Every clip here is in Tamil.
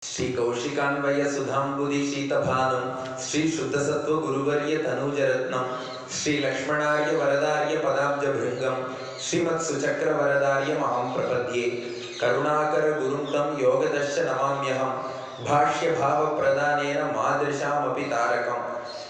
श्रीकौशिकान्वय सुधाम्बुदि शीतभानुं श्रीशुद्धसत्त्वगुरुवर्य तनूजरत्नं श्रीलक्ष्मणार्य वरदार्य पदाब्जभृङ्गं श्रीमत्सुचक्रवरदार्य महां प्रपद्ये करुणाकरगुरुं तं योगदश्च नमाम्यहं भाष्यभावप्रदानेन मादृशामपि तारकम्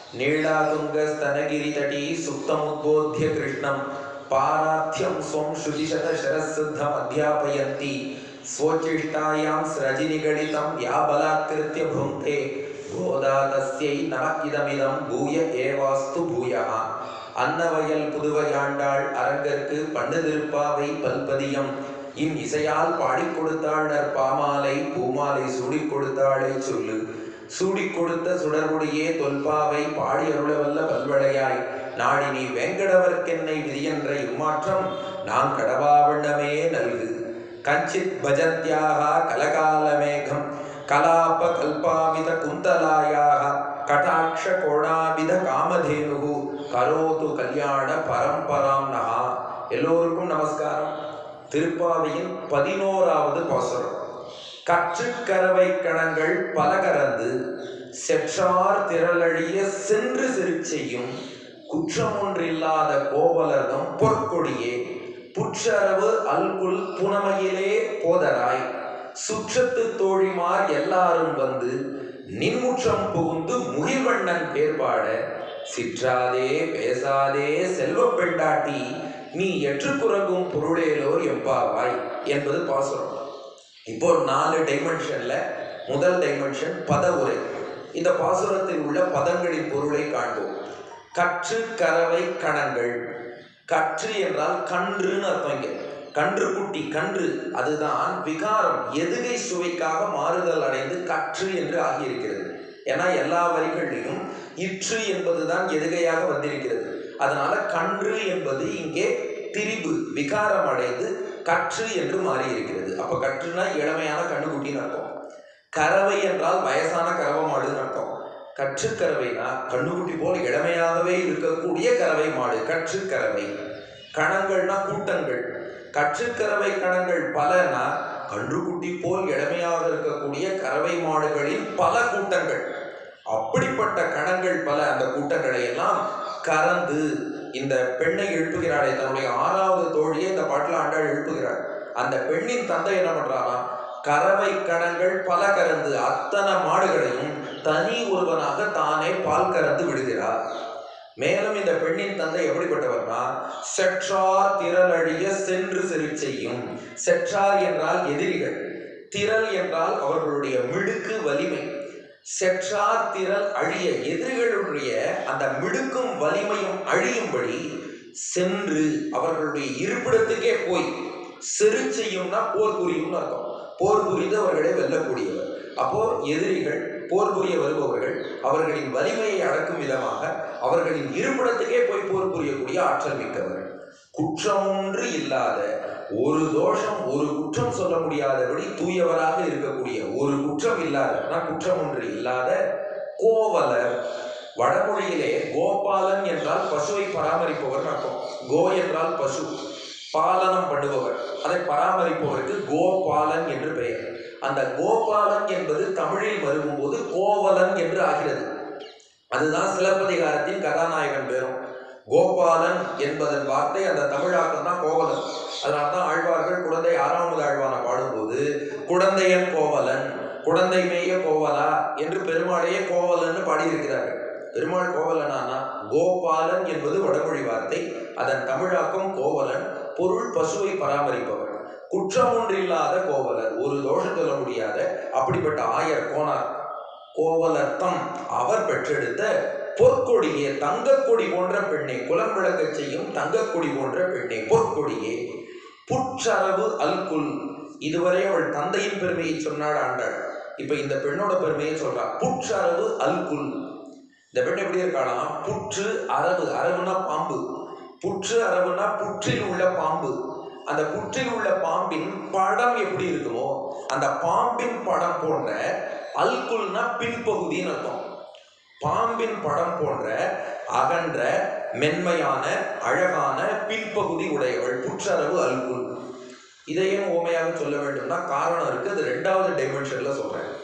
नीलातुङ्गस्तनगिरितटी सुप्तमुद्बोध्य कृष्णं पारार्थ्यं स्वं श्रुतिशतशरसिद्धम् अध्यापयन्ती स्वोच्चिष्टायां स्रजिनिगणितं या बलात्कृत्य भुङ्क्ते गोदा तस्यै नमः இதமிதம் பூய ஏவாஸ்து பூயः அன்னவயல் புதுவையாண்டாள் அரங்கற்கு பண்ணுதிருப்பாவை பல்பதியம் இன் இசையால் பாடிக் கொடுத்தாள் நற்பாமாலை பூமாலை சூடிக் கொடுத்தாளை சொல்லு சூடிக் கொடுத்த சுடர்முடியே தொல்பாவை பாடி அருளவல்ல பல்வளையாய் நாடினி வேங்கடவர்க்கென்னை விதியென்ற இம்மாற்றம் நான் கடவாவண்ணமே நல்கு கஞ்சித் பஜத்யாக கலகாலமேகம் கலாப கல்பாமித குந்தலாயாக கடாட்ச கோணாபித காமதேனு கரோது கல்யாண பரம்பராம் நகா எல்லோருக்கும் நமஸ்காரம் திருப்பாவையின் பதினோராவது பாசுரம் கற்றுக்கரவை கணங்கள் பல கறந்து செற்றார் திரளழிய சென்று சிரிச்செய்யும் குற்றமொன்றில்லாத கோவலர்தம் பொற்கொடியே புற்றரவு அல்குல் புனமையிலே போதராய் சுற்றத்து தோழிமார் எல்லாரும் வந்து நின்முற்றம் புகுந்து முகில்வண்ணன் பேர்பாட சிற்றாதே பேசாதே செல்வ பெண்டாட்டி நீ எற்றுக்குறகும் பொருளேலோர் எம்பாவாய் என்பது பாசுரம் இப்போ ஒரு நாலு டைமென்ஷன்ல முதல் டைமென்ஷன் பத உரை இந்த பாசுரத்தில் உள்ள பதங்களின் பொருளை காண்போம் கற்று கறவை கணங்கள் கற்று என்றால் கன்றுன்னு அர்த்தம் இங்க கன்று குட்டி கன்று அதுதான் விகாரம் எதுகை சுவைக்காக மாறுதல் அடைந்து கற்று என்று ஆகியிருக்கிறது ஏன்னா எல்லா வரிகளிலும் இற்று என்பதுதான் எதுகையாக வந்திருக்கிறது அதனால கன்று என்பது இங்கே திரிபு விகாரம் அடைந்து கற்று என்று மாறி இருக்கிறது அப்ப கற்றுனா இளமையான கண்ணுக்குட்டின்னு அர்த்தம் கறவை என்றால் வயசான கறவை மாடுன்னு அர்த்தம் கற்றுக்கறவைனா கண்ணுக்குட்டி போல் இளமையாகவே இருக்கக்கூடிய கறவை மாடு கற்றுக்கறவை கணங்கள்னா கூட்டங்கள் கற்றுக்கறவை கணங்கள் பலனா கன்றுக்குட்டி போல் இளமையாக இருக்கக்கூடிய கறவை மாடுகளின் பல கூட்டங்கள் அப்படிப்பட்ட கணங்கள் பல அந்த கூட்டங்களை எல்லாம் கறந்து இந்த பெண்ணை எழுப்புகிறாளே தன்னுடைய ஆறாவது தோழியை இந்த பாட்டில் ஆண்டாள் எழுப்புகிறாள் அந்த பெண்ணின் தந்தை என்ன பண்றாராம் கறவை கணங்கள் பல கறந்து அத்தனை மாடுகளையும் தனி ஒருவனாக தானே பால் கறந்து விடுகிறார் மேலும் இந்த பெண்ணின் தந்தை எப்படிப்பட்டவர்னா செற்றார் திரளழிய சென்று செறி செய்யும் செற்றார் என்றால் எதிரிகள் திரள் என்றால் அவர்களுடைய மிடுக்கு வலிமை செற்றார் திரள் அழிய எதிரிகளுடைய அந்த மிடுக்கும் வலிமையும் அழியும்படி சென்று அவர்களுடைய இருப்பிடத்துக்கே போய் செரு செய்யும்னா போர் புரியும்னு அர்த்தம் போர் புரிந்து அவர்களை வெல்லக்கூடியவர் அப்போ எதிரிகள் போர் புரிய வருபவர்கள் அவர்களின் வலிமையை அடக்கும் விதமாக அவர்களின் இருப்பிடத்துக்கே போய் போர் புரியக்கூடிய ஆற்றல் மிக்கவர் குற்றமொன்று இல்லாத ஒரு தோஷம் ஒரு குற்றம் சொல்ல முடியாதபடி தூயவராக இருக்கக்கூடிய ஒரு குற்றம் இல்லாத குற்றம் ஒன்று இல்லாத கோவலர் வடமொழியிலே கோபாலன் என்றால் பசுவை பராமரிப்பவர் அர்த்தம் கோ என்றால் பசு பாலனம் பண்ணுபவர் அதை பராமரிப்பவருக்கு கோபாலன் என்று பெயர் அந்த கோபாலன் என்பது தமிழில் வரும்போது கோவலன் என்று ஆகிறது அதுதான் சிலப்பதிகாரத்தின் கதாநாயகன் பேரும் கோபாலன் என்பதன் வார்த்தை அந்த தமிழாக்கம் தான் கோவலன் அதனால தான் ஆழ்வார்கள் குழந்தை ஆறாவது ஆழ்வான பாடும்போது குழந்தையன் கோவலன் குழந்தை மேய கோவலா என்று பெருமாளையே கோவலன்னு பாடியிருக்கிறார்கள் பெருமாள் கோவலனானா கோபாலன் என்பது வடமொழி வார்த்தை அதன் தமிழாக்கம் கோவலன் பொருள் பசுவை பராமரிப்பவர் குற்றம் ஒன்றில்லாத கோவலர் ஒரு தோஷம் சொல்ல முடியாத அப்படிப்பட்ட ஆயர் கோனார் கோவலர்த்தம் அவர் பெற்றெடுத்த பொற்கொடியே தங்கக்கொடி போன்ற பெண்ணை குலம் விளக்கச் செய்யும் தங்கக்கொடி போன்ற பெண்ணை பொற்கொடியே புற்றளவு அல்குல் இதுவரை அவள் தந்தையின் பெருமையை சொன்னாள் ஆண்டாள் இப்ப இந்த பெண்ணோட பெருமையை சொல்றா புற்றளவு அல்குல் இந்த பெண் எப்படி இருக்காளாம் புற்று அரவு அரவுனா பாம்பு புற்று அரவுனா புற்றில் உள்ள பாம்பு அந்த புற்றில் உள்ள பாம்பின் படம் எப்படி இருக்குமோ அந்த பாம்பின் படம் போன்ற அல்குல்னா பின்பகுதின்னு அர்த்தம் பாம்பின் படம் போன்ற அகன்ற மென்மையான அழகான பின்பகுதி உடையவள் புற்றளவு அல்குல் இதையும் ஓமையாக சொல்ல வேண்டும்னா காரணம் இருக்கு அது ரெண்டாவது டைமென்ஷன்ல சொல்றேன்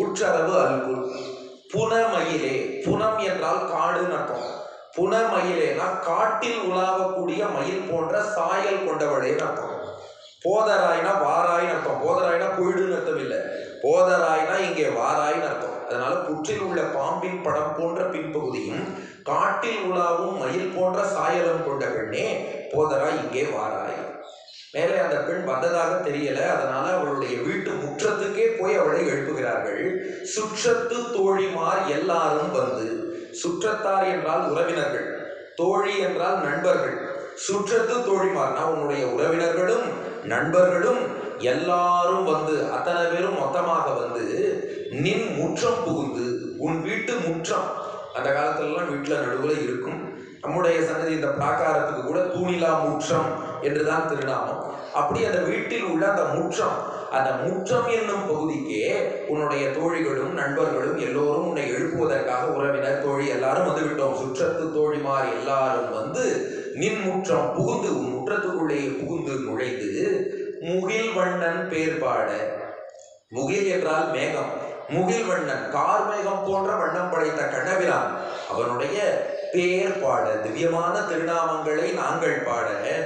முற்றளவு அல்குல் புனமயிலே புனம் என்றால் காடுன்னு அர்த்தம் புனமயிலேனா காட்டில் உலாவக்கூடிய மயில் போன்ற சாயல் கொண்டவளேன்னு அர்த்தம் போதராய்னா வாராய்னு அர்த்தம் போதராய்னா பொழுதுன்னு அர்த்தம் இல்லை போதராய்னா இங்கே வாராய்னு அர்த்தம் அதனால புற்றில் உள்ள பாம்பின் படம் போன்ற பின்பகுதியும் காட்டில் உலாவும் மயில் போன்ற சாயலும் கொண்ட பெண்ணே போதராய் இங்கே வாராய் மேலே அந்த பெண் வந்ததாக தெரியல அதனால அவளுடைய வீட்டு முற்றத்துக்கே போய் அவளை எழுப்புகிறார்கள் சுற்றத்து தோழிமார் எல்லாரும் வந்து சுற்றத்தார் என்றால் உறவினர்கள் தோழி என்றால் நண்பர்கள் சுற்றத்து தோழிமார்னா உன்னுடைய உறவினர்களும் நண்பர்களும் எல்லாரும் வந்து அத்தனை பேரும் மொத்தமாக வந்து நின் முற்றம் புகுந்து உன் வீட்டு முற்றம் அந்த காலத்துலலாம் வீட்டில் நடுவில் இருக்கும் நம்முடைய சன்னதி இந்த பிராகாரத்துக்கு கூட தூணிலா முற்றம் என்றுதான் திருநாமம் அப்படி அந்த வீட்டில் உள்ள அந்த முற்றம் அந்த முற்றம் என்னும் பகுதிக்கே உன்னுடைய தோழிகளும் நண்பர்களும் எல்லோரும் உன்னை எழுப்புவதற்காக உறவினர் தோழி எல்லாரும் வந்து விட்டோம் சுற்றத்து தோழிமார் எல்லாரும் வந்து நின் முற்றம் புகுந்து உன் முற்றத்துக்குள்ளே புகுந்து நுழைந்து முகில் வண்ணன் பேர் பாட முகில் என்றால் மேகம் முகில் வண்ணன் கார் மேகம் போன்ற வண்ணம் படைத்த கண்ணபிரான் அவனுடைய பேர் பாட திவ்யமான திருநாமங்களை நாங்கள் பாட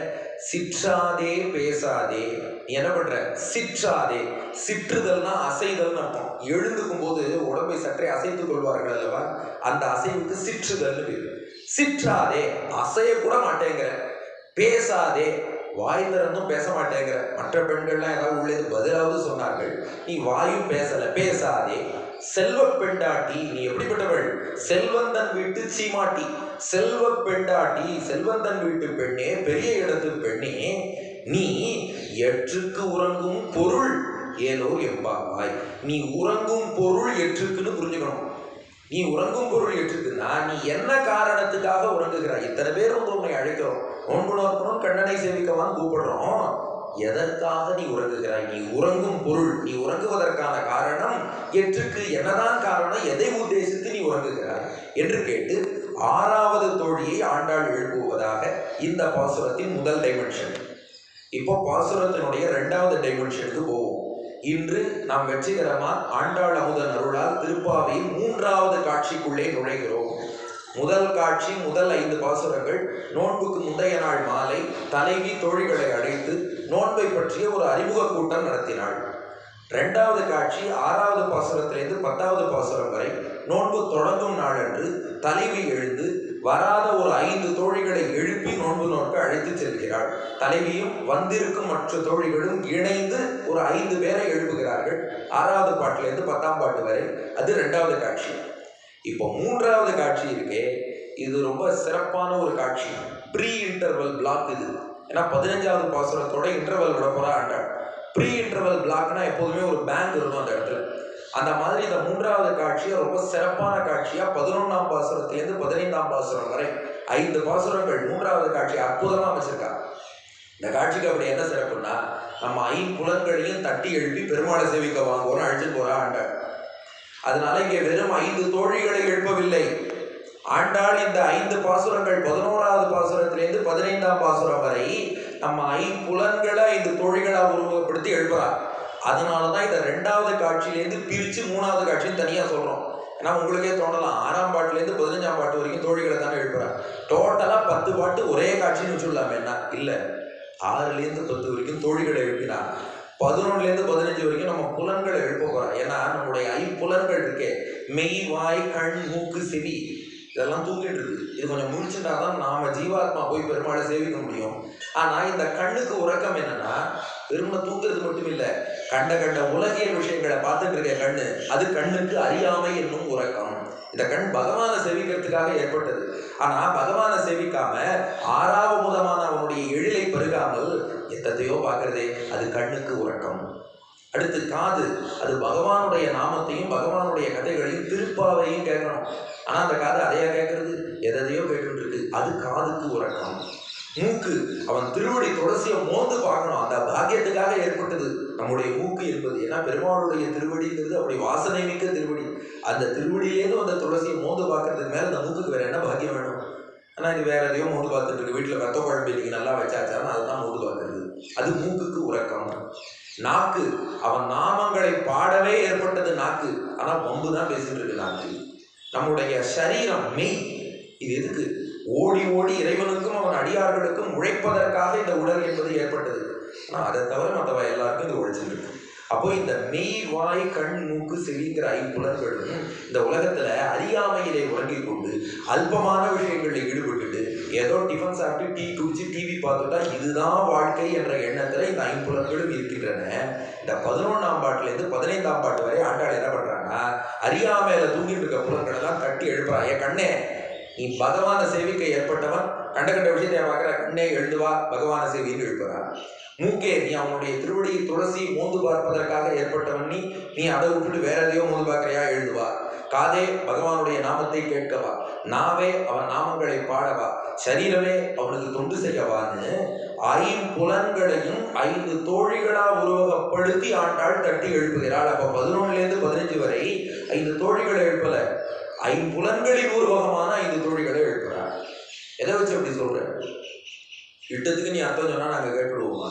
சிற்றாதே பேசாதே நீ என்ன பண்ற சிற்றாதே சிற்றுதல்னா அசைதல்னு அர்த்தம் எழுந்துக்கும் போது உடம்பை சற்றே அசைத்துக் கொள்வார்கள் அல்லவா அந்த அசைவுக்கு சிற்றுதல்னு பேரு சிற்றாதே அசைய கூட மாட்டேங்கிற பேசாதே வாய் திறந்தும் பேச மாட்டேங்கிற மற்ற பெண்கள்லாம் ஏதாவது உள்ளே பதிலாவது சொன்னார்கள் நீ வாயும் பேசல பேசாதே செல்வ பெண்டாட்டி நீ எப்படிப்பட்டவள் செல்வந்தன் வீட்டு சீமாட்டி செல்வ பெண்டாட்டி செல்வந்தன் வீட்டு பெண்ணே பெரிய இடத்து பெண்ணே நீ எற்றுக்கு உறங்கும் பொருள் ஏதோ எம்பாவாய் நீ உறங்கும் பொருள் எற்றுக்குன்னு புரிஞ்சுக்கணும் நீ உறங்கும் பொருள் எற்றுக்குன்னா நீ என்ன காரணத்துக்காக உறங்குகிறாய் இத்தனை பேர் வந்து உன்னை அழைக்கிறோம் நோன்பு நோக்கணும் கண்ணனை சேவிக்கவான்னு கூப்பிடுறோம் எதற்காக நீ உறங்குகிறாய் நீ உறங்கும் பொருள் நீ உறங்குவதற்கான காரணம் எற்றுக்கு என்னதான் காரணம் எதை உத்தேசித்து நீ உறங்குகிறாய் என்று கேட்டு ஆறாவது தோழியை ஆண்டாள் எழுப்புவதாக இந்த பாசுரத்தின் முதல் டைமென்ஷன் இப்போ பாசுரத்தினுடைய இரண்டாவது டைமென்ஷனுக்கு போவோம் இன்று நாம் வெற்றிகரமா ஆண்டாள் அமுதன் அருளால் திருப்பாவையில் மூன்றாவது காட்சிக்குள்ளே நுழைகிறோம் முதல் காட்சி முதல் ஐந்து பாசுரங்கள் நோன்புக்கு முந்தைய நாள் மாலை தலைவி தோழிகளை அழைத்து நோன்பை பற்றிய ஒரு அறிமுக கூட்டம் நடத்தினாள் இரண்டாவது காட்சி ஆறாவது பாசுரத்திலிருந்து பத்தாவது பாசுரம் வரை நோன்பு தொடங்கும் நாளன்று தலைவி எழுந்து வராத ஒரு ஐந்து தோழிகளை எழுப்பி நோன்பு நோக்க அழைத்து செல்கிறாள் தலைவியும் வந்திருக்கும் மற்ற தோழிகளும் இணைந்து ஒரு ஐந்து பேரை எழுப்புகிறார்கள் ஆறாவது பாட்டிலிருந்து பத்தாம் பாட்டு வரை அது ரெண்டாவது காட்சி இப்போ மூன்றாவது காட்சி இருக்கே இது ரொம்ப சிறப்பான ஒரு காட்சி ப்ரீ இன்டர்வல் பிளாக் இது ஏன்னா பதினஞ்சாவது பாசுரத்தோட இன்டர்வல் விட போறா ஆண்டாள் ப்ரீ இன்டர்வல் பிளாக்னா எப்போதுமே ஒரு பேங்க் இருக்கும் அந்த இடத்துல அந்த மாதிரி இந்த மூன்றாவது காட்சியை ரொம்ப சிறப்பான காட்சியா பதினொன்றாம் பாசுரத்திலேருந்து பதினைந்தாம் பாசுரம் வரை ஐந்து பாசுரங்கள் மூன்றாவது காட்சி அற்புதமா அமைச்சிருக்காங்க இந்த காட்சிக்கு அப்படி என்ன சிறப்புன்னா நம்ம ஐம்புலன்களையும் தட்டி எழுப்பி பெருமாளை சேவிக்க வாங்குவோம் அழைச்சிட்டு போறா ஆண்டாள் அதனால இங்கே வெறும் ஐந்து தோழிகளை எழுப்பவில்லை ஆண்டாள் இந்த ஐந்து பாசுரங்கள் பதினோராவது பாசுரத்திலிருந்து பதினைந்தாம் பாசுரம் வரை நம்ம ஐம்புலன்களை ஐந்து தோழிகளா உருவகப்படுத்தி எழுப்புறார் அதனால தான் இந்த ரெண்டாவது காட்சியிலேருந்து பிரித்து மூணாவது காட்சின்னு தனியாக சொல்கிறோம் ஏன்னா உங்களுக்கே தோணலாம் ஆறாம் பாட்டுலேருந்து பதினஞ்சாம் பாட்டு வரைக்கும் தோழிகளை தானே எழுப்புறார் டோட்டலாக பத்து பாட்டு ஒரே காட்சின்னு வச்சுடலாமே என்ன இல்லை ஆறுலேருந்து பத்து வரைக்கும் தோழிகளை எழுப்பினார் பதினொன்னுலேருந்து பதினஞ்சு வரைக்கும் நம்ம புலன்களை எழுப்ப போகிறோம் ஏன்னா நம்முடைய ஐம்புலன்கள் இருக்கே மெய் வாய் கண் மூக்கு செவி இதெல்லாம் தூங்கிட்டு இருக்கு இது கொஞ்சம் முழிச்சுட்டா தான் நாம ஜீவாத்மா போய் பெருமாளை சேவிக்க முடியும் ஆனா இந்த கண்ணுக்கு உறக்கம் என்னன்னா பெருமை தூங்குறது மட்டும் இல்ல கண்ட கண்ட உலகியல் விஷயங்களை பார்த்துட்டு இருக்க கண்ணு அது கண்ணுக்கு அறியாமை என்னும் உறக்கம் இந்த கண் பகவானை சேவிக்கிறதுக்காக ஏற்பட்டது ஆனா பகவானை சேவிக்காம ஆறாவமுதமான அவனுடைய எழிலை பெருகாமல் எத்தத்தையோ பார்க்கறதே அது கண்ணுக்கு உறக்கம் அடுத்து காது அது பகவானுடைய நாமத்தையும் பகவானுடைய கதைகளையும் திருப்பாவையும் கேட்கணும் ஆனா அந்த காது அதையா கேட்கறது எதையோ கேட்டுட்டு இருக்கு அது காதுக்கு உறக்கம் மூக்கு அவன் திருவடி துளசியை மோந்து பார்க்கணும் அந்த பாக்கியத்துக்காக ஏற்பட்டது நம்முடைய மூக்கு என்பது ஏன்னா பெருமாளுடைய திருவடிங்கிறது அப்படி வாசனை மிக்க திருவடி அந்த திருவடியிலேருந்து அந்த துளசியை மோந்து பார்க்கறதுக்கு மேல அந்த மூக்குக்கு வேற என்ன பாக்கியம் வேணும் ஆனா இது வேற எதையோ மோந்து பார்த்துட்டு இருக்கு வீட்டுல ரத்த குழம்பு இன்னைக்கு நல்லா வச்சாச்சான்னு அதுதான் மோந்து பார்க்கறது அது மூக்குக்கு உறக்கம் நாக்கு அவன் நாமங்களை பாடவே ஏற்பட்டது நாக்கு ஆனா வம்பு தான் பேசிட்டு இருக்கு நாக்கு நம்முடைய சரீரம் மெய் இது எதுக்கு ஓடி ஓடி இறைவனுக்கும் அவன் அடியார்களுக்கும் உழைப்பதற்காக இந்த உடல் என்பது ஏற்பட்டது ஆனா அதை தவிர மற்றவ எல்லாருக்கும் இது உழைச்சிட்டு இருக்கு அப்போ இந்த மெய் வாய் கண் மூக்கு செவிங்கிற ஐம்புலன்களும் இந்த உலகத்துல அறியாமையிலே உறங்கிக் கொண்டு அல்பமான விஷயங்களில் ஈடுபட்டுட்டு ஏதோ டிஃபன் சாப்பிட்டு டீ குடிச்சு டிவி பார்த்துட்டா இதுதான் வாழ்க்கை என்ற எண்ணத்துல இந்த ஐம்புலன்களும் இருக்கின்றன இந்த பதினொன்றாம் பாட்டுலேருந்து பதினைந்தாம் பாட்டு வரை ஆண்டாள் என்ன பண்றாங்கன்னா அறியாமையில தூங்கிட்டு இருக்க புலன்கள் எல்லாம் தட்டி எழுப்புறா ஏ கண்ணே நீ பகவான சேவிக்க ஏற்பட்டவன் கண்ட கண்ட விஷயத்தை பார்க்குற கண்ணே எழுதுவா பகவான சேவின்னு எழுப்புறா மூக்கே நீ அவனுடைய திருவடி துளசி மோந்து பார்ப்பதற்காக ஏற்பட்டவன் நீ நீ அதை விட்டுட்டு வேற எதையோ மோந்து பார்க்கறியா எழுதுவா காதே பகவானுடைய நாமத்தை கேட்கவா நாவே அவன் நாமங்களை பாடவா சரீரமே அவனுக்கு தொண்டு செய்யவான்னு ஐம்புலன்களையும் ஐந்து தோழிகளா உருவகப்படுத்தி ஆண்டாள் தட்டி எழுப்புகிறாள் அப்ப பதினொன்னுல இருந்து பதினஞ்சு வரை ஐந்து தோழிகளை எழுப்பல ஐம்புலன்களின் உருவகமான ஐந்து தோழிகளை எழுப்புறாள் எதை வச்சு அப்படி சொல்ற இட்டத்துக்கு நீ அர்த்தம் சொன்னா நாங்க கேட்டுடுவோமா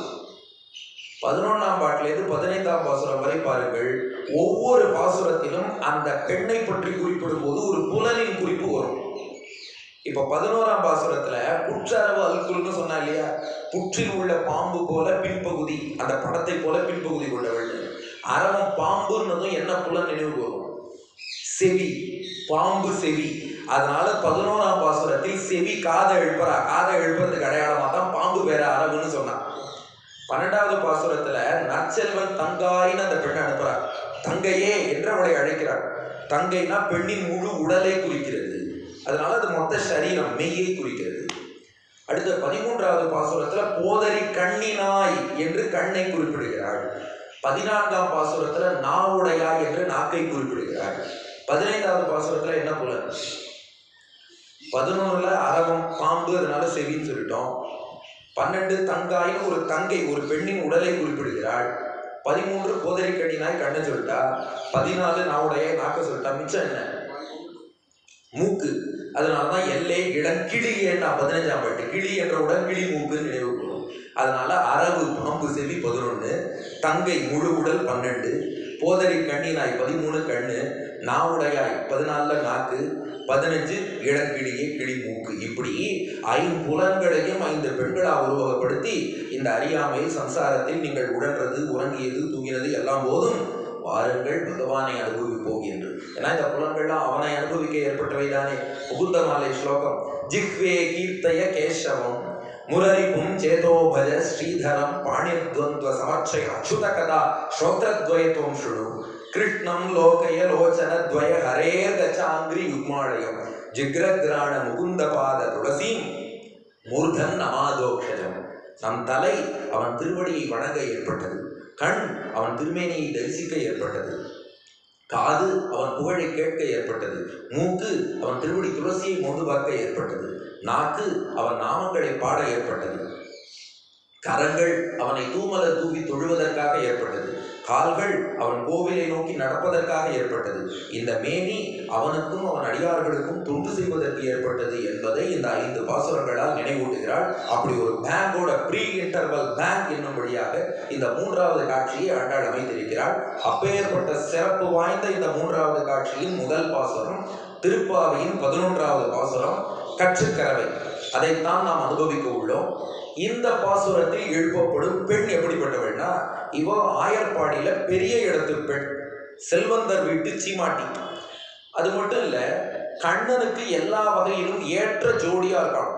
பதினொன்னாம் பாட்டிலிருந்து பதினைந்தாம் பாசுரம் வரை பாருங்கள் ஒவ்வொரு பாசுரத்திலும் அந்த பெண்ணை பற்றி குறிப்பிடும் போது ஒரு புலனின் குறிப்பு வரும் இப்ப பதினோராம் பாசுரத்துல புற்றரவு அல்குல்னு சொன்னா இல்லையா புற்றில் உள்ள பாம்பு போல பின்பகுதி அந்த படத்தை போல பின்பகுதி கொண்டவள் அரவம் பாம்புன்னதும் என்ன புலன் நினைவு வரும் செவி பாம்பு செவி அதனால பதினோராம் பாசுரத்தில் செவி காதை எழுப்புறா காதை எழுப்புறதுக்கு அடையாளமா தான் பாம்பு வேற அரவுன்னு சொன்னான் பன்னெண்டாவது பாசுரத்துல நற்செல்வன் தங்காயின்னு அந்த பெண்ணை அனுப்புறா தங்கையே என்று அவளை அழைக்கிறாள் தங்கைனா பெண்ணின் முழு உடலை குறிக்கிறது அதனால அது மொத்த சரீரம் மெய்யை குறிக்கிறது அடுத்த பதிமூன்றாவது பாசுரத்துல போதரி கண்ணினாய் என்று கண்ணை குறிப்பிடுகிறாள் பதினான்காம் பாசுரத்துல நாவுடையாய் என்று நாக்கை குறிப்பிடுகிறாள் பதினைந்தாவது பாசுரத்துல என்ன புலன் பதினொன்றுல அரவம் பாம்பு அதனால செவின்னு சொல்லிட்டோம் பன்னெண்டு தங்காயின்னு ஒரு தங்கை ஒரு பெண்ணின் உடலை குறிப்பிடுகிறாள் பதிமூன்று போதரி கண்ணினாய் கண்ணை சொல்லிட்டா பதினாலு நாவுடைய நாக்க சொல்லிட்டா மிச்சம் என்ன மூக்கு அதனாலதான் எல்லை இளங்கிளி என்ன பதினஞ்சாம் பாட்டு கிளி என்ற உடன் கிளி மூக்கு நினைவு கூறும் அதனால அரவு பாம்பு செவி பதினொன்று தங்கை முழு உடல் பன்னெண்டு போதரி கண்ணினாய் பதிமூணு கண்ணு நாவுடையாய் பதினாலுல நாக்கு பதினஞ்சு இளங்கிளியே கிளி மூக்கு இப்படி ஐம்புலன்களையும் ஐந்து பெண்களா உருவகப்படுத்தி இந்த அறியாமை சம்சாரத்தில் நீங்கள் உடன்றது உறங்கியது தூங்கினது எல்லாம் போதும் வாருங்கள் பகவானை அனுபவிப்போம் என்று ஏன்னா இந்த புலன்கள்லாம் அவனை அனுபவிக்க ஏற்பட்டவை தானே முகுந்த மாலை ஸ்லோகம் ஜிஹ்வே கீர்த்தய கேசவம் முரரிபும் சேதோபஜ ஸ்ரீதரம் பாணித்வந்த்வ சமர்ச்சய அச்சுத கதா ஸ்ரோத்ரத்வயத்துவம் சுடு கிருஷ்ணம் லோகய லோச்சன துவய ஹரேர் கச்சாங்கிரி யுக்மாலயம் ஜிக்ரகிராண முகுந்த பாத துளசீம் மூர்தன் நமாதோக்ஷஜம் நம் தலை அவன் திருவடியை வணங்க ஏற்பட்டது கண் அவன் திருமேனியை தரிசிக்க ஏற்பட்டது காது அவன் புகழை கேட்க ஏற்பட்டது மூக்கு அவன் திருவடி துளசியை மோந்து பார்க்க ஏற்பட்டது நாக்கு அவன் நாமங்களை பாட ஏற்பட்டது கரங்கள் அவனை தூமல தூவி தொழுவதற்காக ஏற்பட்டது கால்கள் அவன் கோவிலை நோக்கி நடப்பதற்காக ஏற்பட்டது இந்த மேனி அவனுக்கும் அவன் அடியார்களுக்கும் தொண்டு செய்வதற்கு ஏற்பட்டது என்பதை இந்த ஐந்து பாசுரங்களால் நினைவூட்டுகிறாள் அப்படி ஒரு பேங்கோட ப்ரீ இன்டர்வல் பேங்க் என்னும்படியாக இந்த மூன்றாவது காட்சியை ஆண்டாள் அமைத்திருக்கிறாள் அப்பேற்பட்ட சிறப்பு வாய்ந்த இந்த மூன்றாவது காட்சியின் முதல் பாசுரம் திருப்பாவையின் பதினொன்றாவது பாசுரம் கற்றுக்கரவை அதைத்தான் நாம் அனுபவிக்க உள்ளோம் இந்த பாசுரத்தில் எழுப்பப்படும் பெண் எப்படிப்பட்டவள்னா இவ ஆயர்பாடியில பெரிய இடத்து பெண் செல்வந்தர் வீட்டு சீமாட்டி அது மட்டும் இல்ல கண்ணனுக்கு எல்லா வகையிலும் ஏற்ற ஜோடியா இருக்கான்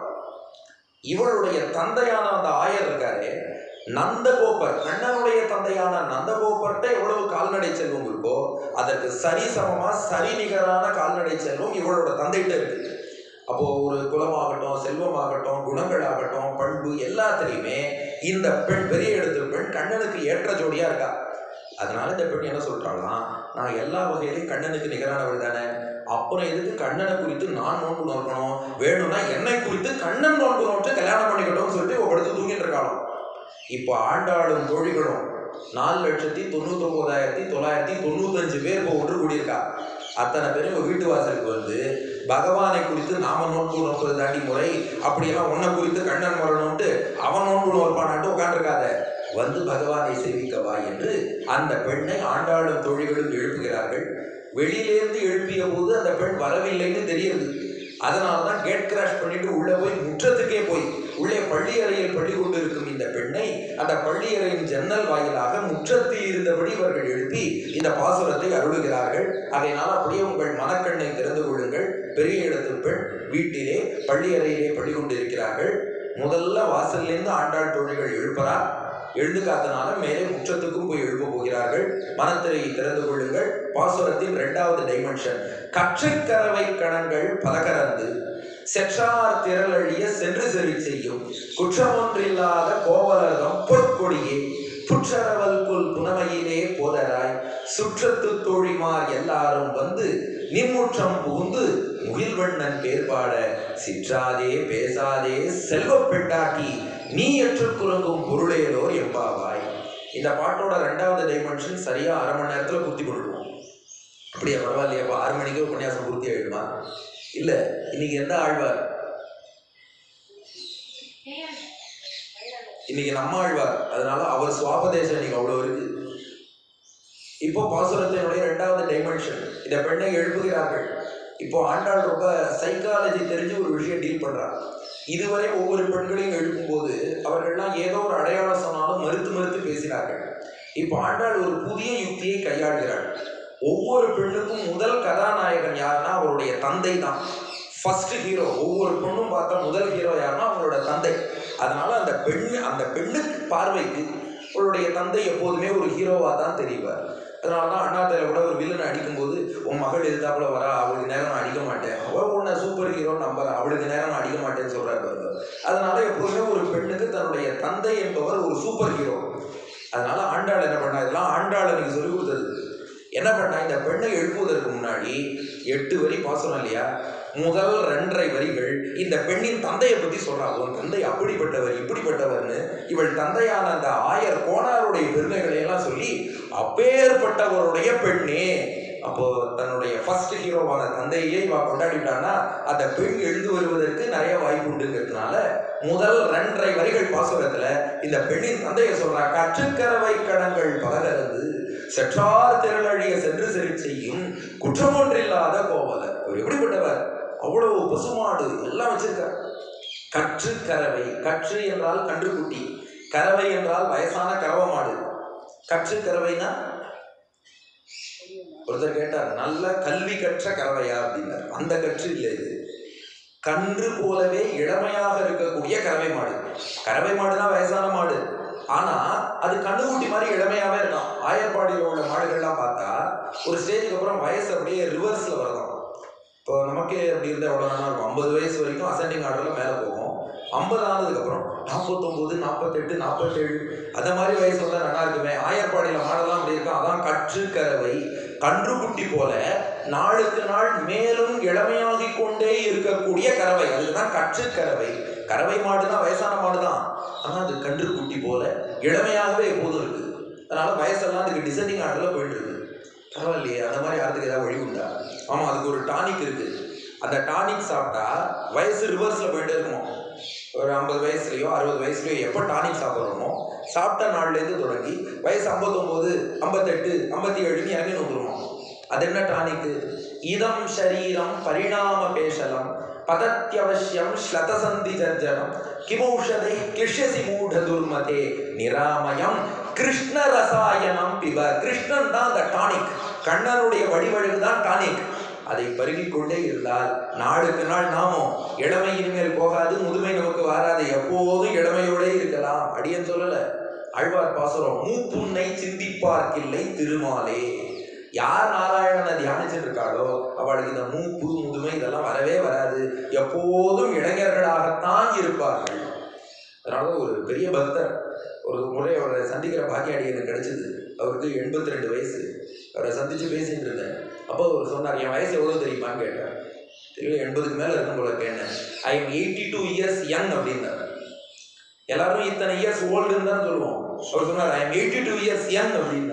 இவளுடைய தந்தையான அந்த ஆயர் இருக்காரு நந்தகோபர் கண்ணனுடைய தந்தையான நந்தகோபர்கிட்ட எவ்வளவு கால்நடை செல்வம் இருக்கோ அதற்கு சரிசமமா சரிநிகரான கால்நடை செல்வம் இவளோட தந்தைகிட்ட இருக்கு அப்போ ஒரு குலமாகட்டும் செல்வமாகட்டும் குணங்களாகட்டும் பண்பு எல்லாத்துலேயுமே இந்த பெண் பெரிய இடத்து பெண் கண்ணனுக்கு ஏற்ற ஜோடியா இருக்கா அதனால இந்த பெண் என்ன சொல்றாளாம் நான் எல்லா வகையிலையும் கண்ணனுக்கு நிகரானவள் தானே அப்புறம் எதுக்கு கண்ணனை குறித்து நான் நோன்பு நோக்கணும் வேணும்னா என்னை குறித்து கண்ணன் நோன்பு நோட்டு கல்யாணம் பண்ணிக்கட்டும்னு சொல்லிட்டு ஒரு படுத்து தூங்கிட்டு இருக்காளாம் இப்போ ஆண்டாளும் தோழிகளும் நாலு லட்சத்தி தொண்ணூத்தி ஒன்பதாயிரத்தி தொள்ளாயிரத்தி தொண்ணூத்தஞ்சு பேர் இப்போ ஒன்று கூடியிருக்கா அத்தனை பேரும் இவங்க வீட்டு வாசலுக்கு வந்து பகவானை குறித்து நாம நோன்பு நோப்பது தாண்டி முறை அப்படியெல்லாம் உன்னை குறித்து கண்ணன் வரணும்ட்டு அவன் நோன்பு நோற்பானான்ட்டு உட்காந்துருக்காத வந்து பகவானை சேவிக்கவா என்று அந்த பெண்ணை ஆண்டாளும் தோழிகளும் எழுப்புகிறார்கள் வெளியிலேருந்து எழுப்பிய போது அந்த பெண் வரவில்லைன்னு தெரியுது அதனால தான் கேட் கிராஷ் பண்ணிட்டு உள்ள போய் முற்றத்துக்கே போய் உள்ளே பள்ளி அறையில் பள்ளி கொண்டு இருக்கும் இந்த பெண்ணை அந்த பள்ளி அறையின் ஜன்னல் வாயிலாக முற்றத்தில் இருந்தபடி இவர்கள் எழுப்பி இந்த பாசுரத்தை அருளுகிறார்கள் அதனால் அப்படியே உங்கள் மனக்கண்ணை திறந்து கொள்ளுங்கள் பெரிய இடத்து பெண் வீட்டிலே பள்ளி அறையிலே பள்ளி கொண்டு இருக்கிறார்கள் முதல்ல வாசல்லேருந்து ஆண்டாள் தோழிகள் எழுப்பறா எழுந்து காத்தனால மேலே முற்றத்துக்கும் போய் எழுப்ப போகிறார்கள் மனத்திரையை திறந்து கொள்ளுங்கள் பாசுரத்தின் இரண்டாவது டைமென்ஷன் கற்றைக்கரவை கணங்கள் பலகரந்து செற்றார் திரளழிய சென்று செறி செய்யும் குற்றமொன்றில்லாத கோவலகம் பொற்கொடியே புற்றரவல் புல் புனமையிலே போதராய் சுற்றத்து தோழிமார் எல்லாரும் வந்து நின்முற்றம் புகுந்து முகில்வண்ணன் பேர்பாட சிற்றாதே பேசாதே செல்வப் பெண்டாட்டி நீ எற்று குலங்கும் பொருளேலோர் எம்பாவாய் இந்த பாட்டோட ரெண்டாவது டைமென்ஷன் சரியா அரை மணி நேரத்துல பூர்த்தி பண்ணிடுவோம் அப்படியா பரவாயில்லையாப்பா ஆறு மணிக்கு உபன்யாசம் பூர்த்தி ஆயிடுமா இல்ல இன்னைக்கு எந்த ஆழ்வார் இன்னைக்கு நம்ம ஆழ்வார் அதனால அவர் சுவாபதேசம் இன்னைக்கு அவ்வளவு இருக்கு இப்போ பாசுரத்தினுடைய இரண்டாவது டைமென்ஷன் இந்த பெண்ணை எழுப்புகிறார்கள் இப்போ ஆண்டாள் ரொம்ப சைக்காலஜி தெரிஞ்சு ஒரு விஷயம் டீல் பண்றாங்க இதுவரை ஒவ்வொரு பெண்களையும் எழுப்பும்போது அவர்கள்லாம் ஏதோ ஒரு அடையாளம் சொன்னாலும் மறுத்து மறுத்து பேசினார்கள் இப்போ ஆண்டாள் ஒரு புதிய யுக்தியை கையாளுகிறாள் ஒவ்வொரு பெண்ணுக்கும் முதல் கதாநாயகன் யாருன்னா அவருடைய தந்தை தான் ஃபர்ஸ்ட் ஹீரோ ஒவ்வொரு பொண்ணும் பார்த்தா முதல் ஹீரோ யாருன்னா அவங்களோட தந்தை அதனால அந்த பெண் அந்த பெண்ணுக்கு பார்வைக்கு அவளுடைய தந்தை எப்போதுமே ஒரு ஹீரோவாக தான் தெரிவார் அதனால தான் அண்ணாத்தையில் கூட ஒரு வில்லனை அடிக்கும்போது உன் மகள் எதிர்த்தாப்புல வரா அவளுக்கு நேரம் நான் அடிக்க மாட்டேன் அவள் உன்னை சூப்பர் ஹீரோ நம்புறா அவளுக்கு நேரம் நான் அடிக்க மாட்டேன்னு சொல்றாரு பாருங்க அதனால எப்போதுமே ஒரு பெண்ணுக்கு தன்னுடைய தந்தை என்பவர் ஒரு சூப்பர் ஹீரோ அதனால ஆண்டாள் என்ன பண்ணா இதெல்லாம் ஆண்டாள் எனக்கு சொல்லி கொடுத்தது என்ன பண்ணா இந்த பெண்ணை எழுப்புவதற்கு முன்னாடி எட்டு வரி பாசனம் இல்லையா முதல் ரெண்டரை வரிகள் இந்த பெண்ணின் தந்தையை பத்தி சொல்றாங்க உன் தந்தை அப்படிப்பட்டவர் இப்படிப்பட்டவர்னு இவள் தந்தையான அந்த ஆயர் கோணாருடைய பெருமைகளை எல்லாம் சொல்லி அப்பேற்பட்டவருடைய பெண்ணே அப்போ தன்னுடைய ஃபர்ஸ்ட் ஹீரோவான தந்தையே இவ கொண்டாடிட்டான்னா அந்த பெண் எழுந்து வருவதற்கு நிறைய வாய்ப்பு உண்டுங்கிறதுனால முதல் ரெண்டரை வரிகள் பாசுரத்துல இந்த பெண்ணின் தந்தையை சொல்றா கற்றுக்கரவை கடங்கள் பலகரந்து செற்றார் திரளழிய சென்று செறி செய்யும் குற்றமொன்றில்லாத கோவலர் அவர் எப்படிப்பட்டவர் அவ்வளவு பசுமாடு எல்லாம் வச்சிருக்கார் கற்று கறவை கற்று என்றால் கன்றுக்குட்டி கறவை என்றால் வயசான கறவை மாடு கற்று கறவைனா ஒருத்தர் கேட்டார் நல்ல கல்வி கற்ற கறவையா அப்படின்னார் அந்த கற்று இல்லை இது கன்று போலவே இளமையாக இருக்கக்கூடிய கறவை மாடு கறவை மாடுனா வயசான மாடு ஆனா அது கண்ணுக்குட்டி மாதிரி இளமையாவே இருக்கான் ஆயர்பாடியில் உள்ள மாடுகள்லாம் பார்த்தா ஒரு ஸ்டேஜுக்கு அப்புறம் வயசு அப்படியே ரிவர்ஸ்ல வரலாம் இப்போ நமக்கே அப்படி இருந்தால் எவ்வளோ நல்லா இருக்கும் ஐம்பது வயசு வரைக்கும் அசெண்டிங் ஆர்டரில் மேலே போகும் ஐம்பது ஆனதுக்கப்புறம் நாற்பத்தொம்போது நாற்பத்தெட்டு நாற்பத்தேழு அந்த மாதிரி வயசு வந்தால் நல்லா இருக்குமே ஆயர்பாடியில் மாடெல்லாம் அப்படி இருக்கும் அதான் கற்று கறவை கன்றுக்குட்டி போல நாளுக்கு நாள் மேலும் இளமையாகிக் கொண்டே இருக்கக்கூடிய கறவை அதுதான் கற்று கறவை கறவை மாடுனா வயசான மாடு தான் ஆனால் அது கன்றுக்குட்டி போல இளமையாகவே எப்போதும் இருக்கு அதனால வயசெல்லாம் அதுக்கு டிசைனிங் ஆர்டரில் போயிட்டு இருக்கு பரவாயில்லையே அந்த மாதிரி யாருக்கு ஏதாவது வழி உண்டா ஆமாம் அதுக்கு ஒரு டானிக் இருக்கு அந்த டானிக் சாப்பிட்டா வயசு ரிவர்ஸில் போயிட்டே இருக்குமோ ஒரு ஐம்பது வயசுலையோ அறுபது வயசுலையோ எப்போ டானிக் சாப்பிட்றோமோ சாப்பிட்ட நாள்லேருந்து தொடங்கி வயசு ஐம்பத்தொம்போது ஐம்பத்தெட்டு ஐம்பத்தி ஏழுன்னு இறங்கி வந்துருவோம் அது என்ன டானிக்கு இதம் சரீரம் பரிணாம பேஷலம் பதத்தியவசியம் ஸ்லதசந்தி ஜர்ஜனம் கிமௌஷதை கிருஷ்யசி மூட துர்மதே நிராமயம் கிருஷ்ண ரசாயனம் பிப கிருஷ்ணன் தான் அந்த டானிக் கண்ணனுடைய வடிவழகு தான் டானிக் அதை பருகிக் கொண்டே இருந்தால் நாளுக்கு நாள் நாமும் இளமை இனிமேல் போகாது முதுமை நமக்கு வராது எப்போதும் இளமையோடே இருக்கலாம் அடியன் சொல்லல ஆழ்வார் பாசுரம் மூப்புன்னை சிந்திப்பார்க்கில்லை திருமாலே யார் நாராயணனை தியானிச்சுட்டு இருக்காளோ அவளுக்கு இந்த மூப்பு முதுமை இதெல்லாம் வரவே வராது எப்போதும் இளைஞர்களாகத்தான் இருப்பார்கள் அதனால ஒரு பெரிய பக்தர் ஒரு முறை அவரை சந்திக்கிற பாக்கியாடி எனக்கு கிடைச்சது அவருக்கு எண்பத்தி ரெண்டு வயசு அவரை சந்திச்சு பேசிட்டு இருந்தேன் அப்போ அவர் சொன்னார் என் வயசு எவ்வளோ தெரியுமான்னு கேட்டார் தெரியல எண்பதுக்கு மேலே இருக்கும் போல கேட்டேன் I am eighty two years young அப்படின்னார் எல்லாரும் இத்தனை இயர்ஸ் ஓல்டுன்னு தான் சொல்லுவோம் அவர் சொன்னார் I am eighty two years young அப்படின்னார்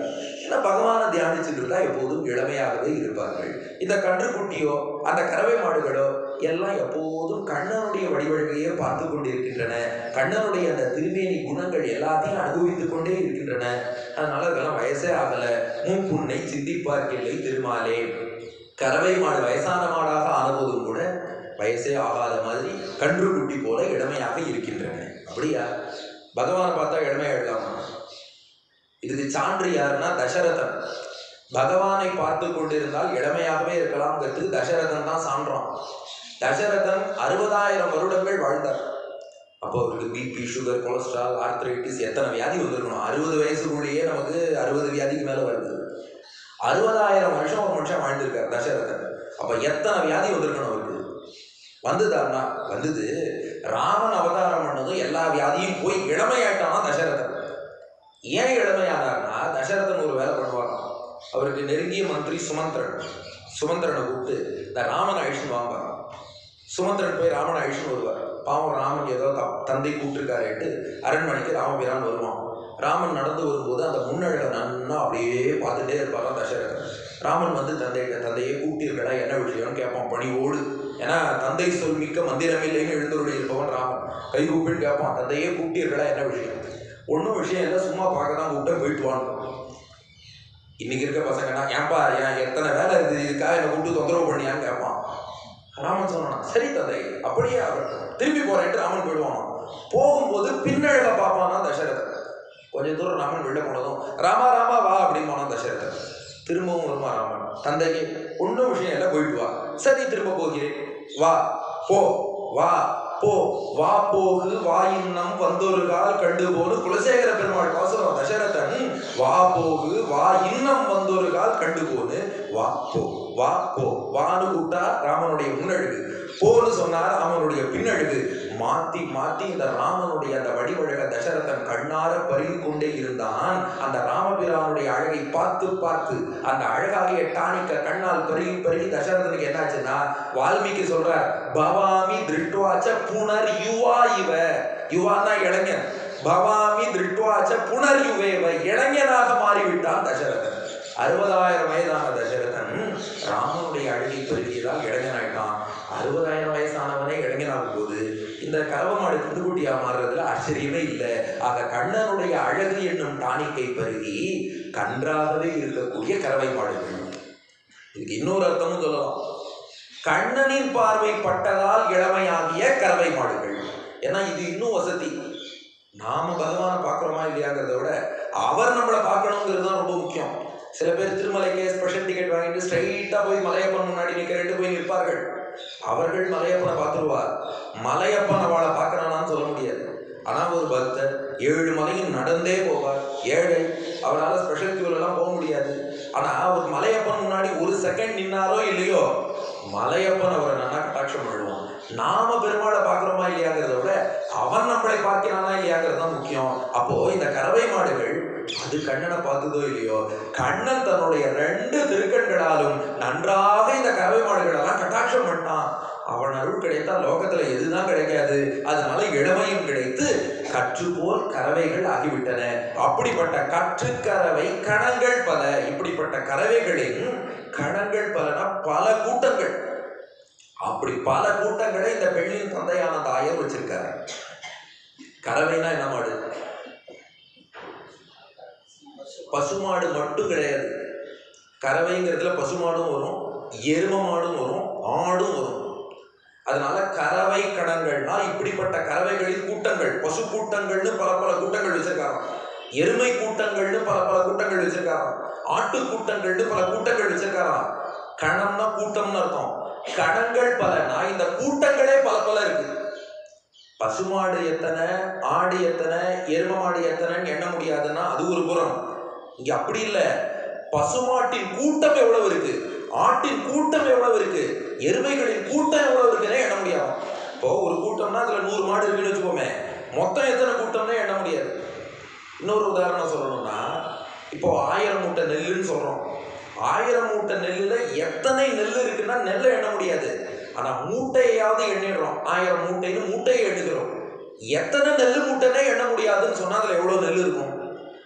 ஏன்னா பகவானை தியானிச்சுட்டு இருந்தா எப்போதும் இளமையாகவே இருப்பார்கள் இந்த கன்றுக்குட்டியோ அந்த கறவை மாடுகளோ எல்லாம் எப்போதும் கண்ணனுடைய வடிவழகையே பார்த்து கொண்டிருக்கின்றன கண்ணனுடைய அந்த திருமேனி குணங்கள் எல்லாத்தையும் அனுபவித்துக் கொண்டே இருக்கின்றன அதனால அதெல்லாம் வயசே ஆகல மூப்புண்ணை சிந்திப்பார்க்கில்லை திருமாலே கறவை மாடு வயசான மாடாக ஆனபோதும் கூட வயசே ஆகாத மாதிரி கன்றுக்குட்டி போல இளமையாக இருக்கின்றன அப்படியா பகவானை பார்த்தா இளமையாயிடலாமா இதுக்கு சான்று யாருன்னா தசரதன் பகவானை பார்த்து கொண்டிருந்தால் இளமையாகவே இருக்கலாம்ங்கிறதுக்கு தசரதன் தான் சான்றான் தசரதன் அறுபதாயிரம் வருடங்கள் வாழ்ந்தார் அப்போ அவருக்கு பிபி சுகர் கொலஸ்ட்ரால் ஆர்த்ரைட்டிஸ் எத்தனை வியாதி வந்திருக்கணும் அறுபது வயசுக்குள்ளேயே நமக்கு அறுபது வியாதிக்கு மேலே வருது அறுபதாயிரம் வருஷம் ஒரு மனுஷன் வாழ்ந்திருக்கார் தசரதன் அப்போ எத்தனை வியாதி வந்திருக்கணும் அவருக்கு வந்துதான்னா வந்தது ராமன் அவதாரம் பண்ணதும் எல்லா வியாதியும் போய் இளமையாயிட்டானா தசரதன் ஏன் இளமையானார்னா தசரதன் ஒரு வேலை பண்ணுவாராம் அவருக்கு நெருங்கிய மந்திரி சுமந்திரன் சுமந்திரனை கூப்பிட்டு இந்த ராமன் அழிச்சுன்னு வாங்க சுமந்திரன் போய் ராமன் அழிச்சுன்னு வருவார் பாவம் ராமன் ஏதோ த தந்தை கூப்பிட்டுருக்காருட்டு அரண்மனைக்கு ராமபிரான் வருவான் ராமன் நடந்து வரும்போது அந்த முன்னழகை நன்னா அப்படியே பார்த்துட்டே இருப்பாராம் தசரதன் ராமன் வந்து தந்தைகிட்ட தந்தையே கூப்பிட்டிருக்கடா என்ன விஷயம்னு கேட்பான் பணிவோடு ஏன்னா தந்தை சொல் மிக்க மந்திரமில்லைன்னு எழுந்தருடைய இருப்பவன் ராமன் கை கூப்பிட்டு கேட்பான் தந்தையே கூப்பிட்டிருக்கடா என்ன விஷயம் ஒன்றும் விஷயம் இல்லை சும்மா பார்க்க தான் கூப்பிட்டு போயிட்டு வாங்க இன்னைக்கு இருக்க பசங்கன்னா ஏன்பா ஏன் எத்தனை வேலை இருக்குது இதுக்காக என்னை கூப்பிட்டு தொந்தரவு பண்ணியான்னு கேட்பான் ராமன் சொன்னான் சரி தந்தை அப்படியே ஆகட்டும் திரும்பி போறேன்ட்டு ராமன் போயிடுவான் போகும்போது பின்னழக பார்ப்பானா தசரதன் கொஞ்ச தூரம் ராமன் வெளில போனதும் ராமா ராமா வா அப்படின்னு போனான் தசரதன் திரும்பவும் வருமா ராமன் தந்தைக்கு ஒன்றும் விஷயம் இல்லை போயிட்டு வா சரி திரும்ப போகிறேன் வா போ வா போ வா போகு வா இன்னம் வந்தொரு கால் கண்டு போனு குலசேகர பெருமாள் பாசுரம் தசரதன் வா போகு வா இன்னம் வந்தொரு கால் கண்டு போனு வா போ வா போ வான்னு கூப்பிட்டா ராமனுடைய முன்னழுகு போன்னு சொன்னா ராமனுடைய பின்னழுகு மாத்தி மாத்தி இந்த ராமனுடைய அந்த வடிவழக தசரதன் கண்ணார பருகி கொண்டே இருந்தான் அந்த ராமபிரானுடைய அழகை பார்த்து பார்த்து அந்த அழகாகிய டானிக்க கண்ணால் பருகி பருகி தசரதனுக்கு என்னாச்சுன்னா வால்மீகி சொல்றார் பவாமி திருஷ்டுவாச்ச புனர் யுவா இவ யுவான்னா இளைஞன் பவாமி திருஷ்டுவாச்ச புனர் யுவேவ இளைஞனாக மாறிவிட்டான் தசரதன் அறுபதாயிரம் வயதான தசரதன் ராமனுடைய அழகை பெருகியதால் இளைஞனாயிட்டான் அறுபதாயிரம் வயசானவனே இளைஞனாகும் போது இந்த கரவமாடு குண்டுகுட்டியா மாறுறதுல ஆச்சரியமே இல்லை ஆக கண்ணனுடைய அழகு என்னும் டானிக்கை பருகி கன்றாகவே இருக்கக்கூடிய கறவை மாடுகள் இதுக்கு இன்னொரு அர்த்தமும் சொல்லலாம் கண்ணனின் பார்வை பட்டதால் இளமையாகிய கறவை மாடுகள் ஏன்னா இது இன்னும் வசதி நாம பகவானை பார்க்குறோமா இல்லையாங்கிறத விட அவர் நம்மளை பார்க்கணுங்கிறது தான் ரொம்ப முக்கியம் சில பேர் திருமலைக்கே ஸ்பெஷல் டிக்கெட் வாங்கிட்டு ஸ்ட்ரைட்டாக போய் மலையப்பன் முன்னாடி நிற்க ரெண்டு போய் நிற்பார்கள் அவர்கள் மலையப்பனை பார்த்துருவார் மலையப்பன் அவளை பார்க்கறானான்னு சொல்ல முடியாது ஆனால் ஒரு பக்தர் ஏழு மலையும் நடந்தே போவார் ஏழை அவரால் ஸ்பெஷல் கியூலெல்லாம் போக முடியாது ஆனால் ஒரு மலையப்பன் முன்னாடி ஒரு செகண்ட் நின்னாரோ இல்லையோ மலையப்பன் அவரை நல்லா கட்டாட்சம் பண்ணுவான் நாம பெருமாளை பார்க்குறோமா இல்லையாங்கிறத விட அவன் நம்மளை பார்க்கிறானா இல்லையாங்கிறது தான் முக்கியம் அப்போ இந்த கறவை மாடுகள் அது கண்ணனை பார்த்ததோ இல்லையோ கண்ணன் தன்னுடைய ரெண்டு திருக்கண்களாலும் நன்றாக இந்த கறவை மாடுகளெல்லாம் கட்டாட்சம் பண்ணான் அவன் அருள் கிடைத்தா லோகத்துல எதுதான் கிடைக்காது அதனால இளமையும் கிடைத்து கற்று போல் கறவைகள் ஆகிவிட்டன அப்படிப்பட்ட கற்று கறவை கணங்கள் பல இப்படிப்பட்ட கறவைகளின் கணங்கள் பலனா பல கூட்டங்கள் அப்படி பல கூட்டங்களை இந்த பெண்ணின் தந்தையான தாயர் வச்சிருக்காரு கறவைனா என்ன மாடு பசுமாடு மட்டும் கிடையாது கறவைங்கிறதுல பசுமாடும் வரும் எரும மாடும் வரும் ஆடும் வரும் அதனால கறவை கடங்கள்னா இப்படிப்பட்ட கறவைகளின் கூட்டங்கள் பசு கூட்டங்கள்னு பல பல கூட்டங்கள் வச்சிருக்காங்க எருமை கூட்டங்கள்னு பல பல கூட்டங்கள் வச்சிருக்காங்க ஆட்டு கூட்டங்கள்னு பல கூட்டங்கள் வச்சிருக்காங்க கணம்னா கூட்டம்னு அர்த்தம் கணங்கள் பலனா இந்த கூட்டங்களே பல பல இருக்கு பசுமாடு எத்தனை ஆடு எத்தனை எரும மாடு எத்தனைன்னு எண்ண முடியாதுன்னா அது ஒரு புறம் இங்க அப்படி இல்லை பசுமாட்டின் கூட்டம் எவ்வளவு இருக்கு ஆட்டின் கூட்டம் எவ்வளவு இருக்கு எருமைகளின் கூட்டம் எவ்வளவு இருக்குன்னே எண்ண முடியாது இப்போ ஒரு கூட்டம்னா அதுல நூறு மாடு இருக்குன்னு வச்சுக்கோமே மொத்தம் எத்தனை கூட்டம்னே எண்ண முடியாது இன்னொரு உதாரணம் சொல்லணும்னா இப்போ ஆயிரம் மூட்டை நெல்லுன்னு சொல்றோம் ஆயிரம் மூட்டை நெல்லுல எத்தனை நெல் இருக்குன்னா நெல்லை எண்ண முடியாது ஆனா மூட்டையாவது எண்ணிடுறோம் ஆயிரம் மூட்டைன்னு மூட்டையை எண்ணுகிறோம் எத்தனை நெல் மூட்டைனே எண்ண முடியாதுன்னு சொன்னா அதுல எவ்வளவு நெல் இருக்கும்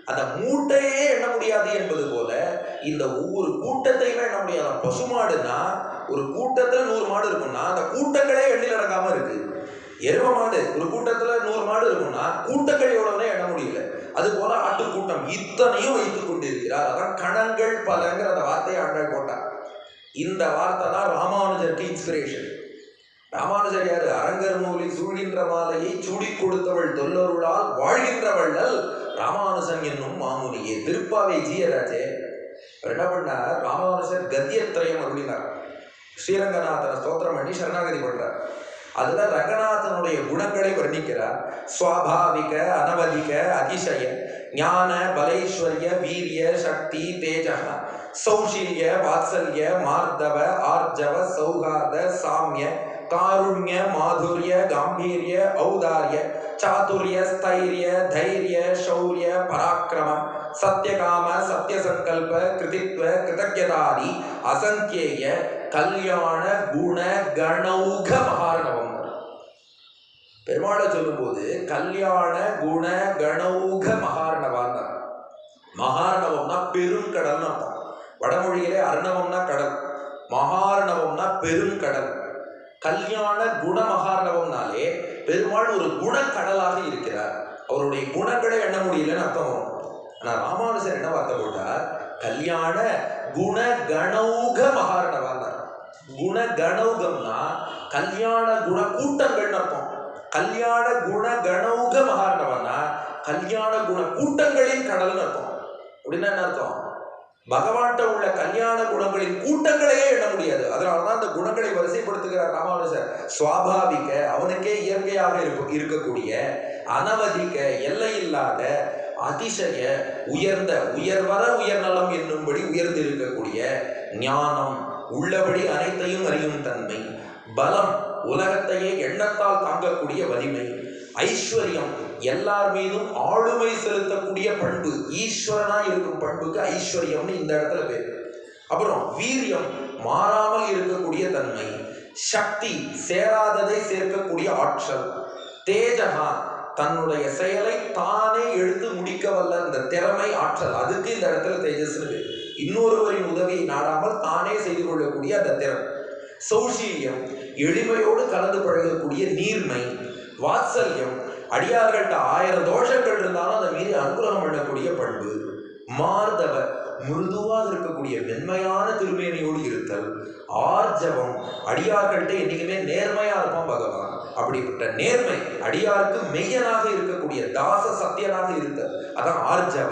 அந்த மூட்டையே எண்ண முடியாது என்பது போல இந்த ஒவ்வொரு கூட்டத்தையுமே எண்ண முடியாது பசுமாடுனா ஒரு கூட்டத்துல நூறு மாடு இருக்கும்னா அந்த கூட்டங்களே எண்ணில் அடங்காம இருக்கு எரும மாடு ஒரு கூட்டத்துல நூறு மாடு இருக்கும்னா கூட்டங்கள் எவ்வளவுனே எண்ண முடியல அது போல ஆட்டுக்கூட்டம் இத்தனையும் வைத்துக் கொண்டிருக்கிறார் அதான் கணங்கள் பலங்கிற அந்த வார்த்தையை ஆண்டாள் போட்டார் இந்த வார்த்தை தான் ராமானுஜருக்கு இன்ஸ்பிரேஷன் ராமானுஜர் யாரு அரங்கர் மூலி சூழ்கின்ற மாலையை சூடிக் கொடுத்தவள் தொல்லருளால் வாழ்கின்றவள்ளல் ராமானுஜன் என்னும் மாமுனியே திருப்பாவை ஜீயராஜே அவர் என்ன பண்ணார் ராமானுஜர் கத்தியத்திரயம் அருளினார் ஸ்ரீரங்கநாதனை ஸ்தோத்திரம் பண்ணி சரணாகதி பண்றார் அதுல ரங்கநாதனுடைய குணங்களை வர்ணிக்கிறார் சுவாபாவிக அனவதிக அதிசய ஞான பலைஸ்வர்ய வீரிய சக்தி தேஜக சௌஷீல்ய வாத்சல்ய மார்தவ ஆர்ஜவ சௌகார்த சாமிய காருண்ய மாதுரிய காம்பீரிய ஔதாரிய சாதுரிய ஸ்தைரிய தைரிய சௌரிய பராக்கிரம சத்யகாம சத்யசங்கல்ப கிருதித்வ கிருதஜதாதி அசங்கேய கல்யாண குண கணௌக மகாரணவம் பெருமாளை சொல்லும்போது கல்யாண குண கணௌக மகாரணவான் மகாரணவம்னா பெருங்கடல்னு அர்த்தம் வடமொழியிலே அர்ணவம்னா கடல் மகாரணவம்னா பெருங்கடல் கல்யாண குண மகாரணவம்னாலே பெருமாள் ஒரு குணக்கடலாக இருக்கிறார் அவருடைய குணங்களை எண்ண முடியலன்னு அர்த்தம் வரும் ஆனா ராமானுஜர் என்ன வார்த்தை போட்டார் கல்யாண குண கணௌக மகாரணவான் குண கணௌகம்னா கல்யாண குண கூட்டங்கள்னு அர்த்தம் கல்யாண குண கணௌக மகாரணவன்னா கல்யாண குண கூட்டங்களின் கடல்னு அர்த்தம் அப்படின்னா என்ன அர்த்தம் பகவான்கிட்ட உள்ள கல்யாண குணங்களின் கூட்டங்களையே எண்ண முடியாது அதனாலதான் அந்த குணங்களை வரிசைப்படுத்துகிறார் ராமானுஜர் சுவாபாவிக அவனுக்கே இயற்கையாக இருக்க இருக்கக்கூடிய அனவதிக்க எல்லையில்லாத அதிசய உயர்ந்த உயர்வர உயர்நலம் என்னும்படி உயர்ந்து இருக்கக்கூடிய ஞானம் உள்ளபடி அனைத்தையும் அறியும் தன்மை பலம் உலகத்தையே எண்ணத்தால் தாங்கக்கூடிய வலிமை ஐஸ்வர்யம் எல்லார் மீதும் ஆளுமை செலுத்தக்கூடிய பண்பு ஈஸ்வரனா இருக்கும் பண்புக்கு ஐஸ்வர்யம்னு இந்த இடத்துல பேர் அப்புறம் வீரியம் மாறாமல் இருக்கக்கூடிய தன்மை சக்தி சேராததை சேர்க்கக்கூடிய ஆற்றல் தேஜகா தன்னுடைய செயலை தானே எடுத்து முடிக்க வல்ல இந்த திறமை ஆற்றல் அதுக்கு இந்த இடத்துல தேஜஸ்னு பேர் இன்னொருவரின் உதவியை நாடாமல் தானே செய்து கொள்ளக்கூடிய அந்த திறன் சௌஷீல்யம் எளிமையோடு கலந்து பழகக்கூடிய நீர்மை வாத்சல்யம் அடியார்கள்ட்ட ஆயிரம் தோஷங்கள் இருந்தாலும் அதை மீறி அனுகிரகம் பண்ணக்கூடிய பண்பு மார்தவ மிருதுவாக இருக்கக்கூடிய மென்மையான திருமேனியோடு இருத்தல் ஆர்ஜவம் அடியார்கள்ட்ட என்னைக்குமே நேர்மையா இருப்பான் பகவான் அப்படிப்பட்ட நேர்மை அடியாருக்கு மெய்யனாக இருக்கக்கூடிய தாச சத்தியனாக இருத்தல் அதான் ஆர்ஜவ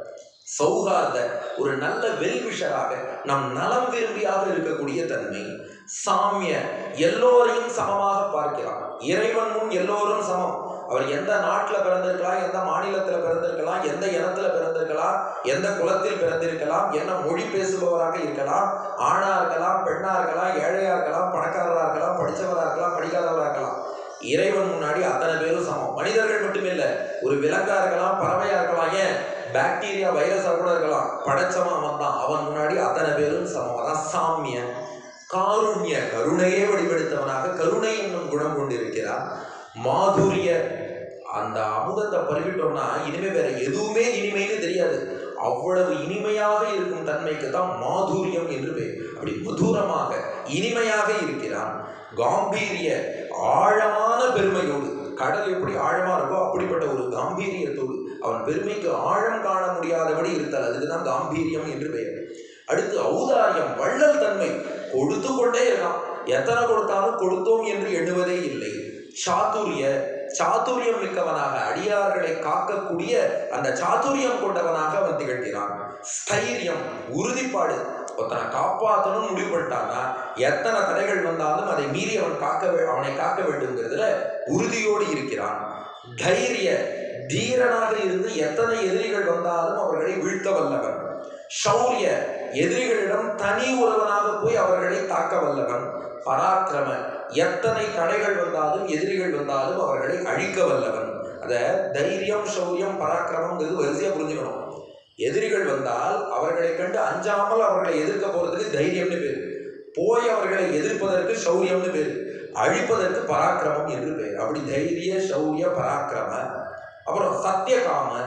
சௌகார்த ஒரு நல்ல வெல்விஷராக நம் நலம் விரும்பியாக இருக்கக்கூடிய தன்மை சாமிய எல்லோரையும் சமமாக பார்க்கிறான் இறைவன் முன் எல்லோரும் சமம் அவர் எந்த நாட்டில் பிறந்திருக்கலாம் எந்த மாநிலத்தில் பிறந்திருக்கலாம் எந்த இனத்துல பிறந்திருக்கலாம் எந்த குலத்தில் பிறந்திருக்கலாம் என்ன மொழி பேசுபவராக இருக்கலாம் ஆணா இருக்கலாம் பெண்ணா இருக்கலாம் ஏழையா இருக்கலாம் பணக்காரரா இருக்கலாம் படிச்சவரா இருக்கலாம் படிக்காதவரா இருக்கலாம் இறைவன் முன்னாடி அத்தனை பேரும் சமம் மனிதர்கள் மட்டுமே இல்லை ஒரு விலங்கா இருக்கலாம் பறவையா இருக்கலாம் ஏன் பாக்டீரியா வைரஸா கூட இருக்கலாம் படைச்சவன் அவன் தான் அவன் முன்னாடி அத்தனை பேரும் சமம் அதான் சாமியன் காருண்ய கருணையே வடிவெடுத்தவனாக கருணை என்னும் குணம் கொண்டிருக்கிறார் மாதுரிய அந்த அமுதத்தை பருகிட்டோம்னா இனிமே வேற எதுவுமே இனிமைன்னு தெரியாது அவ்வளவு இனிமையாக இருக்கும் தன்மைக்கு தான் மாதுரியம் என்று பெயர் அப்படி மதுரமாக இனிமையாக இருக்கிறான் காம்பீரிய ஆழமான பெருமையோடு கடல் எப்படி ஆழமா இருக்கோ அப்படிப்பட்ட ஒரு காம்பீரியத்தோடு அவன் பெருமைக்கு ஆழம் காண முடியாதபடி இருத்தல் அதுக்கு தான் காம்பீரியம் என்று பெயர் அடுத்து ஔதாரியம் வள்ளல் தன்மை கொடுத்து கொண்டே இருக்கான் எத்தனை கொடுத்தாலும் கொடுத்தோம் என்று எண்ணுவதே இல்லை சாதுரிய சாதுரியம் மிக்கவனாக அடியார்களை காக்கக்கூடிய அந்த சாதுரியம் கொண்டவனாக அவன் திகழ்கிறான் ஸ்தைரியம் உறுதிப்பாடு ஒருத்தனை காப்பாற்றணும் முடிவு பண்ணிட்டான்னா எத்தனை தடைகள் வந்தாலும் அதை மீறி அவன் காக்க வே- அவனை காக்க வேண்டும்ங்கிறதுல உறுதியோடு இருக்கிறான் தைரிய தீரனாக இருந்து எத்தனை எதிரிகள் வந்தாலும் அவர்களை வீழ்த்த வல்லவன் ஷௌரிய எதிரிகளிடம் தனி ஒருவனாக போய் அவர்களை தாக்க வல்லவன் பராக்கிரம எத்தனை தடைகள் வந்தாலும் எதிரிகள் வந்தாலும் அவர்களை அழிக்க வல்லவன் அத தைரியம் சௌரியம் பராக்கிரமம்ங்கிறது வரிசையா புரிஞ்சுக்கணும் எதிரிகள் வந்தால் அவர்களை கண்டு அஞ்சாமல் அவர்களை எதிர்க்க போறதுக்கு தைரியம்னு பேரு போய் அவர்களை எதிர்ப்பதற்கு சௌரியம்னு பேரு அழிப்பதற்கு பராக்கிரமம் என்று பேர் அப்படி தைரிய சௌரிய பராக்கிரம அப்புறம் சத்தியகாம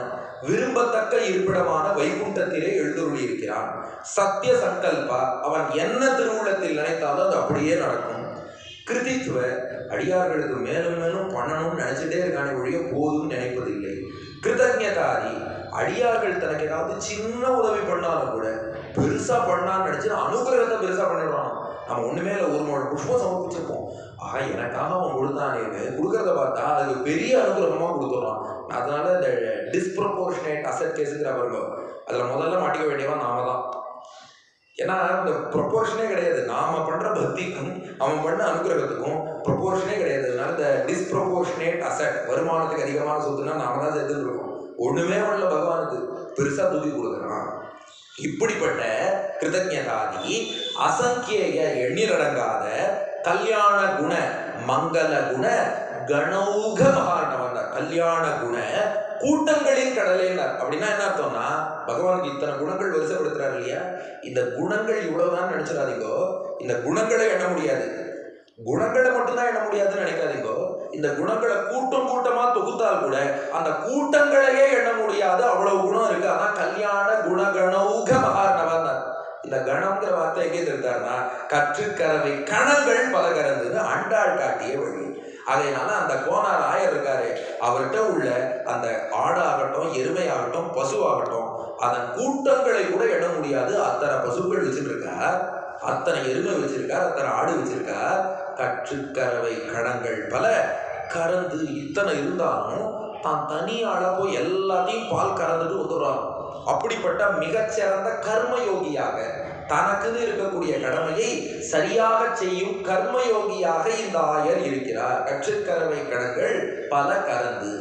விரும்பத்தக்க இருப்பிடமான வைகுண்டத்திலே எழுந்தருளி இருக்கிறான் சத்திய சங்கல்பா அவன் என்ன திருவுள்ளத்தில் நினைத்தாலும் அது அப்படியே நடக்கும் கிருதித்துவ அடியார்களுக்கு மேலும் மேலும் பண்ணணும்னு நினைச்சிட்டே இருக்கானே ஒழிய போதும்னு நினைப்பதில்லை கிருதஜதாதி அடியார்கள் தனக்கு ஏதாவது சின்ன உதவி பண்ணாலும் கூட பெருசா பண்ணான்னு நினைச்சு அனுகிரகத்தை பெருசா பண்ணிடுறான் நம்ம ஒண்ணுமே இல்லை ஒரு முழு புஷ்பம் சமர்ப்பிச்சிருப்போம் ஆஹா எனக்காக அவன் கொடுத்தானேன்னு கொடுக்கறத பார்த்தா அதுக்கு பெரிய அனுகிரகமா கொடுத்துட்றான் அதனால இந்த டிஸ்ப்ரப்போர்ஷனேட் அசட் கேஸுங்கிற பாருங்க அதுல முதல்ல மாட்டிக்க வேண்டியவன் நாம தான் ஏன்னா இந்த ப்ரொப்போர்ஷனே கிடையாது நாம பண்ற பக்திக்கும் அவன் பண்ண அனுகிரகத்துக்கும் ப்ரொப்போர்ஷனே கிடையாது அதனால இந்த டிஸ்ப்ரப்போர்ஷனேட் அசட் வருமானத்துக்கு அதிகமான சொத்துனா நாம தான் சேர்த்துட்டு இருக்கோம் ஒண்ணுமே பண்ணல பகவானுக்கு பெருசா தூக்கி கொடுக்குறான் இப்படிப்பட்ட கிருதஜதாதி அசங்கியேய எண்ணிலடங்காத கல்யாண குண மங்கள குண கணௌக மகாரணவன் கல்யாண குண கூட்டங்களின் கடலேன்னார் அப்படின்னா என்ன அர்த்தம்னா பகவானுக்கு இத்தனை குணங்கள் வரிசைப்படுத்துறாரு இல்லையா இந்த குணங்கள் இவ்வளவுதான் நினைச்சிடாதீங்கோ இந்த குணங்களை எண்ண முடியாது குணங்களை மட்டும்தான் எண்ண முடியாதுன்னு நினைக்காதீங்கோ இந்த குணங்களை கூட்டம் கூட்டமா தொகுத்தால் கூட அந்த கூட்டங்களையே எண்ண முடியாது அவ்வளவு குணம் இருக்கு அதான் கல்யாண குணகணௌக மகார்ணவன் இந்த கணம்ங்கிற வார்த்தை எங்கே தெரிந்தாருன்னா கற்றுக்கறவை கணங்கள் பல கறந்தது அண்டாள் காட்டிய வழி அதனால அந்த கோனார் ஆயர் இருக்காரு அவர்கிட்ட உள்ள அந்த ஆடாகட்டும் எருமையாகட்டும் பசுவாகட்டும் அதன் கூட்டங்களை கூட எண்ண முடியாது அத்தனை பசுக்கள் வச்சிருக்கார் அத்தனை எருமை வச்சிருக்கார் அத்தனை ஆடு வச்சிருக்கார் கற்றுக்கறவை கணங்கள் பல கறந்து இத்தனை இருந்தாலும் தான் தனி ஆளா போய் எல்லாத்தையும் பால் கறந்துட்டு வந்துடுறான் அப்படிப்பட்ட மிகச்சிறந்த கர்மயோகியாக தனக்குன்னு இருக்கக்கூடிய கடமையை சரியாக செய்யும் கர்மயோகியாக இந்த ஆயர் இருக்கிறார் கற்றுக்கறவை கணங்கள் பல கறந்து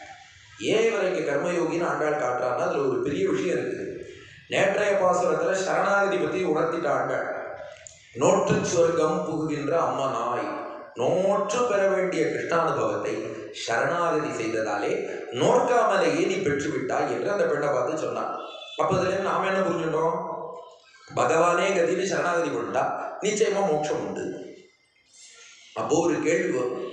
ஏன் இவர் இங்க கர்மயோகின்னு ஆண்டாள் காட்டுறாருன்னா அதுல ஒரு பெரிய விஷயம் இருக்குது நேற்றைய பாசுரத்துல சரணாகதி பத்தி உணர்த்திட்ட ஆண்டாள் நோற்று சொர்க்கம் புகுகின்ற அம்மனாய் நோற்று பெற வேண்டிய கிருஷ்ணானுபவத்தை சரணாகதி செய்ததாலே நோற்காமலேயே நீ பெற்றுவிட்டாய் என்று அந்த பெண்ணை பார்த்து சொன்னான் அப்ப இதுல இருந்து நாம என்ன புரிஞ்சுட்டோம் பகவானே கதின்னு சரணாகதி பண்ணிட்டா நிச்சயமா மோட்சம் உண்டு அப்போ ஒரு கேள்வி வரும்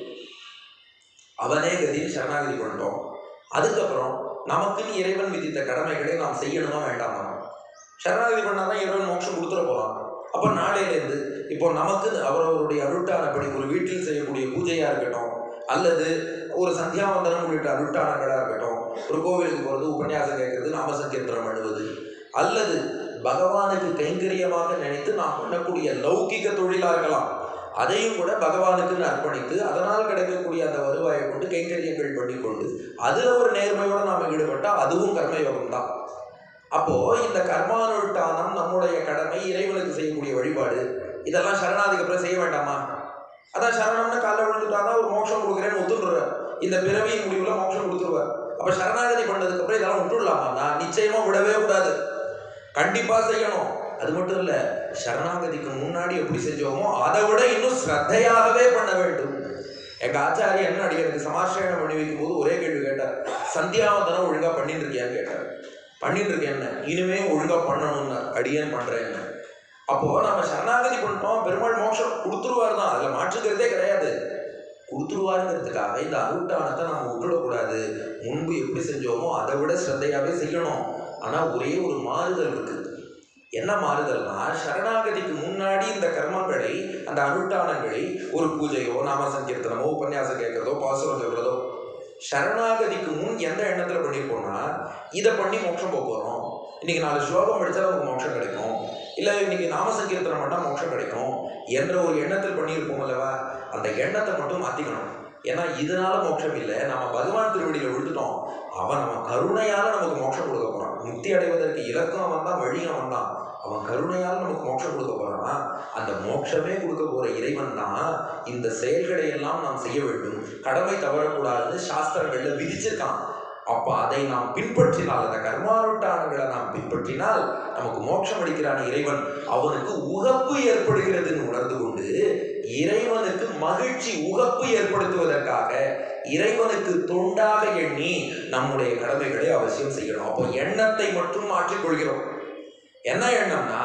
அவனே கதின்னு சரணாகதி பண்ணிட்டோம் அதுக்கப்புறம் நமக்குன்னு இறைவன் விதித்த கடமைகளை நாம் செய்யணுமா வேண்டாமா சரணாகதி பண்ணாதான் இறைவன் மோட்சம் கொடுத்துட போறான் அப்போ நாளையிலேருந்து இப்போ நமக்கு அவரவருடைய அருட்டானப்படி ஒரு வீட்டில் செய்யக்கூடிய பூஜையா இருக்கட்டும் அல்லது ஒரு சந்தியாவந்தனம் உள்ளிட்ட அருட்டானங்களா இருக்கட்டும் ஒரு கோவிலுக்கு போறது உபன்யாசம் கேட்கறது நாம சங்கீர்த்தனம் பண்ணுவது அல்லது பகவானுக்கு கைங்கரியமாக நினைத்து நாம் பண்ணக்கூடிய லௌகிக தொழிலா இருக்கலாம் அதையும் கூட பகவானுக்கு அர்ப்பணித்து அதனால் கிடைக்கக்கூடிய அந்த வருவாயை கொண்டு கைங்கரியங்கள் பண்ணிக்கொண்டு அதுல ஒரு நேர்மையோட நாம ஈடுபட்டா அதுவும் கர்மயோகம் தான் அப்போ இந்த கர்மானுஷ்டானம் நம்முடைய கடமை இறைவனுக்கு செய்யக்கூடிய வழிபாடு இதெல்லாம் சரணாதிக்கு அப்புறம் செய்ய வேண்டாமா அதான் சரணம்னு காலைல விழுந்துட்டாதான் ஒரு மோட்சம் கொடுக்குறேன்னு ஒத்துடுறார் இந்த பிறவியின் முடிவுல மோட்சம் கொடுத்துருவார் அப்ப சரணாகதி பண்ணதுக்கு அப்புறம் இதெல்லாம் விட்டுடலாமா நிச்சயமா விடவே கூடாது கண்டிப்பா செய்யணும் அது மட்டும் இல்ல சரணாகதிக்கு முன்னாடி எப்படி செஞ்சோமோ அதை விட இன்னும் ஸ்ரத்தையாகவே பண்ண வேண்டும் எங்க ஆச்சாரியன் என்ன அடிக்கிறதுக்கு சமாசிரயணம் பண்ணி வைக்கும் போது ஒரே கேள்வி கேட்டார் சந்தியாவந்தனம் ஒழுங்கா பண்ணிட்டு இருக்கியான்னு கேட்டார் பண்ணிட்டு இருக்கேன் இனிமே ஒழுங்கா பண்ணணும்னு அடியேன் பண்றேன் அப்போ நம்ம சரணாகதி பண்ணிட்டோம் பெருமாள் மோட்சம் கொடுத்துருவார் தான் அதுல மாற்றுக்கிறதே கிடையாது கொடுத்துருவாருங்கிறதுக்காக இந்த அருட்டானத்தை நம்ம விட்டுடக்கூடாது முன்பு எப்படி செஞ்சோமோ அதை விட ஸ்ரத்தையாவே செய்யணும் ஆனா ஒரே ஒரு மாறுதல் இருக்குது என்ன மாறுதல்னா சரணாகதிக்கு முன்னாடி இந்த கர்மங்களை அந்த அனுஷ்டானங்களை ஒரு பூஜையோ நாம சங்கீர்த்தனமோ உபன்யாசம் கேட்கறதோ பாசுரம் சொல்றதோ சரணாகதிக்கு முன் எந்த எண்ணத்துல பண்ணிருப்போம்னா இதை பண்ணி மோட்சம் போக போறோம் இன்னைக்கு நாலு ஸ்லோகம் படிச்சா நமக்கு மோட்சம் கிடைக்கும் இல்ல இன்னைக்கு நாம சங்கீர்த்தனம் பண்ணா மோட்சம் கிடைக்கும் என்ற ஒரு எண்ணத்தில் பண்ணியிருப்போம் அல்லவா அந்த எண்ணத்தை மட்டும் மாத்திக்கணும் ஏன்னா இதனால மோட்சம் இல்லை நம்ம பகவான் திருவடியில விழுந்துட்டோம் அவன் நம்ம கருணையால நமக்கு மோட்சம் கொடுக்க போறான் முக்தி அடைவதற்கு இலக்கம் அவன் தான் வழி அவன் தான் அவன் கருணையால் நமக்கு மோட்சம் கொடுக்க போறான் அந்த மோட்சமே கொடுக்க போற இறைவன் தான் இந்த செயல்களை எல்லாம் நாம் செய்ய வேண்டும் கடமை தவறக்கூடாதுன்னு சாஸ்திரங்கள்ல விதிச்சிருக்கான் அப்ப அதை நாம் பின்பற்றினால் அந்த கர்மானுட்டானங்களை நாம் பின்பற்றினால் நமக்கு மோட்சம் அளிக்கிறான் இறைவன் அவனுக்கு உகப்பு ஏற்படுகிறதுன்னு உணர்ந்து கொண்டு இறைவனுக்கு மகிழ்ச்சி உகப்பு ஏற்படுத்துவதற்காக இறைவனுக்கு தொண்டாக எண்ணி நம்முடைய கடமைகளை அவசியம் செய்யணும் அப்போ எண்ணத்தை மட்டும் மாற்றிக்கொள்கிறோம் என்ன எண்ணம்னா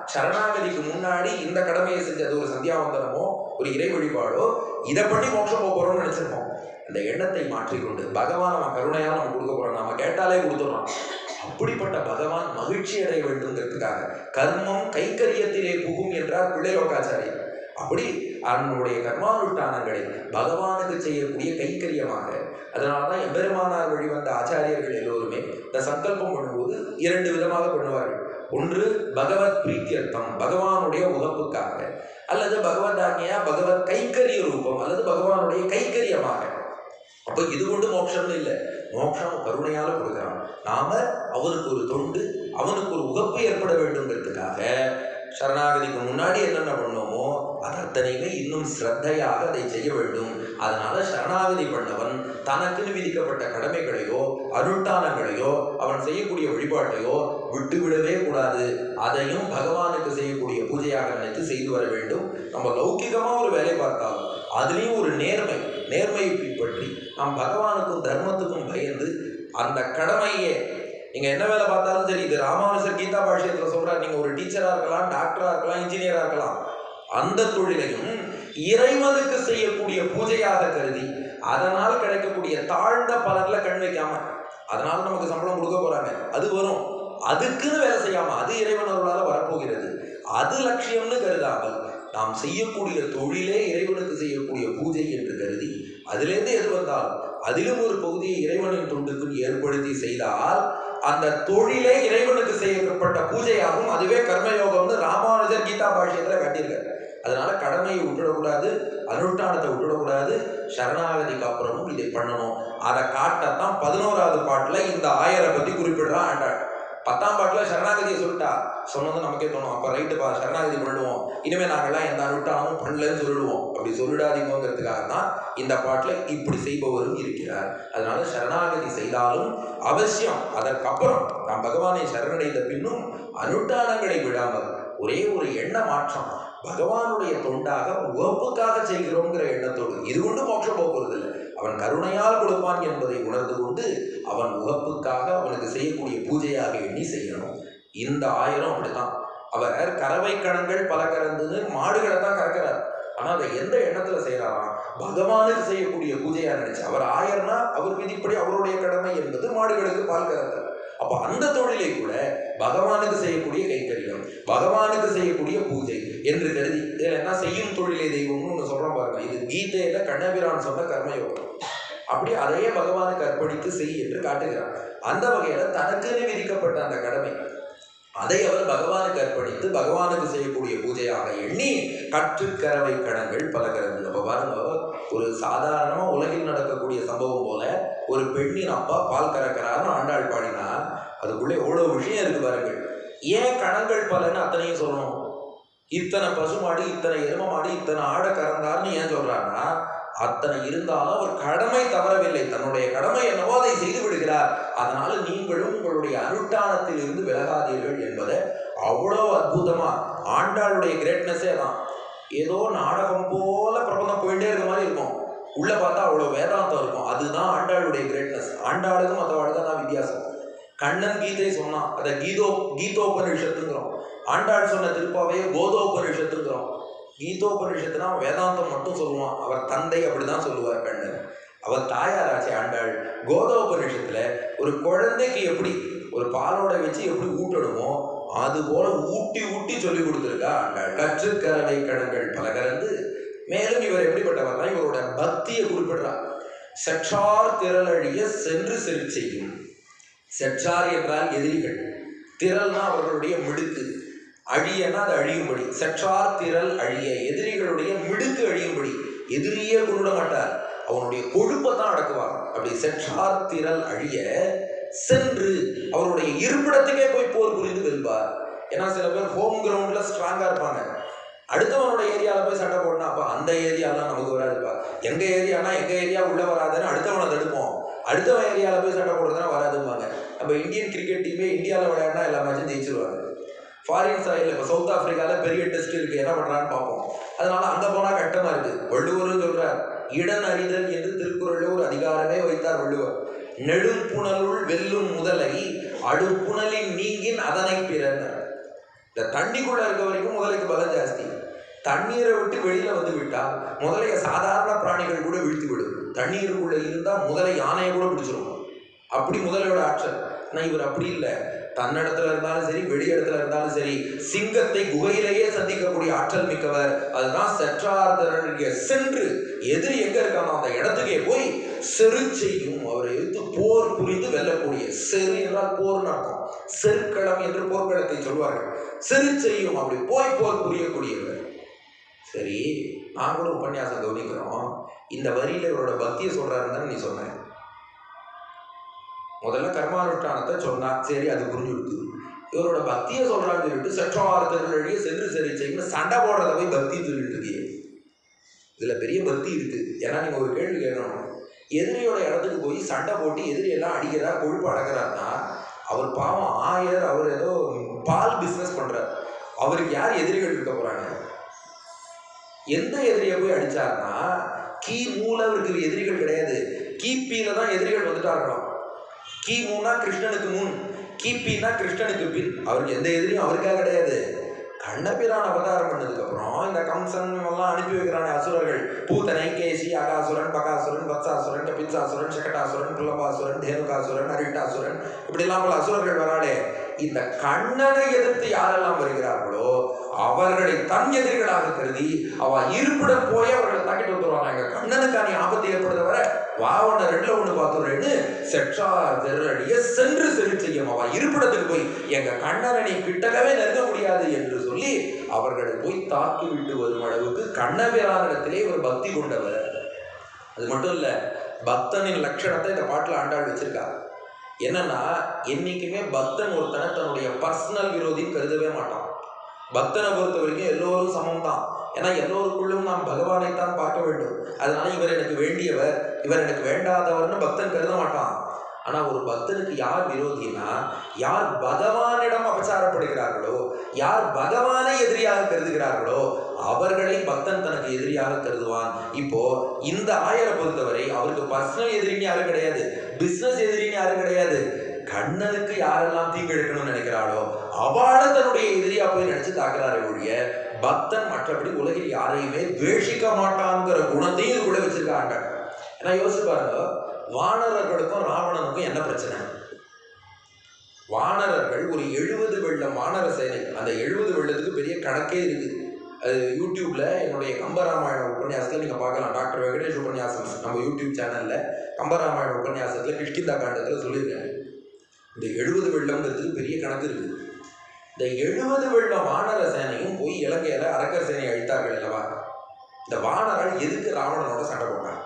சரணாகதிக்கு முன்னாடி இந்த கடமையை செஞ்சது ஒரு சந்தியாவந்தனமோ ஒரு இறை வழிபாடோ இதை பண்ணி மோட்சம் போக போறோம்னு நினைச்சிருப்போம் அந்த எண்ணத்தை மாற்றிக்கொண்டு பகவான் நம்ம கருணையா நம்ம கொடுக்க போறோம் நாம கேட்டாலே கொடுத்துடுறோம் அப்படிப்பட்ட பகவான் மகிழ்ச்சி அடைய வேண்டும்ங்கிறதுக்காக கர்மம் கைக்கரியத்திலே புகும் என்றார் பிள்ளைலோகாச்சாரியர் அப்படி அவனுடைய கர்மானுஷ்டானங்களை பகவானுக்கு செய்யக்கூடிய கைக்கரியமாக அதனாலதான் எம்பெருமானார் வழிவந்த ஆச்சாரியர்கள் எல்லோருமே இந்த சங்கல்பம் பண்ணும்போது இரண்டு விதமாக பண்ணுவார்கள் ஒன்று பகவத் பிரீத்தியர்த்தம் பகவானுடைய உகப்புக்காக அல்லது பகவத் ஆக்ஞையா பகவத் கைக்கரிய ரூபம் அல்லது பகவானுடைய கைக்கரியமாக அப்ப இது கொண்டு மோட்சம்னு இல்லை மோட்சம் கருணையால கொடுக்குறான் நாம அவனுக்கு ஒரு தொண்டு அவனுக்கு ஒரு உகப்பு ஏற்பட வேண்டுங்கிறதுக்காக சரணாகதிக்கு முன்னாடி என்னென்ன பண்ணோமோ அது அத்தனையுமே இன்னும் ஸ்ரத்தையாக அதை செய்ய வேண்டும் அதனால சரணாகதி பண்ணவன் தனக்குன்னு விதிக்கப்பட்ட கடமைகளையோ அருட்டானங்களையோ அவன் செய்யக்கூடிய வழிபாட்டையோ விட்டுவிடவே கூடாது அதையும் பகவானுக்கு செய்யக்கூடிய பூஜையாக நினைத்து செய்து வர வேண்டும் நம்ம லௌகிகமா ஒரு வேலை பார்த்தாலும் அதுலேயும் ஒரு நேர்மை நேர்மையை பின்பற்றி நாம் பகவானுக்கும் தர்மத்துக்கும் பயந்து அந்த கடமையே நீங்க என்ன வேலை பார்த்தாலும் சரி இது ராமானுஜர் கீதா பாஷ்யத்துல சொல்றாரு நீங்க ஒரு டீச்சரா இருக்கலாம் டாக்டரா இருக்கலாம் இன்ஜினியரா இருக்கலாம் அந்த தொழிலையும் இறைவனுக்கு செய்யக்கூடிய பூஜையாக கருதி அதனால் கிடைக்கக்கூடிய தாழ்ந்த பலன்ல கண் வைக்காம அதனால நமக்கு சம்பளம் கொடுக்க போறாங்க அது வரும் அதுக்குன்னு வேலை செய்யாம அது இறைவன் அருளால வரப்போகிறது அது லட்சியம்னு கருதாமல் நாம் செய்யக்கூடிய தொழிலே இறைவனுக்கு செய்யக்கூடிய பூஜை என்று கருதி அதிலிருந்து எது வந்தாலும் அதிலும் ஒரு பகுதியை இறைவனின் தொண்டுக்கு ஏற்படுத்தி செய்தால் அந்த தொழிலே இறைவனுக்கு செய்யப்பட்ட பூஜையாகும் அதுவே கர்மயோகம்னு ராமானுஜர் கீதா பாஷ்யத்துல காட்டியிருக்காரு அதனால கடமையை விட்டுடக்கூடாது அனுஷ்டானத்தை விட்டுடக்கூடாது சரணாகதிக்கு அப்புறமும் இதை பண்ணணும் அதை காட்டத்தான் பதினோராவது பாட்டுல இந்த ஆயரை பத்தி குறிப்பிடுறான் ஆண்டாள் பத்தாம் பாட்டுல சரணாகதியை சொல்லிட்டா சொன்னது நமக்கே தோணும் அப்ப ரைட்டுப்பா சரணாகதி பண்ணுவோம் இனிமே நாங்கெல்லாம் எந்த அனுஷ்டானமும் பண்ணலன்னு சொல்லிடுவோம் அப்படி சொல்லிடாதீங்கிறதுக்காக தான் இந்த பாட்டுல இப்படி செய்பவரும் இருக்கிறார் அதனால சரணாகதி செய்தாலும் அவசியம் அதற்கப்புறம் நாம் பகவானை சரணடைந்த பின்னும் அனுஷ்டானங்களை விடாமல் ஒரே ஒரு எண்ண மாற்றம் பகவானுடைய தொண்டாக உவப்புக்காக செய்கிறோங்கிற எண்ணத்தோடு இது கொண்டு மோட்சம் போகிறது இல்லை அவன் கருணையால் கொடுப்பான் என்பதை உணர்ந்து கொண்டு அவன் உகப்புக்காக அவனுக்கு செய்யக்கூடிய பூஜையாக எண்ணி செய்யணும் இந்த ஆயிரம் அப்படித்தான் அவர் கறவை கணங்கள் பல கறந்தது மாடுகளை தான் கறக்கிறார் ஆனா அதை எந்த எண்ணத்துல செய்யறாராம் பகவானுக்கு செய்யக்கூடிய பூஜையா நினைச்சு அவர் ஆயர்னா அவர் விதிப்படி அவருடைய கடமை என்பது மாடுகளுக்கு பால் கறத்தல் அப்ப அந்த தொழிலை கூட பகவானுக்கு செய்யக்கூடிய கைக்கரியம் பகவானுக்கு செய்யக்கூடிய பூஜை என்று கருதி இதுல என்ன செய்யும் தொழிலை தெய்வம்னு ஒண்ணு சொல்றோம் பாருங்க இது கீதையில கண்ணபிரான் சொன்ன கர்மயோகம் அப்படி அதையே பகவானுக்கு அர்ப்பணித்து செய் என்று காட்டுகிறார் அந்த வகையில தனக்குன்னு விதிக்கப்பட்ட அந்த கடமை அதை அவர் பகவானுக்கு அர்ப்பணித்து பகவானுக்கு செய்யக்கூடிய பூஜையாக எண்ணி கற்றுக்கறவை கடங்கள் பல கரங்கள் அப்ப பாருங்க ஒரு சாதாரணமா உலகில் நடக்கக்கூடிய சம்பவம் போல ஒரு பெண்ணின் அப்பா பால் கறக்கிறார்னு ஆண்டாள் பாடினா அதுக்குள்ளே எவ்வளவு விஷயம் இருக்கு பாருங்கள் ஏன் கணங்கள் பலன்னு அத்தனையும் சொல்லணும் இத்தனை பசுமாடு இத்தனை எரும மாடு இத்தனை ஆடை கறந்தார்னு ஏன் சொல்றாங்கன்னா அத்தனை இருந்தாலும் அவர் கடமை தவறவில்லை தன்னுடைய கடமை என்னவோ அதை செய்து விடுகிறார் அதனால நீங்களும் உங்களுடைய அனுஷ்டானத்தில் இருந்து விலகாதீர்கள் என்பதை அவ்வளோ அற்புதமா ஆண்டாளுடைய கிரேட்னஸே தான் ஏதோ நாடகம் போல பிரபந்தம் போயிட்டே இருக்க மாதிரி இருக்கும் உள்ள பார்த்தா அவ்வளோ வேதாந்தம் இருக்கும் அதுதான் ஆண்டாளுடைய கிரேட்னஸ் ஆண்டாளுக்கும் மற்றவாளுக்கும் தான் வித்தியாசம் கண்ணன் கீதை சொன்னான் அதை கீதோ கீதோபனிஷத்துங்கிறோம் ஆண்டாள் சொன்ன திருப்பாவையே கோதோபனிஷத்துங்கிறோம் கீதோபனிஷத்துனா அவன் வேதாந்தம் மட்டும் சொல்லுவான் அவர் தந்தை அப்படிதான் சொல்லுவார் கண்ணன் அவர் தாயாராச்சு ஆண்டாள் கோதோபனிஷத்துல ஒரு குழந்தைக்கு எப்படி ஒரு பாலோட வச்சு எப்படி ஊட்டணுமோ அது போல ஊட்டி ஊட்டி சொல்லி கொடுத்துருக்கா ஆண்டாள் கற்றுக்கரவை கடங்கள் பல கலந்து மேலும் இவர் எப்படிப்பட்டவர்னா இவரோட பக்தியை குறிப்பிடுறார் செற்றார் திரளழிய சென்று செறி செய்யும் செற்றார் என்றால் எதிரிகள் திரள்னா அவர்களுடைய மிடுக்கு அழியனா அது அழியும்படி செற்றார் திரள் அழிய எதிரிகளுடைய மிடுக்கு அழியும்படி எதிரியே கொண்டுட மாட்டார் அவனுடைய கொழுப்பை தான் அடக்குவார் அப்படி செற்றார் திரள் அழிய சென்று அவருடைய இருப்பிடத்துக்கே போய் போர் புரிந்து வெல்வார் ஏன்னா சில பேர் ஹோம் கிரவுண்ட்ல ஸ்ட்ராங்கா இருப்பாங்க அடுத்தவனோட ஏரியால போய் சண்டை போடணும் அப்ப அந்த ஏரியாலாம் நமக்கு வராதுப்பா எங்க ஏரியானா எங்க ஏரியா உள்ள வராதுன்னு அடுத்தவனை தடுப்போம் அடுத்தவன் ஏரியால போய் சண்டை போடுறதுனா வராதும்பாங்க நம்ம இந்தியன் கிரிக்கெட் டீமே இந்தியாவில் விளையாடினா எல்லா மேட்சும் ஜெயிச்சிருவாங்க ஃபாரின் சாயில் இப்போ சவுத் ஆப்பிரிக்காவில் பெரிய டெஸ்ட் இருக்கு என்ன பண்றான்னு பார்ப்போம் அதனால அங்கே போனால் கட்டமா இருக்கு வள்ளுவரும் சொல்றார் இடன் அறிதல் என்று திருக்குறளில் ஒரு அதிகாரமே வைத்தார் வள்ளுவர் நெடும்புணலுள் வெல்லும் முதலை அடுப்புணலின் நீங்கின் அதனை பிறனர் இந்த தண்ணிக்குள்ள இருக்க வரைக்கும் முதலைக்கு பலம் ஜாஸ்தி தண்ணீரை விட்டு வெளியில வந்து விட்டால் முதலைய சாதாரண பிராணிகள் கூட வீழ்த்தி விடும் தண்ணீருக்குள்ள இருந்தா முதலை யானையை கூட பிடிச்சிரும் அப்படி முதலையோட ஆற்றல் ஆனா இவர் அப்படி இல்லை தன்னிடத்துல இருந்தாலும் சரி வெளி இடத்துல இருந்தாலும் சரி சிங்கத்தை குகையிலேயே சந்திக்கக்கூடிய ஆற்றல் மிக்கவர் அதுதான் செற்றார்தரனுடைய சென்று எதிரி எங்க இருக்கானோ அந்த இடத்துக்கே போய் செரு செய்யும் அவரை எடுத்து போர் புரிந்து வெல்லக்கூடிய செரு என்றால் போர்னு அர்த்தம் செருக்களம் என்று போர்க்களத்தை சொல்வார்கள் செரு செய்யும் அப்படி போய் போர் புரியக்கூடியவர் சரி நாங்களும் உபன்யாசம் கவனிக்கிறோம் இந்த வரியில இவரோட பக்தியை சொல்றாருன்னு நீ சொன்ன முதல்ல கர்மானுஷ்டானத்தை சொன்னா சரி அது புரிஞ்சு கொடுத்து இவரோட பக்தியை சொல்றான்னு சொல்லிட்டு செற்றவாரத்தில் வழியே சென்று சரி செய்யணும் சண்டை போடுறத போய் பக்தின்னு சொல்லிட்டு இருக்கியே இதுல பெரிய பக்தி இருக்கு ஏன்னா நீங்க ஒரு கேள்வி கேட்கணும் எதிரியோட இடத்துக்கு போய் சண்டை போட்டு எதிரி எல்லாம் அடிக்கிறார் கொழுப்பு அடக்கிறார்னா அவர் பாவம் ஆயர் அவர் ஏதோ பால் பிசினஸ் பண்றார் அவருக்கு யார் எதிரிகள் இருக்க போறாங்க எந்த எதிரியை போய் அடிச்சாருன்னா கி மூல அவருக்கு எதிரிகள் கிடையாது கிபியில தான் எதிரிகள் வந்துட்டார்களாம் கி மூனா கிருஷ்ணனுக்கு முன் கிபின்னா கிருஷ்ணனுக்கு பின் அவருக்கு எந்த எதிரியும் அவருக்காக கிடையாது கண்ணபிரான் அவதாரம் பண்ணதுக்கு அப்புறம் இந்த கம்சன் எல்லாம் அனுப்பி வைக்கிறானே அசுரர்கள் பூத்தனை கேசி அகாசுரன் பகாசுரன் வத்சாசுரன் கபித்சாசுரன் சகட்டாசுரன் புலபாசுரன் தேனுகாசுரன் அரிட்டாசுரன் இப்படிலாம் பல அசுரர்கள் வராளே இந்த கண்ணனை எதிர்த்து யாரெல்லாம் வருகிறார்களோ அவர்களை தன் எதிரிகளாக கருதி அவ இருப்பிடம் போய் அவர்களை தாக்கிட்டு வந்துருவாங்க எங்க கண்ணனுக்கு நீ ஆபத்து ஏற்படுத வர வா ஒன்று ரெண்டுல ஒண்ணு பார்த்துறேன்னு செற்றார் தெருடைய சென்று சென்று செய்யும் அவ இருப்பிடத்துக்கு போய் எங்க கண்ணனை நீ கிட்டக்கவே நெருங்க முடியாது என்று சொல்லி அவர்களை போய் தாக்கி விட்டு வரும் அளவுக்கு கண்ணபிரானிடத்திலே ஒரு பக்தி கொண்டவர் அது மட்டும் இல்ல பக்தனின் லட்சணத்தை இந்த பாட்டுல ஆண்டாள் வச்சிருக்கா என்னன்னா என்னைக்குமே பக்தன் ஒருத்தனை தன்னுடைய பர்சனல் விரோதின்னு கருதவே மாட்டான் பக்தனை பொறுத்த வரைக்கும் எல்லோரும் சமம் தான் ஏன்னா எல்லோருக்குள்ளும் நாம் பகவானை தான் பார்க்க வேண்டும் அதனால இவர் எனக்கு வேண்டியவர் இவர் எனக்கு வேண்டாதவர்னு பக்தன் கருத மாட்டான் ஆனா ஒரு பக்தனுக்கு யார் விரோதினா யார் பகவானிடம் அபச்சாரப்படுகிறார்களோ யார் பகவானை எதிரியாக கருதுகிறார்களோ அவர்களை பக்தன் தனக்கு எதிரியாக கருதுவான் இப்போ இந்த ஆயரை பொறுத்தவரை அவருக்கு பர்சனல் எதிரின்னு யாரும் கிடையாது பிசினஸ் எதிரின்னு யாரும் கிடையாது கண்ணனுக்கு யாரெல்லாம் தீங்கு இழைக்கணும்னு நினைக்கிறாளோ அவளை தன்னுடைய எதிரியா போய் நினைச்சு தாக்குறாரே ஒழிய பக்தன் மற்றபடி உலகில் யாரையுமே துவேஷிக்க மாட்டான்ங்கிற குணத்தையும் இதுக்குள்ள வச்சிருக்காங்க ஏன்னா யோசிச்சு பாருங்க வானரர்களுக்கும் ராவணனுக்கும் என்ன பிரச்சனை வானரர்கள் ஒரு எழுபது வெள்ளம் வானர சேனை அந்த எழுபது வெள்ளத்துக்கு பெரிய கணக்கே இருக்கு அது யூடியூப்ல என்னுடைய கம்பராமாயண உபன்யாசத்துல நீங்க பார்க்கலாம் டாக்டர் வெங்கடேஷ் உபன்யாசம் நம்ம யூடியூப் சேனல்ல கம்பராமாயண உபன்யாசத்துல கிஷ்கிந்தா காண்டத்துல சொல்லியிருக்கேன் இந்த எழுபது வெள்ளம்ங்கிறதுக்கு பெரிய கணக்கு இருக்கு இந்த எழுபது வெள்ளம் வானர சேனையும் போய் இலங்கையில அரக்கர் சேனையை அழித்தார்கள் அல்லவா இந்த வானரன் எதுக்கு ராவணனோட சண்டை போட்டான்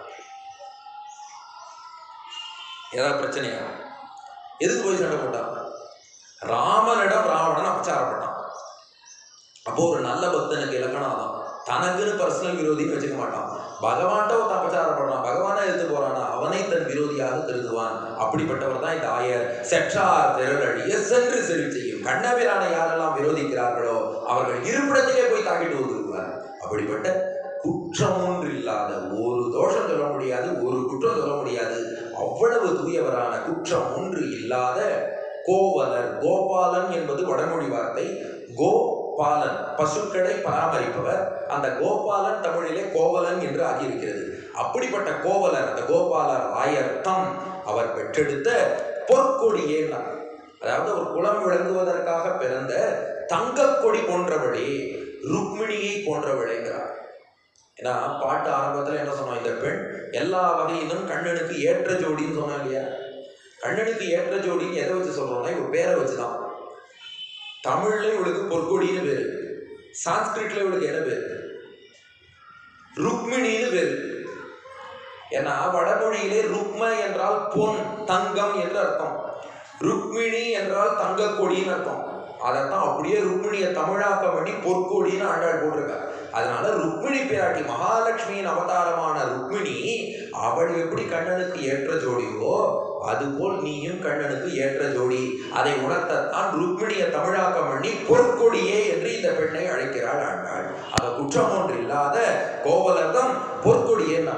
ஏதாவது பிரச்சனையா எதுக்கு போய் சண்டை போட்டான் ராமனிடம் ராவணன் அபச்சாரப்பட்டான் அப்போ ஒரு நல்ல பக்தனுக்கு இலக்கணம் அதான் தனக்குன்னு பர்சனல் விரோதின்னு வச்சுக்க மாட்டான் பகவான்கிட்ட ஒரு அபச்சாரப்படுறான் பகவானை எடுத்து போறானா அவனை தன் விரோதியாக கருதுவான் அப்படிப்பட்டவர் தான் இந்த ஆயர் செற்றார் திரளடிய சென்று செறி செய்யும் கண்ணபிரானை யாரெல்லாம் விரோதிக்கிறார்களோ அவர்கள் இருப்பிடத்திலே போய் தாக்கிட்டு வந்துருவார் அப்படிப்பட்ட குற்றம் ஒன்று இல்லாத ஒரு தோஷம் சொல்ல முடியாது ஒரு குற்றம் சொல்ல முடியாது அவ்வளவு தூயவரான குற்றம் ஒன்று இல்லாத கோவலர் கோபாலன் என்பது வடமொழி வார்த்தை கோபாலன் பசுக்களை பராமரிப்பவர் அந்த கோபாலன் தமிழிலே கோவலன் என்று ஆகியிருக்கிறது அப்படிப்பட்ட கோவலர் அந்த கோபாலர் ஆயர் தம் அவர் பெற்றெடுத்த பொற்கொடியேன்னா அதாவது ஒரு குலம் விளங்குவதற்காக பிறந்த தங்கக் கொடி போன்றவளே ருக்மிணியை போன்றவளேங்கிறார் ஏன்னா பாட்டு ஆரம்பத்துல என்ன சொன்னோம் இந்த பெண் எல்லா வகையிலும் கண்ணனுக்கு ஏற்ற ஜோடின்னு சொன்னோம் இல்லையா கண்ணனுக்கு ஏற்ற ஜோடின்னு எதை வச்சு சொல்றோம்னா இவ பேரை வச்சுதான் தமிழ்ல இவளுக்கு பொற்கொடின்னு பேரு சான்ஸ்கிரிட்ல இவளுக்கு என்ன பேரு ருக்மிணின்னு பேரு ஏன்னா வடமொழியிலே ருக்ம என்றால் பொன் தங்கம் என்று அர்த்தம் ருக்மிணி என்றால் தங்க கொடின்னு அர்த்தம் அதைத்தான் அப்படியே ருக்மிணியை தமிழாக்கம் பண்ணி பொற்கொடின்னு ஆண்டாள் போட்டிருக்கார் அதனால ருக்மிணி பிராட்டி மகாலட்சுமியின் அவதாரமான ருக்மிணி அவள் எப்படி கண்ணனுக்கு ஏற்ற ஜோடியோ அதுபோல் நீயும் கண்ணனுக்கு ஏற்ற ஜோடி அதை உணர்த்தத்தான் ருக்மிணியை தமிழாக்கம் பண்ணி பொற்கொடியே என்று இந்த பெண்ணை அழைக்கிறாள் ஆண்டாள் அந்த குற்றம் ஒன்று இல்லாத கோவலர்தம் பொற்கொடியே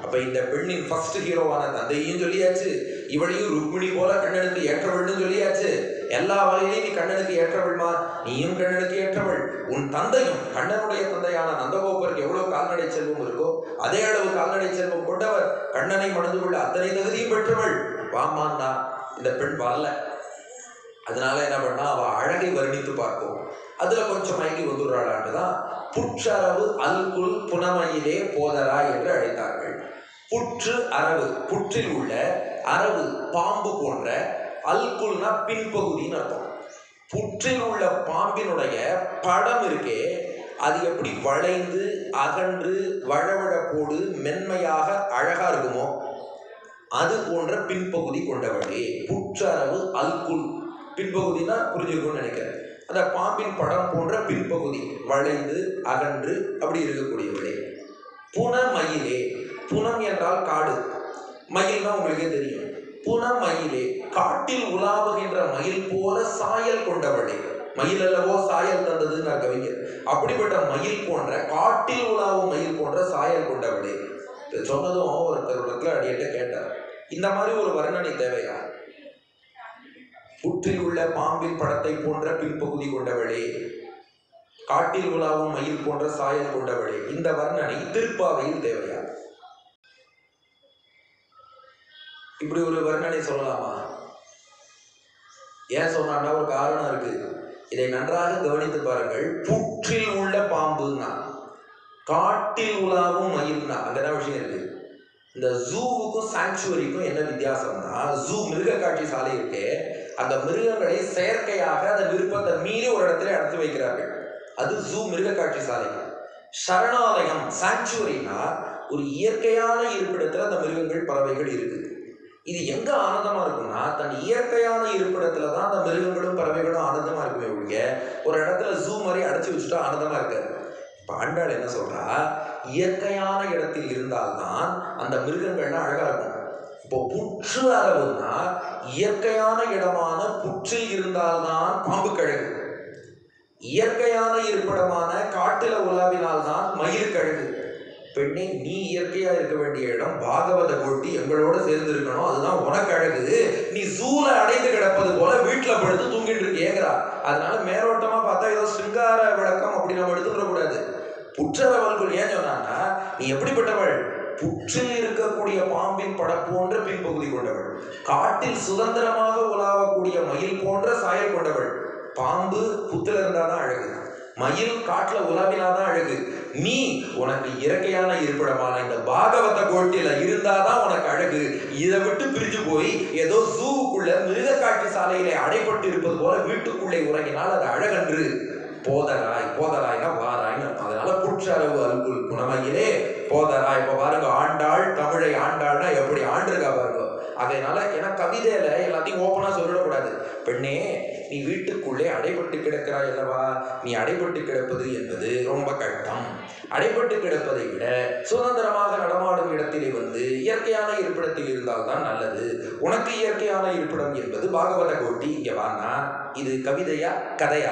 அப்ப இந்த பெண்ணின் ஃபர்ஸ்ட் ஹீரோவான தந்தையும் சொல்லியாச்சு இவளையும் ருக்மிணி போல கண்ணனுக்கு ஏற்றவள்னு சொல்லியாச்சு எல்லா வகையிலையும் நீ கண்ணனுக்கு ஏற்றவள்மா நீயும் கண்ணனுக்கு ஏற்றவள் உன் தந்தையும் கண்ணனுடைய தந்தையான நந்தகோபருக்கு எவ்வளவு கால்நடை செல்வம் இருக்கோ அதே அளவு கால்நடை செல்வம் கொண்டவர் கண்ணனை மணந்து கொள்ள அத்தனை தகுதியும் பெற்றவள் வாமான்னா இந்த பெண் வரல அதனால என்ன பண்ணா அவ அழகை வர்ணித்து பார்ப்போம் அதுல கொஞ்சம் மயங்கி வந்துடுறாளான்னு தான் புற்றரவு அல்குல் புனமையிலே போதரா என்று அழைத்தார்கள் புற்று அரவு புற்றில் உள்ள அரவு பாம்பு போன்ற அல்குல்னா பின்பகுதின்னு அர்த்தம் புற்றில் உள்ள பாம்பினுடைய படம் இருக்கே அது எப்படி வளைந்து அகன்று வழவழப்போடு மென்மையாக அழகா இருக்குமோ அது போன்ற பின்பகுதி கொண்டவளே புற்றரவு அல்குல் பின்பகுதினா புரிஞ்சுக்கணும்னு நினைக்கிறேன் அந்த பாம்பின் படம் போன்ற பின்பகுதி வளைந்து அகன்று அப்படி இருக்கக்கூடியவளே புனமயிலே புனம் என்றால் காடு மயில்னா உங்களுக்கே தெரியும் புனமயிலே காட்டில் உலாவுகின்ற மயில் போல சாயல் கொண்டவளே மயில் அல்லவோ சாயல் தந்ததுன்னு கவிஞர் அப்படிப்பட்ட மயில் போன்ற காட்டில் உலாவும் மயில் போன்ற சாயல் கொண்டவளே இது சொன்னதும் ஒருத்தர் இடத்துல அடியிட்ட கேட்டார் இந்த மாதிரி ஒரு வர்ணனை தேவையா புற்றில் உள்ள பாம்பின் படத்தை போன்ற பின்பகுதி கொண்டவளே காட்டில் உலாவும் மயில் போன்ற சாயல் கொண்டவளே இந்த வர்ணனை திருப்பாவையில் தேவையா இப்படி ஒரு வர்ணனை சொல்லலாமா ஏன் சொன்னான்னா ஒரு காரணம் இருக்கு இதை நன்றாக கவனித்து பாருங்கள் புற்றில் உள்ள பாம்புன்னா காட்டில் உலாவும் மயில்னா அங்கதான் விஷயம் இருக்கு இந்த ஜூவுக்கும் சாங்சுவரிக்கும் என்ன வித்தியாசம்னா ஜூ மிருக காட்சி சாலை இருக்கே அந்த மிருகங்களை செயற்கையாக அந்த விருப்பத்தை மீறி ஒரு இடத்துல அடைத்து வைக்கிறார்கள் அது ஜூ மிருக காட்சி சாலை சரணாலயம் சாங்சுவரினா ஒரு இயற்கையான இருப்பிடத்துல அந்த மிருகங்கள் பறவைகள் இருக்குது இது எங்க ஆனந்தமா இருக்கும்னா தன் இயற்கையான இருப்பிடத்துல தான் அந்த மிருகங்களும் பறவைகளும் ஆனந்தமா இருக்குமே ஒழிய ஒரு இடத்துல ஜூ மாதிரி அடைச்சி வச்சுட்டா ஆனந்தமா இருக்காது இப்ப ஆண்டாள் என்ன சொல்றா இயற்கையான இடத்தில் இருந்தால்தான் அந்த மிருகங்கள்லாம் அழகா இருக்கும் இப்போ புற்று அளவுன்னா இயற்கையான இடமான புற்றில் இருந்தால்தான் பாம்பு கழுகு இயற்கையான இருப்பிடமான காட்டில உலாவினால்தான் மயில் கழுகு பெண்ணே நீ இயற்கையா இருக்க வேண்டிய இடம் பாகவத கொட்டி எங்களோட சேர்ந்து இருக்கணும் அதுதான் உனக்கு அழகு நீ ஜூல அடைந்து கிடப்பது போல வீட்டுல படுத்து தூங்கிட்டு இருக்கேங்கிறா அதனால மேலோட்டமா பார்த்தா ஏதோ சிங்கார விளக்கம் அப்படி நம்ம எடுத்துக்க கூடாது புற்றரவல்குள் ஏன் சொன்னான்னா நீ எப்படிப்பட்டவள் புற்றில் இருக்கக்கூடிய பாம்பின் படம் போன்ற பின்பகுதி கொண்டவள் காட்டில் சுதந்திரமாக உலாவக்கூடிய மயில் போன்ற சாயல் கொண்டவள் பாம்பு புத்துல இருந்தாதான் அழகு மயில் காட்டுல உலாவினாதான் அழகு நீ உனக்கு இயற்கையான இருப்பிடமான இந்த பாகவத கோட்டில இருந்தாதான் உனக்கு அழகு இதை விட்டு பிரிஞ்சு போய் ஏதோ ஜூவுக்குள்ள மிருக காட்சி சாலையிலே அடைப்பட்டு இருப்பது போல வீட்டுக்குள்ளே உறங்கினால் அது அழகன்று போதராய் போதராய்னா வாராய்னு அர்த்தம். அதனால புற்றளவு அல்குல் குணமையிலே போதராய் இப்ப பாருங்க ஆண்டாள் தமிழை ஆண்டாள்னா எப்படி ஆண்டிருக்கா பாருங்க அதனால ஏன்னா கவிதையில எல்லாத்தையும் ஓப்பனா சொல்லிடக்கூடாது பெண்ணே நீ வீட்டுக்குள்ளே அடைபட்டு கிடக்கிறாய் அல்லவா நீ அடைபட்டு கிடப்பது என்பது ரொம்ப கஷ்டம் அடைபட்டு கிடப்பதை விட சுதந்திரமாக நடமாடும் இடத்திலே வந்து இயற்கையான இருப்பிடத்தில் இருந்தால்தான் நல்லது உனக்கு இயற்கையான இருப்பிடம் என்பது பாகவத கோட்டி இங்க வானா இது கவிதையா கதையா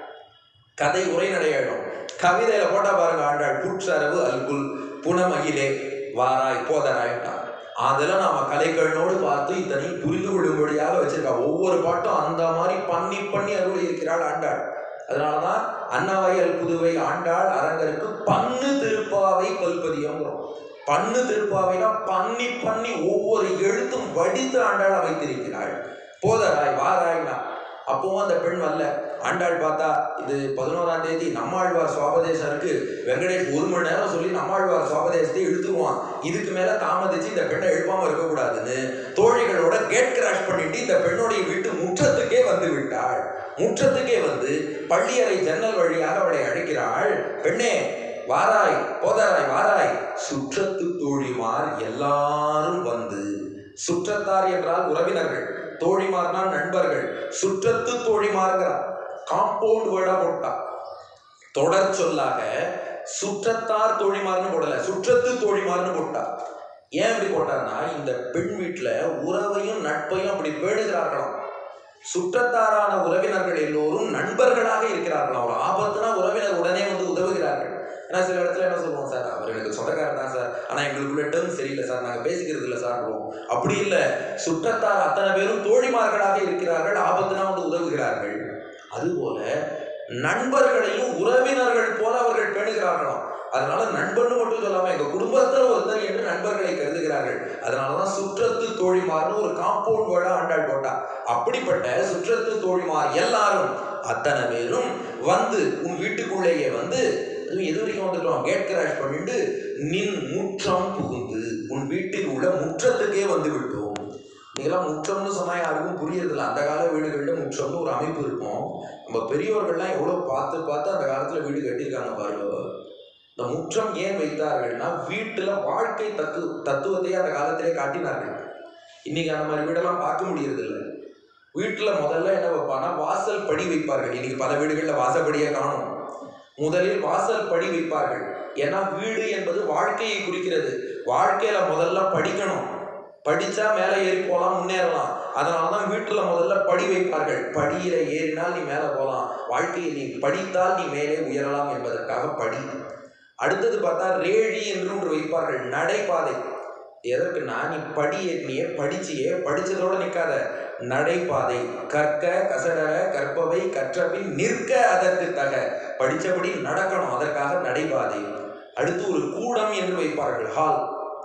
கதை உரைநடையாடும் கவிதையில போட்டா பாருங்க ஆண்டாள் புற்றரவு அல்குல் புனமகிலே வாராய் போதராய்ட்டான் அதெல்லாம் நாம கலைக்கண்ணோடு பார்த்து இத்தனை புரிந்து கொள்ளும்படியாக வச்சிருக்கா ஒவ்வொரு பாட்டும் அந்த மாதிரி பண்ணி பண்ணி அருள் இருக்கிறாள் ஆண்டாள் அதனாலதான் அன்னவயல் புதுவை ஆண்டாள் அரங்கருக்கு பன்னு திருப்பாவை பல்பதியங்கிறோம் பன்னு திருப்பாவைனா பண்ணி பண்ணி ஒவ்வொரு எழுத்தும் வடித்து ஆண்டாள் அமைத்திருக்கிறாள் போதராய் வாராய்னா அப்பவும் அந்த பெண் வரல ஆண்டாள் பார்த்தா இது பதினோராம் தேதி நம்மாழ்வார் சுவாபதேசம் இருக்கு வெங்கடேஷ் ஒரு மணி நேரம் சொல்லி நம்மாழ்வார் சுவாபதேசத்தை இழுத்துருவான் இதுக்கு மேல தாமதிச்சு இந்த பெண்ணை எழுப்பாம இருக்கக்கூடாதுன்னு தோழிகளோட கேட் கிராஷ் பண்ணிட்டு இந்த பெண்ணுடைய வீட்டு முற்றத்துக்கே வந்து விட்டாள் முற்றத்துக்கே வந்து பள்ளியறை ஜன்னல் வழியாக அவளை அழைக்கிறாள் பெண்ணே வாராய் போதாராய் வாராய் சுற்றத்து தோழிமார் எல்லாரும் வந்து சுற்றத்தார் என்றால் உறவினர்கள் தோழிமார்னா நண்பர்கள் சுற்றத்து தோழிமார்ங்கிறார் காம்பவுண்ட் வேர்டா போட்டா தொடர் சொல்லாக சுற்றத்தார் தோழிமார்னு போடல சுற்றத்து தோழிமார்னு போட்டா ஏன் இப்படி போட்டார்னா இந்த பெண் வீட்டுல உறவையும் நட்பையும் அப்படி பேணுகிறார்களாம் சுற்றத்தாரான உறவினர்கள் எல்லோரும் நண்பர்களாக இருக்கிறார்களாம் ஒரு ஆபத்துனா உறவினர் உடனே வந்து உதவுகிறார்கள் ஏன்னா சில இடத்துல என்ன சொல்லுவோம் சார் அவர் எனக்கு சொந்தக்காரர் தான் சார் ஆனா எங்களுக்குள்ள டேர்ம் சரியில்லை சார் நாங்க பேசிக்கிறது இல்லை சார் அப்படி இல்லை சுற்றத்தார் அத்தனை பேரும் தோழிமார்களாக இருக்கிறார்கள் ஆபத்துனா வந்து உதவுகிறார்கள் அதுபோல நண்பர்களையும் உறவினர்கள் போல அவர்கள் பேணுகிறார்களாம் அதனால நண்பன்னு மட்டும் சொல்லாம எங்க குடும்பத்துல ஒருத்தர் என்று நண்பர்களை கருதுகிறார்கள் அதனாலதான் சுற்றத்து தோழிமார்னு ஒரு காம்பவுண்ட் வேர்டா ஆண்டாள் போட்டா அப்படிப்பட்ட சுற்றத்து தோழிமார் எல்லாரும் அத்தனை பேரும் வந்து உன் வீட்டுக்குள்ளேயே வந்து அதுவும் எது வரைக்கும் வந்துட்டோம் கேட் கிராஷ் பண்ணிட்டு நின் முற்றம் புகுந்து உன் வீட்டில் உள்ள முற்றத்துக்கே வந்து விட்டோம் நீங்களாம் முற்றம்னு சொன்னா யாருக்கும் புரியறதில்ல அந்த கால வீடுகளில் முற்றம்னு ஒரு அமைப்பு இருக்கும் நம்ம பெரியவர்கள்லாம் எவ்வளோ பார்த்து பார்த்து அந்த காலத்துல வீடு கட்டியிருக்காங்க பாருங்க இந்த முற்றம் ஏன் வைத்தார்கள்னா வீட்டுல வாழ்க்கை தத்து தத்துவத்தை அந்த காலத்திலே காட்டினார்கள் இன்னைக்கு அந்த மாதிரி வீடெல்லாம் பார்க்க முடியறது இல்லை வீட்டுல முதல்ல என்ன வைப்பான்னா வாசல் படி வைப்பார்கள் இன்னைக்கு பல வீடுகளில் வாசப்படியே காணும் முதலில் வாசல் படி வைப்பார்கள் ஏன்னா வீடு என்பது வாழ்க்கையை குறிக்கிறது வாழ்க்கையில முதல்ல படிக்கணும் படிச்சா மேலே ஏறி போகலாம் முன்னேறலாம் அதனால தான் வீட்டில் முதல்ல படி வைப்பார்கள் படியில ஏறினால் நீ மேலே போகலாம் வாழ்க்கையை நீ படித்தால் நீ மேலே உயரலாம் என்பதற்காக படி அடுத்தது பார்த்தா ரேழி என்று ஒன்று வைப்பார்கள் நடைபாதை எதற்குன்னா நீ படி ஏறினியே படிச்சியே படிச்சதோட நிற்காத நடைபாதை கற்க கசடர கற்பவை கற்றபின் நிற்க அதற்கு தக படித்தபடி நடக்கணும் அதற்காக நடைபாதை அடுத்து ஒரு கூடம் என்று வைப்பார்கள் ஹால்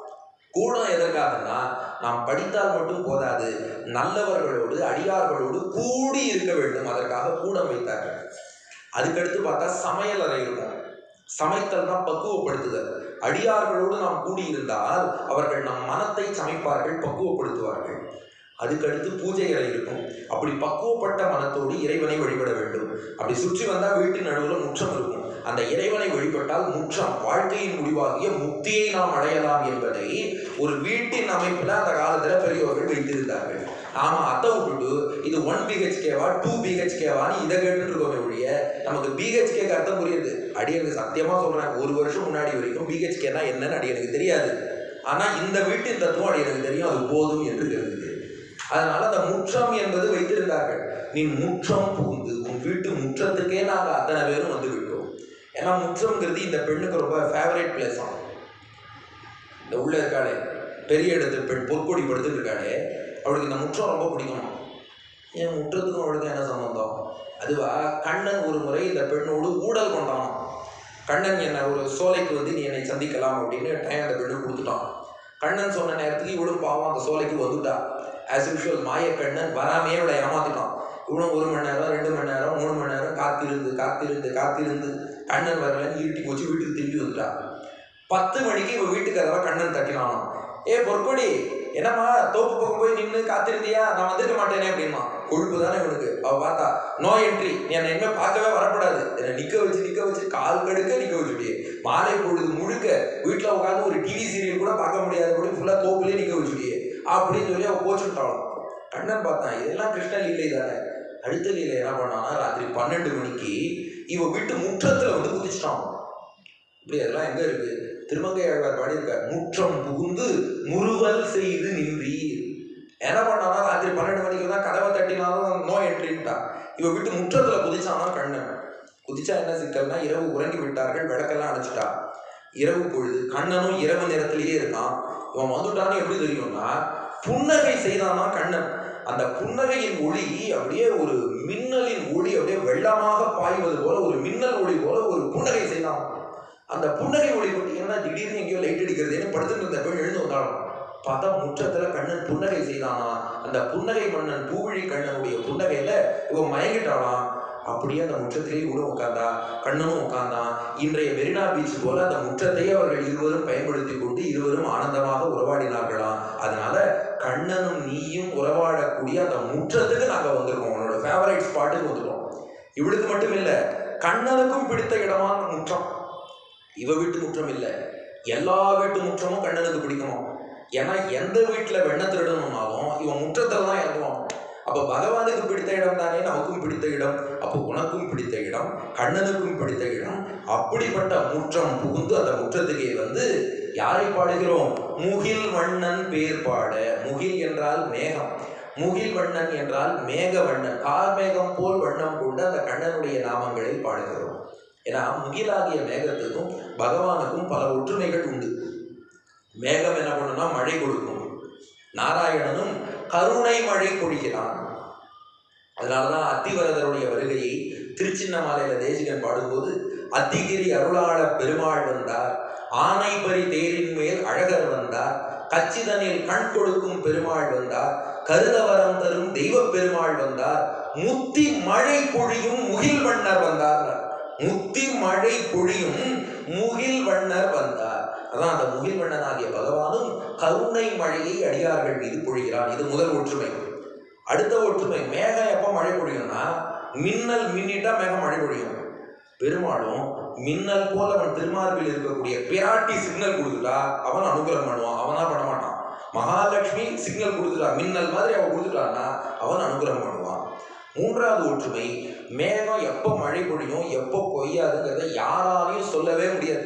கூடம் எதற்காகனா நாம் படித்தால் மட்டும் போதாது நல்லவர்களோடு அடியார்களோடு கூடி இருக்க வேண்டும் அதற்காக கூடம் வைத்தார்கள் அதுக்கடுத்து பார்த்தா சமையல் அறை இருக்கும் சமைத்தல் தான் பக்குவப்படுத்துதல் அடியார்களோடு நாம் கூடியிருந்தால் அவர்கள் நம் மனத்தை சமைப்பார்கள் பக்குவப்படுத்துவார்கள் அதுக்கடுத்து பூஜை அறை இருக்கும் அப்படி பக்குவப்பட்ட மனத்தோடு இறைவனை வழிபட வேண்டும் அப்படி சுற்றி வந்தால் வீட்டின் நடுவில் முற்றம் இருக்கும் அந்த இறைவனை வழிபட்டால் முற்றம் வாழ்க்கையின் முடிவாகிய முக்தியை நாம் அடையலாம் என்பதை ஒரு வீட்டின் அமைப்புல அந்த காலத்துல பெரியவர்கள் வைத்திருந்தார்கள் நாம அதை விட்டுட்டு இது ஒன் பிஹெச்கேவா டூ பிஹெச்கேவான்னு இதை கேட்டுட்டு இருக்கோமே ஒழிய நமக்கு பிஹெச்கேக்கு அர்த்தம் புரியுது அடியனுக்கு சத்தியமா சொல்றேன் ஒரு வருஷம் முன்னாடி வரைக்கும் பிஹெச்கேனா என்னன்னு அடியனுக்கு தெரியாது ஆனா இந்த வீட்டின் தத்துவம் அடியனுக்கு தெரியும் அது போதும் என்று கருதுகிறேன் அதனால அந்த முற்றம் என்பது வைத்திருந்தார்கள் நீ முற்றம் புகுந்து உன் வீட்டு முற்றத்துக்கே நாங்கள் அத்தனை பேரும் வந்து விட்டோம் ஏன்னா முற்றம்ங்கிறது இந்த பெண்ணுக்கு ரொம்ப ஃபேவரட் பிளேஸ் ஆகும் இந்த உள்ள இருக்காளே பெரிய இடத்து பெண் பொற்கொடி படுத்துட்டு இருக்காளே அவளுக்கு இந்த முற்றம் ரொம்ப பிடிக்கும் ஏன் முற்றத்துக்கும் அவளுக்கு என்ன சம்பந்தம் அதுவா கண்ணன் ஒரு முறை இந்த பெண்ணோடு ஊடல் கொண்டான் கண்ணன் என்னை ஒரு சோலைக்கு வந்து நீ என்னை சந்திக்கலாம் அப்படின்னு டைம் அந்த பெண்ணு கொடுத்துட்டான் கண்ணன் சொன்ன நேரத்துக்கு இவளும் பாவம் அந்த சோலைக்கு வந்துட்டா ஆஸ் யூஷுவல் மாயக்கண்ணன் வராமையே இவளை ஏமாத்திட்டான் இவனும் ஒரு மணி நேரம் ரெண்டு மணி நேரம் மூணு மணி நேரம் காத்திருந்து காத்திருந்து காத்திருந்து கண்ணன் வரலன்னு இருட்டி போச்சு வீட்டுக்கு திரும்பி வந்துட்டா பத்து மணிக்கு இவன் வீட்டு கதவை கண்ணன் தட்டினானாம் ஏ பொற்கொடி என்னம்மா தோப்பு பக்கம் போய் நின்று காத்திருந்தியா நான் வந்திருக்க மாட்டேனே அப்படின்னா கொழுப்பு தானே இவனுக்கு அவ பார்த்தா நோ என்ட்ரி நீ என்னை இனிமேல் பார்க்கவே வரக்கூடாது என்னை நிற்க வச்சு நிற்க வச்சு கால் கடுக்க நிற்க வச்சுட்டியே மாலை பொழுது முழுக்க வீட்டில் உட்காந்து ஒரு டிவி சீரியல் கூட பார்க்க முடியாத கூட ஃபுல்லாக தோப்புலேயே நிற்க வச்சுட்டியே அப்படின்னு சொல்லி அவன் கோச்சுட்டாலும் கண்ணன் பார்த்தான் இதெல்லாம் கிருஷ்ண லீலை தானே அடுத்த லீலை என்ன பண்ணான்னா ராத்திரி பன்னெண்டு மணிக்கு இவன் வீட்டு முற்றத்தில் வந்து குதிச்சிட்டான் இப்படி அதெல்லாம் எங்க இருக்கு திருமங்கை ஆழ்வார் பாடியிருக்கார் முற்றம் புகுந்து முறுவல் செய்து நின்றீர் என்ன பண்ணானா ராத்திரி பன்னெண்டு மணிக்கு தான் கதவை தட்டினாலும் நோ என்ட்ரின்ட்டான் இவன் வீட்டு முற்றத்துல குதிச்சானா கண்ணன் குதிச்சா என்ன சிக்கல்னா இரவு உறங்கி விட்டார்கள் விளக்கெல்லாம் அணைச்சிட்டா இரவு பொழுது கண்ணனும் இரவு நேரத்திலேயே இருக்கான் இவன் வந்துட்டான்னு எப்படி தெரியும்னா புன்னகை செய்தானா கண்ணன் அந்த புன்னகையின் ஒளி அப்படியே ஒரு மின்னலின் ஒளி அப்படியே வெள்ளமாக பாய்வது போல ஒரு மின்னல் ஒளி போல ஒரு புன்னகை செய்தான் அந்த புன்னகை ஒளி பார்த்தீங்கன்னா திடீர்னு எங்கேயோ லைட் அடிக்கிறதுன்னு படுத்துட்டு இருந்த பெண் எழுந்து வந்தாலும் பார்த்தா முற்றத்துல கண்ணன் புன்னகை செய்தானா அந்த புன்னகை மன்னன் பூவிழி கண்ணனுடைய புன்னகையில இவன் மயங்கிட்டாளாம் அப்படியே அந்த முற்றத்திலேயே கூட உட்கார்ந்தா கண்ணனும் உட்கார்ந்தான் இன்றைய மெரினா பீச் போல அந்த முற்றத்தையே அவர்கள் இருவரும் பயன்படுத்தி கொண்டு இருவரும் ஆனந்தமாக உறவாடினார்களாம் அதனால கண்ணனும் நீயும் உறவாடக்கூடிய அந்த முற்றத்துக்கு நாங்க வந்திருக்கோம் உன்னோட ஃபேவரைட் ஸ்பாட்டுக்கு வந்துட்டோம் இவளுக்கு மட்டும் இல்ல கண்ணனுக்கும் பிடித்த இடமான முற்றம் இவ வீட்டு முற்றம் இல்லை எல்லா வீட்டு முற்றமும் கண்ணனுக்கு பிடிக்கணும் ஏன்னா எந்த வீட்டில் வெண்ண திருடணும்னாலும் இவன் முற்றத்தில் தான் இறங்குவான் அப்போ பகவானுக்கு பிடித்த இடம் தானே நமக்கும் பிடித்த இடம் அப்போ உனக்கும் பிடித்த இடம் கண்ணனுக்கும் பிடித்த இடம் அப்படிப்பட்ட முற்றம் புகுந்து அந்த முற்றத்துக்கே வந்து யாரை பாடுகிறோம் முகில் வண்ணன் பேர் பாட முகில் என்றால் மேகம் முகில் வண்ணன் என்றால் மேக வண்ணன் கார்மேகம் போல் வண்ணம் கொண்டு அந்த கண்ணனுடைய நாமங்களை பாடுகிறோம் ஏன்னா முகிலாகிய மேகத்துக்கும் பகவானுக்கும் பல ஒற்றுமைகள் உண்டு மேகம் என்ன பண்ணும்னா மழை கொடுக்கும் நாராயணனும் கருணை மழை பொழிகிறான் அதனாலதான் அத்திவரதருடைய வருகையை திருச்சின்னமாலையில தேசிகன் பாடும்போது அத்திகிரி அருளாள பெருமாள் வந்தார் ஆனைபரி தேரின் மேல் அழகர் வந்தார் கச்சிதனில் கண் கொடுக்கும் பெருமாள் வந்தார் கருதவரம் தரும் தெய்வ பெருமாள் வந்தார் முத்தி மழை பொழியும் முகில் வண்ணர் வந்தார் முத்தி மழை பொழியும் முகில் வண்ணர் வந்தார் அதான் அந்த முகில் வண்ணனாகிய பகவானும் கருணை மழையை அடியார்கள் மீது பொழிகிறான் இது முதல் ஒற்றுமை அடுத்த ஒற்றுமை மேகம் எப்போ மழை பொழியும்னா மின்னல் மின்னிட்டா மேகம் மழை பொழியும் பெருமாளும் மின்னல் போல அவன் திருமார்பில் இருக்கக்கூடிய பிராட்டி சிக்னல் கொடுத்துட்டா அவன் அனுகிரகம் பண்ணுவான் அவனா பண்ண மாட்டான் மகாலட்சுமி சிக்னல் கொடுத்துட்டா மின்னல் மாதிரி அவன் கொடுத்துட்டான்னா அவன் அனுகிரகம் பண்ணுவான் மூன்றாவது ஒற்றுமை மேகம் எப்போ மழை பொழியும் எப்போ பொய்யாதுங்கிறத யாராலையும் சொல்லவே முடியாது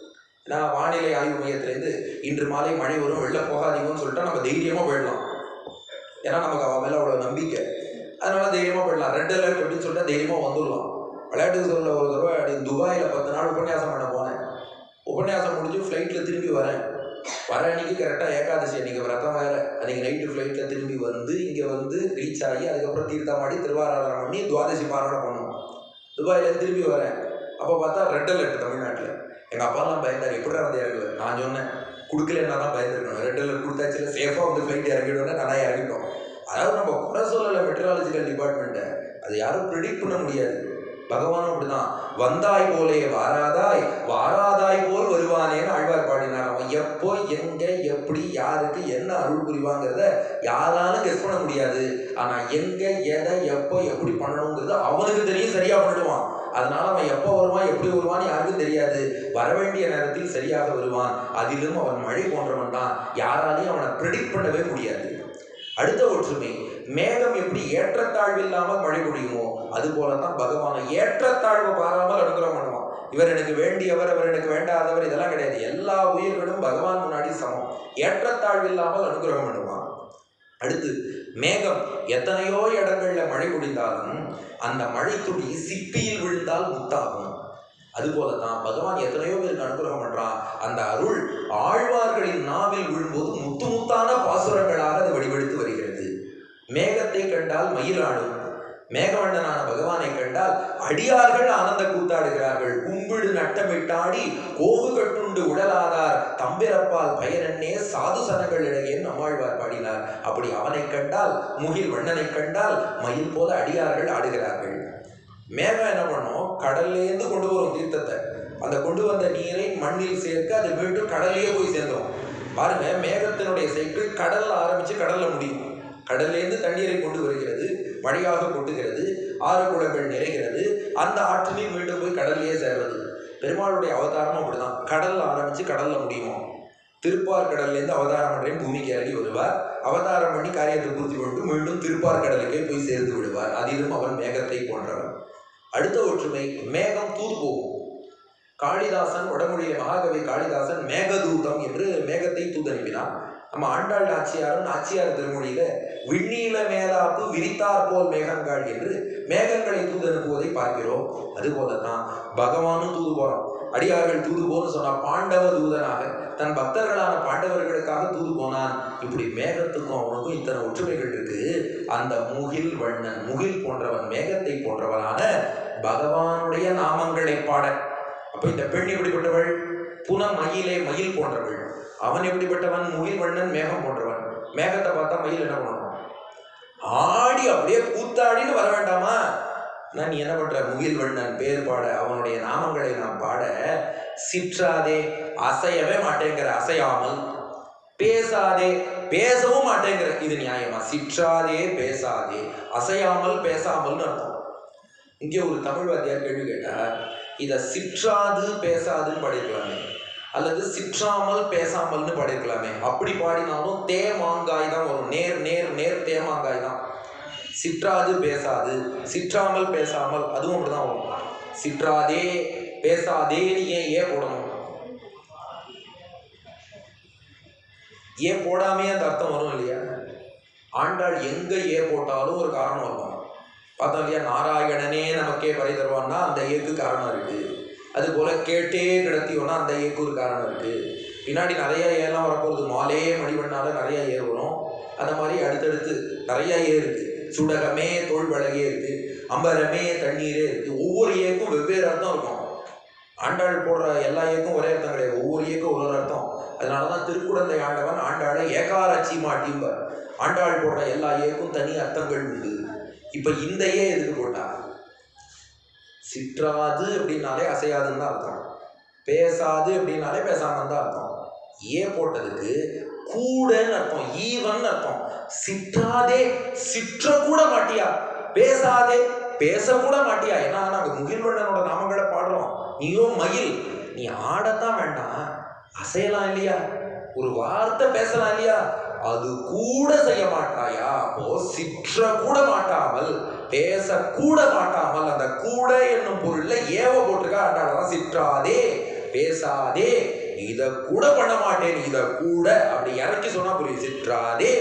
நான் வானிலை ஆய்வு மையத்திலேருந்து இன்று மாலை மழை வரும் வெளில போகாதீங்கன்னு சொல்லிட்டா நம்ம தைரியமாக போயிடலாம் ஏன்னா நமக்கு அவன் மேலே அவ்வளோ நம்பிக்கை அதனால தைரியமாக போயிடலாம் ரெட் அலர்ட் அப்படின்னு சொல்லிட்டு தைரியமாக வந்துடலாம் விளையாட்டு சொல்ல ஒரு தடவை அப்படி துபாயில் பத்து நாள் உபன்யாசம் பண்ண போனேன் உபன்யாசம் முடிஞ்சு ஃப்ளைட்டில் திரும்பி வரேன் வர அன்னைக்கு கரெக்டாக ஏகாதசி அன்னைக்கு விரதம் வேற அன்னைக்கு நைட்டு ஃப்ளைட்டில் திரும்பி வந்து இங்கே வந்து ரீச் ஆகி அதுக்கப்புறம் தீர்த்தமாடி திருவாராதனை பண்ணி துவாதசி பாராயணம் பண்ணோம் துபாயிலேருந்து திரும்பி வரேன் அப்போ பார்த்தா ரெட் அலர்ட் தமிழ்நாட்டில் எங்கள் அப்பாலாம் பயந்தார் எப்படி வந்து இறங்குவேன் நான் சொன்னேன் கொடுக்கலன்னா தான் பயந்துருக்கணும் ரெட் அலர்ட் கொடுத்தாச்சுல சேஃபாக வந்து ஃப்ளைட் இறங்கிடுவோன்னா நல்லா இறங்கிட்டோம் அதாவது நம்ம குறை சொல்லலை மெட்ரலாஜிக்கல் டிபார்ட்மெண்ட்டை அது யாரும் ப்ரிடிக்ட் பண்ண முடியாது பகவானும் அப்படிதான் வந்தாய் போலே வாராதாய் வாராதாய் போல் வருவானேன்னு ஆழ்வார் பாடினார் அவன் எப்போ எங்க எப்படி யாருக்கு என்ன அருள் புரிவாங்கிறத யாராலும் கெஸ் பண்ண முடியாது ஆனா எங்க எதை எப்போ எப்படி பண்ணணுங்கிறது அவனுக்கு தெரியும் சரியா பண்ணிடுவான் அதனால அவன் எப்போ வருவான் எப்படி வருவான்னு யாருக்கும் தெரியாது வர வேண்டிய நேரத்தில் சரியாக வருவான் அதிலும் அவன் மழை போன்றவன் தான் யாராலையும் அவனை ப்ரிடிக்ட் பண்ணவே முடியாது அடுத்த ஒற்றுமை மேகம் எப்படி ஏற்றத்தாழ்வு இல்லாமல் மழை பொழியுமோ அது போலதான் பகவானை ஏற்றத்தாழ்வு பாராமல் அனுகிரகம் பண்ணுவான் இவர் எனக்கு வேண்டியவர் அவர் எனக்கு வேண்டாதவர் இதெல்லாம் கிடையாது எல்லா உயிர்களும் பகவான் முன்னாடி சமம் ஏற்றத்தாழ்வு இல்லாமல் அனுகிரகம் பண்ணுவான் அடுத்து மேகம் எத்தனையோ இடங்கள்ல மழை பொழிந்தாலும் அந்த மழை துளி சிப்பியில் விழுந்தால் முத்தாகும் அதுபோல தான் பகவான் எத்தனையோ பேருக்கு அனுகிரகம் பண்றான் அந்த அருள் ஆழ்வார்களின் நாவில் விழும்போது முத்து முத்தான பாசுரங்களாக அது வடிவெடுத்து வருகிறது மேகத்தை கண்டால் மயிலாடும் மேகவண்ணனான பகவானை கண்டால் அடியார்கள் ஆனந்த கூத்தாடுகிறார்கள் கும்பிடு நட்டமிட்டாடி கோவு கட்டுண்டு உடலாதார் தம்பிறப்பால் பயனன்னே சாது சனங்களிடையே நம்மாழ்வார் பாடினார் அப்படி அவனை கண்டால் முகில் வண்ணனை கண்டால் மயில் போல அடியார்கள் ஆடுகிறார்கள் மேகம் என்ன பண்ணும் கடல்லேருந்து கொண்டு வரும் தீர்த்தத்தை அந்த கொண்டு வந்த நீரை மண்ணில் சேர்க்க அது மீண்டும் கடல்லையே போய் சேர்ந்துடும் பாருங்க மேகத்தினுடைய சைக்கிள் கடல்ல ஆரம்பிச்சு கடல்ல முடியும் கடல்லேருந்து தண்ணீரை கொண்டு வருகிறது மழையாக கொட்டுகிறது ஆறு குளங்கள் நிறைகிறது அந்த ஆற்றிலையும் மீண்டும் போய் கடல்லையே சேர்றது பெருமாளுடைய அவதாரமும் அப்படிதான் கடல்ல ஆரம்பிச்சு கடல்ல முடியுமா திருப்பார் கடல்லேருந்து அவதாரம் பண்றேன் பூமிக்கு இறங்கி வருவார் அவதாரம் பண்ணி காரியத்தை பூர்த்தி பண்ணிட்டு மீண்டும் திருப்பார் கடலுக்கே போய் சேர்ந்து விடுவார் அதிலும் அவன் மேகத்தை போன்றவன் அடுத்த ஒற்றுமை மேகம் தூது போகும் காளிதாசன் வடமொழியில மகாகவி காளிதாசன் மேகதூதம் என்று மேகத்தை தூதனுப்பினான் நம்ம ஆண்டாள் நாச்சியாரும் நாச்சியார் திருமொழியில விண்ணீல மேலாப்பு விரித்தார் போல் மேகங்கள் என்று மேகங்களை தூது அனுப்புவதை பார்க்கிறோம் அதுபோலதான் பகவானும் தூது போறான் அடியார்கள் தூது போன்னு சொன்னா பாண்டவ தூதனாக தன் பக்தர்களான பாண்டவர்களுக்காக தூது போனான் இப்படி மேகத்துக்கும் அவனுக்கும் இத்தனை ஒற்றுமைகள் இருக்கு அந்த முகில் வண்ணன் முகில் போன்றவன் மேகத்தை போன்றவனான பகவானுடைய நாமங்களை பாட அப்ப இந்த பெண் எப்படிப்பட்டவள் புன மயிலே மயில் போன்றவள் அவன் எப்படிப்பட்டவன் முகில் வண்ணன் மேகம் போன்றவன் மேகத்தை பார்த்தா மயில் என்ன பண்ணணும் ஆடி அப்படியே கூத்தாடின்னு வர வேண்டாமா நான் நீ என்ன பண்ற முகில் வண்ணன் பேர் பாட அவனுடைய நாமங்களை நான் பாட சிற்றாதே அசையவே மாட்டேங்கிற அசையாமல் பேசாதே பேசவும் மாட்டேங்கிற இது நியாயமா சிற்றாதே பேசாதே அசையாமல் பேசாமல்னு அர்த்தம் இங்கே ஒரு தமிழ் வாத்தியார் கேள்வி கேட்டார் இதை சிற்றாது பேசாதுன்னு பாடியிருக்கலாமே அல்லது சிற்றாமல் பேசாமல்னு பாடியிருக்கலாமே அப்படி பாடினாலும் தேமாங்காய் தான் வரும் நேர் நேர் நேர் தேமாங்காய் தான் சிற்றாது பேசாது சிற்றாமல் பேசாமல் அதுவும் அப்படிதான் வரும் சிற்றாதே பேசாதேன்னு ஏன் ஏன் போடணும் ஏன் போடாமே அந்த அர்த்தம் வரும் இல்லையா ஆண்டாள் எங்க ஏ போட்டாலும் ஒரு காரணம் இருக்கும் பார்த்தோம் இல்லையா நாராயணனே நமக்கே பறை தருவான்னா அந்த ஏக்கு காரணம் இருக்கு அது போல கேட்டே கிடத்தியோன்னா அந்த ஏக்கு ஒரு காரணம் இருக்கு பின்னாடி நிறைய ஏலாம் வரப்போகுது மாலே மணிவண்ணால நிறைய ஏ வரும் அந்த மாதிரி அடுத்தடுத்து நிறைய ஏ இருக்கு சுடகமே தோல் வழகே இருக்கு அம்பரமே தண்ணீரே இருக்கு ஒவ்வொரு ஏக்கும் வெவ்வேறு அர்த்தம் இருக்கும் ஆண்டாள் போடுற எல்லா ஏக்கும் ஒரே அர்த்தம் கிடையாது ஒவ்வொரு ஏக்கும் ஒரு ஒரு அர்த்தம் அதனால தான் திருக்குடந்தை ஆண்டவன் ஆண்டாளை ஏகாராட்சி மாட்டிம்பார் ஆண்டாள் போடுற எல்லா ஏக்கும் தனி அர்த்தங்கள் உண்டு இப்போ இந்த ஏ எதுக்கு போட்டா சிற்றாது அப்படின்னாலே அசையாதுன்னு தான் அர்த்தம் பேசாது அப்படின்னாலே பேசாமன்னு தான் அர்த்தம் ஏ போட்டதுக்கு கூடன்னு அர்த்தம் ஈவன் அர்த்தம் சிற்றாதே சிற்ற கூட மாட்டியா பேசாதே பேச கூட மாட்டியா ஏன்னா நாங்க முகில்வண்ணனோட நாமங்களை பாடுறோம் நீயோ மயில் நீ ஆடத்தான் வேண்டாம் அசையலாம் இல்லையா ஒரு வார்த்தை பேசலாம் இல்லையா அது கூட செய்ய மாட்டாயா அப்போ சிற்ற கூட மாட்டாமல் பேச கூட மாட்டாமல் அந்த கூட என்னும் பொருள்ல ஏவ போட்டிருக்கா அதனாலதான் சிற்றாதே பேசாதே இத கூட பண்ண மாட்டேன் இத கூட அப்படி இறக்கி சொன்னா புரியும் சிற்றாதே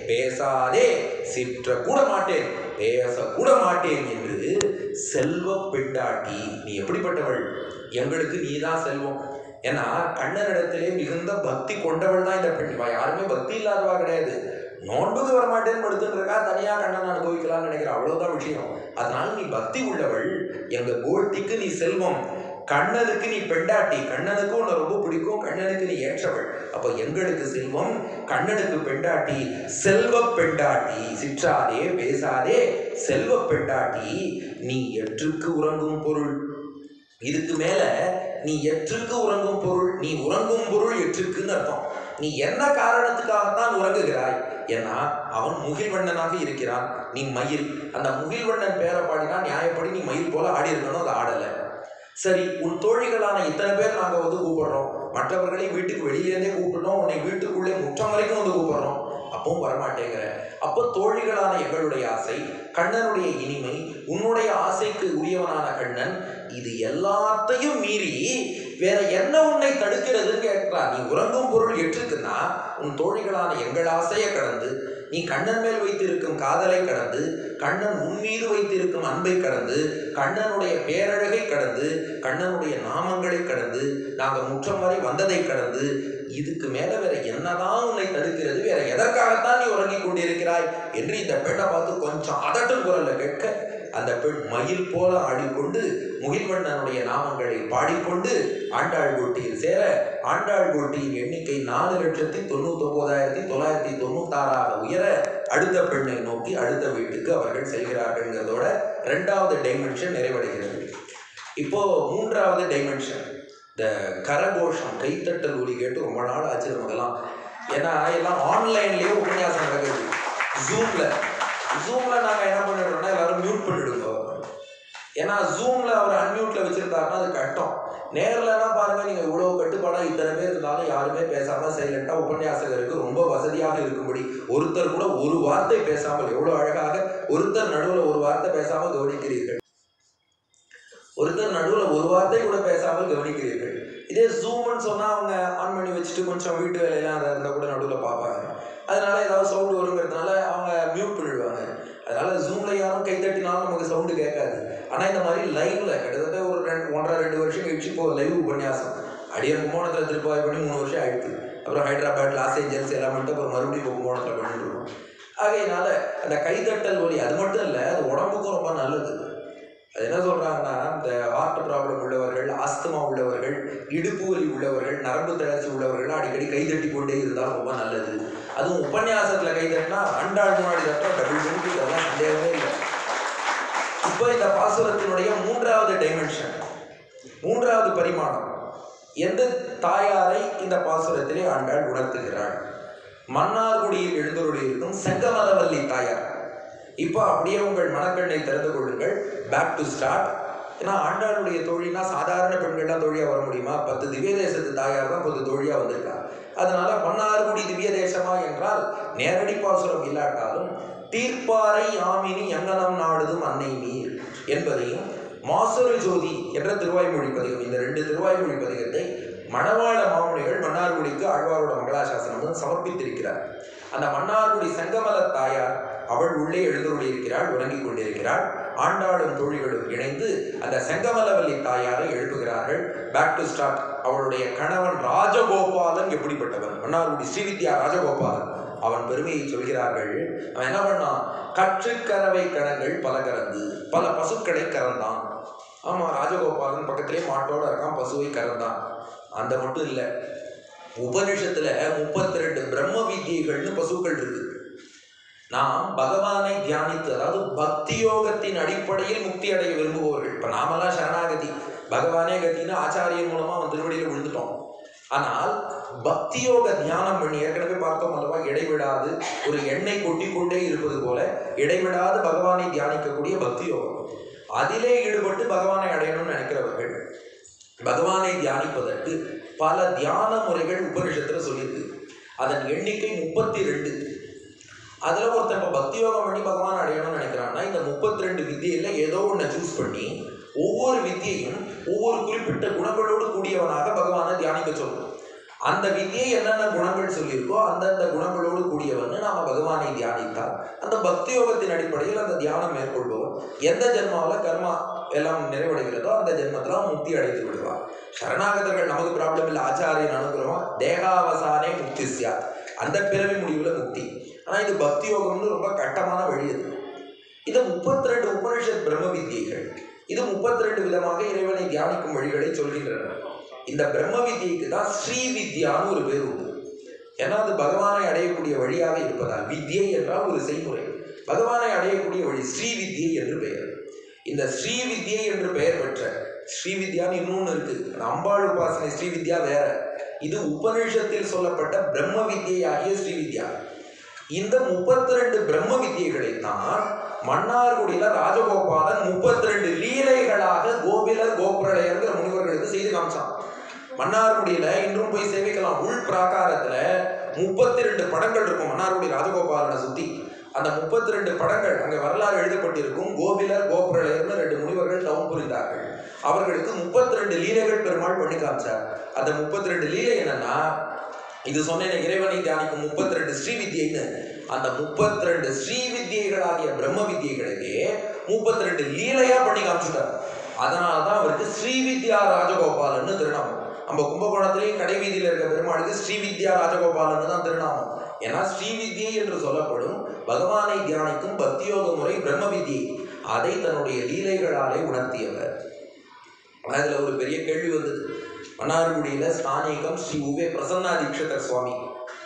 பேசாதே சிற்ற கூட மாட்டேன் பேச கூட மாட்டேன் என்று செல்வ பெண்டாட்டி நீ எப்படிப்பட்டவள் எங்களுக்கு நீதான் செல்வம் ஏன்னா கண்ணனிடத்திலே மிகுந்த பக்தி கொண்டவள் தான் இந்த பெண் இவ யாருமே பக்தி இல்லாதவா கிடையாது நோன்புக்கு வர மாட்டேன்னு படுத்துட்டு இருக்கா தனியா கண்ணன் அனுபவிக்கலாம்னு நினைக்கிறேன் அவ்வளவுதான் விஷயம் அதனால நீ பக்தி உள்ளவள் எங்க கோட்டிக்கு நீ செல்வம் கண்ணனுக்கு நீ பெண்டாட்டி கண்ணனுக்கு உன்னை ரொம்ப பிடிக்கும் கண்ணனுக்கு நீ ஏற்றவள் அப்ப எங்களுக்கு செல்வம் கண்ணனுக்கு பெண்டாட்டி செல்வ பெண்டாட்டி சிற்றாதே பேசாதே செல்வ பெண்டாட்டி நீ எற்றுக்கு உறங்கும் பொருள் இதுக்கு மேல நீ எற்றுக்கு உறங்கும் பொருள் நீ உறங்கும் பொருள் எற்றுக்குன்னு அர்த்தம் நீ என்ன காரணத்துக்காகத்தான் உறங்குகிறாய் ஏன்னா அவன் முகில்வண்ணனாக இருக்கிறான் நீ மயில் அந்த முகில்வண்ணன் பேரை பாடினா நியாயப்படி நீ மயில் போல ஆடி இருக்கணும் அதை ஆடலை சரி உன் தோழிகளான இத்தனை பேர் நாங்கள் வந்து கூப்பிடுறோம் மற்றவர்களை வீட்டுக்கு வெளியிலேருந்தே கூப்பிடுறோம் உன்னை வீட்டுக்குள்ளே முற்றம் வரைக்கும் வந்து கூப்பிடுறோம் அப்பவும் வரமாட்டேங்கிற அப்போ தோழிகளான எங்களுடைய ஆசை கண்ணனுடைய இனிமை உன்னுடைய ஆசைக்கு உரியவனான கண்ணன் இது எல்லாத்தையும் மீறி வேற என்ன உன்னை தடுக்கிறதுன்னு கேட்கிறான் நீ உறங்கும் பொருள் எற்றுக்குன்னா உன் தோழிகளான எங்கள் ஆசையை கடந்து நீ கண்ணன் மேல் வைத்திருக்கும் காதலை கடந்து கண்ணன் உன் மீது வைத்திருக்கும் அன்பை கடந்து கண்ணனுடைய பேரழகை கடந்து கண்ணனுடைய நாமங்களை கடந்து நாங்கள் முற்றம் வரை வந்ததை கடந்து இதுக்கு மேல வேற என்னதான் உன்னை தடுக்கிறது வேற எதற்காகத்தான் நீ உறங்கிக் கொண்டிருக்கிறாய் என்று இந்த பெண்ணை பார்த்து கொஞ்சம் அதட்டும் குரல்ல கேட்க அந்த பெண் மயில் போல ஆடிக்கொண்டு முகில்வண்ணனுடைய நாமங்களை பாடிக்கொண்டு ஆண்டாள் கோட்டியில் சேர ஆண்டாள் கோட்டியின் எண்ணிக்கை நாலு லட்சத்தி தொண்ணூத்தி ஒன்பதாயிரத்தி தொள்ளாயிரத்தி தொண்ணூத்தாறாக உயர அடுத்த பெண்ணை நோக்கி அடுத்த வீட்டுக்கு அவர்கள் செல்கிறார்கள்ங்கிறதோட ரெண்டாவது டைமென்ஷன் நிறைவடைகிறது இப்போ மூன்றாவது டைமென்ஷன் இந்த கரகோஷம் கைத்தட்டல் ஒலி கேட்டு ரொம்ப நாள் ஆச்சு நமக்கெல்லாம் ஏன்னா எல்லாம் ஆன்லைன்லயே உபன்யாசம் நடக்குது ஜூம்ல ஜூம்ல நாங்க என்ன பண்ணிடுறோம்னா எல்லாரும் மியூட் பண்ணிடுங்க ஏன்னா ஜூம்ல அவர் அன்மியூட்ல வச்சிருந்தாருன்னா அது கட்டம் நேர்லனா பாருங்க நீங்க இவ்வளவு கட்டுப்பாடா இத்தனை பேர் இருந்தாலும் யாருமே பேசாம சைலண்டா உபன்யாசகருக்கு ரொம்ப வசதியாக இருக்கும்படி ஒருத்தர் கூட ஒரு வார்த்தை பேசாமல் எவ்வளவு அழகாக ஒருத்தர் நடுவுல ஒரு வார்த்தை பேசாமல் கவனிக்கிறீர்கள் ஒருத்தர் நடுவுல ஒரு வார்த்தை கூட பேசாமல் கவனிக்கிறீர்கள் இதே ஜூம்னு சொன்னா அவங்க ஆன் பண்ணி வச்சுட்டு கொஞ்சம் வீட்டு வேலையெல்லாம் அதை இருந்தால் கூட நடுவுல பார்ப்பாங்க அதனால ஏதாவது சவுண்டு வருங்கிறதுனால அவங்க மியூட் பண்ணிடுவாங்க அதனால ஜூம்ல யாரும் கை தட்டினாலும் நமக்கு சவுண்டு கேட்காது ஆனா இந்த மாதிரி லைவ்ல கிட்டத்தட்ட ஒரு ரெண்டு ஒன்றரை ரெண்டு வருஷம் கழிச்சு இப்போ லைவ் உபன்யாசம் அடியன் கும்போணத்தில் திருப்பாய் பண்ணி மூணு வருஷம் ஆயிடுச்சு அப்புறம் ஹைதராபாத் லாஸ் ஏஞ்சல்ஸ் எல்லாம் பண்ணிட்டு அப்புறம் மறுபடியும் இப்போ கும்போணத்தில் பண்ணிட்டு இருக்கோம் ஆகையினால அந்த கைதட்டல் ஒலி அது மட்டும் இல்லை அது உடம்புக்கும் ரொம்ப நல்லது அது என்ன சொல்றாங்கன்னா இந்த ஹார்ட் ப்ராப்ளம் உள்ளவர்கள் ஆஸ்துமா உள்ளவர்கள் இடுப்பு வலி உள்ளவர்கள் நரம்பு தளர்ச்சி உள்ளவர்கள் அடிக்கடி கைதட்டி கொண்டே இருந்தால் ரொம்ப நல்லது அதுவும் உபன்யாசத்துல கைதட்டினா ஆண்டாள் முன்னாடி தட்டம் டபுள் மினிட் இதெல்லாம் சந்தேகமே இல்லை இப்போ இந்த பாசுரத்தினுடைய மூன்றாவது டைமென்ஷன் மூன்றாவது பரிமாணம் எந்த தாயாரை இந்த பாசுரத்திலே ஆண்டாள் உணர்த்துகிறாள் மன்னார்குடியில் எழுந்தருளி இருக்கும் செங்கமலவல்லி தாயார் இப்போ அப்படியே உங்கள் மனக்கண்ணை திறந்து கொள்ளுங்கள் பேக் டு ஸ்டார்ட் ஏன்னா ஆண்டாளுடைய தோழினா சாதாரண பெண்கள்லாம் தோழியாக வர முடியுமா பத்து திவ்ய தேசத்து தாயார் தான் பத்து தோழியாக வந்திருக்கா அதனால மன்னார்குடி திவ்ய தேசமா என்றால் நேரடி பாசுரம் இல்லாட்டாலும் தீர்ப்பாறை ஆமினி எங்கனம் நாடுதும் அன்னை நீர் என்பதையும் மாசுரு ஜோதி என்ற திருவாய்மொழி பதிகம் இந்த ரெண்டு திருவாய்மொழி பதிகத்தை மணவாள மாமுனிகள் மன்னார்குடிக்கு ஆழ்வாரோட மங்களாசாசனம் சமர்ப்பித்திருக்கிறார் அந்த மன்னார்குடி செங்கமல தாயார் அவள் உள்ளே எழுந்தருளி இருக்கிறாள் உறங்கிக் கொண்டிருக்கிறாள் ஆண்டாளும் தோழிகளும் இணைந்து அந்த செங்கமலவல்லி தாயாரை எழுப்புகிறார்கள் பேக் டு ஸ்டார்ட் அவளுடைய கணவன் ராஜகோபாலன் எப்படிப்பட்டவன் மன்னார்குடி ஸ்ரீவித்யா ராஜகோபாலன் அவன் பெருமையை சொல்கிறார்கள் அவன் என்ன பண்ணான் கற்றுக்கறவை கணங்கள் பல கறந்து பல பசுக்களை கறந்தான் ஆமா ராஜகோபாலன் பக்கத்திலே மாட்டோட இருக்கான் பசுவை கறந்தான் அந்த மட்டும் இல்லை உபனிஷத்துல முப்பத்தி ரெண்டு பிரம்ம வித்தியைகள்னு பசுக்கள் இருக்கு நாம் பகவானை தியானித்து அதாவது பக்தி யோகத்தின் அடிப்படையில் முக்தி அடைய விரும்புபவர்கள் இப்ப நாமெல்லாம் சரணாகதி பகவானே கத்தின்னு ஆச்சாரியன் மூலமா அவன் திருவடியில விழுந்துட்டோம் ஆனால் பக்தி யோக தியானம் பண்ணி ஏற்கனவே பார்த்தோம் அல்லவா இடைவிடாது ஒரு எண்ணெய் கொட்டி கொண்டே இருப்பது போல இடைவிடாது பகவானை தியானிக்கக்கூடிய பக்தி யோகம் அதிலே ஈடுபட்டு பகவானை அடையணும்னு நினைக்கிறவர்கள் பகவானை தியானிப்பதற்கு பல தியான முறைகள் உபனிஷத்துல சொல்லியிருக்கு அதன் எண்ணிக்கை முப்பத்தி ரெண்டு அதுல ஒருத்தன் இப்ப பக்தி யோகம் பண்ணி பகவான் அடையணும்னு நினைக்கிறான்னா இந்த முப்பத்தி ரெண்டு வித்தியில ஏதோ ஒன்றை சூஸ் பண்ணி ஒவ்வொரு வித்தியையும் ஒவ்வொரு குறிப்பிட்ட குணங்களோடு கூடியவனாக பகவானை தியானிக்க சொல்லும் அந்த வித்தியை என்னென்ன குணங்கள் சொல்லியிருக்கோ அந்தந்த குணங்களோடு கூடியவன்னு நாம பகவானை தியானித்தால் அந்த பக்தி யோகத்தின் அடிப்படையில் அந்த தியானம் மேற்கொள்பவன் எந்த ஜென்மாவில் கர்மா எல்லாம் நிறைவடைகிறதோ அந்த ஜென்மத்துல அவன் முக்தி அடைந்து விடுவான் சரணாகதர்கள் நமக்கு ப்ராப்ளம் இல்லை ஆச்சாரியன் அனுகிரகம் தேகாவசானே முக்தி சியாத் அந்த பிறவி முடிவுல முக்தி ஆனா இது பக்தி யோகம்னு ரொம்ப கட்டமான வழி அது இது முப்பத்தி ரெண்டு உபனிஷத் பிரம்ம வித்தியைகள் இது முப்பத்தி ரெண்டு விதமாக இறைவனை தியானிக்கும் வழிகளை சொல்கின்றன இந்த பிரம்ம வித்தியைக்கு தான் ஸ்ரீ வித்யான்னு ஒரு பேர் உண்டு ஏன்னா அது பகவானை அடையக்கூடிய வழியாக இருப்பதால் வித்யை என்றால் ஒரு செய்முறை பகவானை அடையக்கூடிய வழி ஸ்ரீ வித்யை என்று பெயர் இந்த ஸ்ரீ வித்யை என்று பெயர் பெற்ற ஸ்ரீ வித்யான்னு இன்னொன்று இருக்கு அந்த அம்பாள் உபாசனை ஸ்ரீ வித்யா வேற இது உபனிஷத்தில் சொல்லப்பட்ட பிரம்ம வித்யை ஆகிய ஸ்ரீ வித்யா இந்த முப்பத்தி ரெண்டு பிரம்ம வித்தியைகளை தான் மன்னார்குடியில ராஜகோபாலன் முப்பத்தி ரெண்டு லீலைகளாக கோபிலர் கோபுரளையர்ங்கிற முனிவர்களுக்கு செய்து காமிச்சான் மன்னார்குடியில இன்றும் போய் சேவிக்கலாம் உள் பிராகாரத்துல முப்பத்தி ரெண்டு படங்கள் இருக்கும் மன்னார்குடி ராஜகோபாலனை சுத்தி அந்த முப்பத்தி ரெண்டு படங்கள் அங்க வரலாறு எழுதப்பட்டிருக்கும் கோபிலர் கோபுரளையர்னு ரெண்டு முனிவர்கள் தவம் புரிந்தார்கள் அவர்களுக்கு முப்பத்தி ரெண்டு லீலைகள் பெருமாள் பண்ணி காமிச்சார் அந்த முப்பத்தி ரெண்டு லீலை என்னன்னா இது சொன்னேன் இறைவனை தியானிக்கும் முப்பத்தி ரெண்டு ஸ்ரீ வித்யைன்னு அந்த முப்பத்தி ரெண்டு ஸ்ரீ வித்யைகளாகிய பிரம்ம வித்யைகளுக்கே முப்பத்தி ரெண்டு லீலையா பண்ணி காமிச்சுட்டார் அதனாலதான் அவருக்கு ஸ்ரீ வித்யா ராஜகோபாலன்னு திருநாமம் நம்ம கும்பகோணத்திலேயும் கடை வீதியில் இருக்க பெருமாளுக்கு ஸ்ரீ வித்யா ராஜகோபாலன்னு தான் திருநாமம் ஏன்னா ஸ்ரீ வித்யை என்று சொல்லப்படும் பகவானை தியானிக்கும் பக்தியோக முறை பிரம்ம வித்யை அதை தன்னுடைய லீலைகளாலே உணர்த்தியவர் அதுல ஒரு பெரிய கேள்வி வந்தது மன்னார்குடியில ஸ்தானிகம் ஸ்ரீ உவே பிரசன்னா தீட்சகர் சுவாமி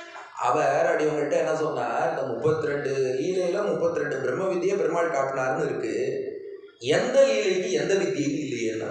அவர் அடிவங்கள்ட்ட என்ன சொன்னார் இந்த முப்பத்தி ரெண்டு லீலையில முப்பத்தி ரெண்டு பிரம்ம வித்தியை பெருமாள் காட்டினார்னு இருக்கு எந்த லீலைக்கு எந்த வித்தியைக்கு இல்லையேன்னா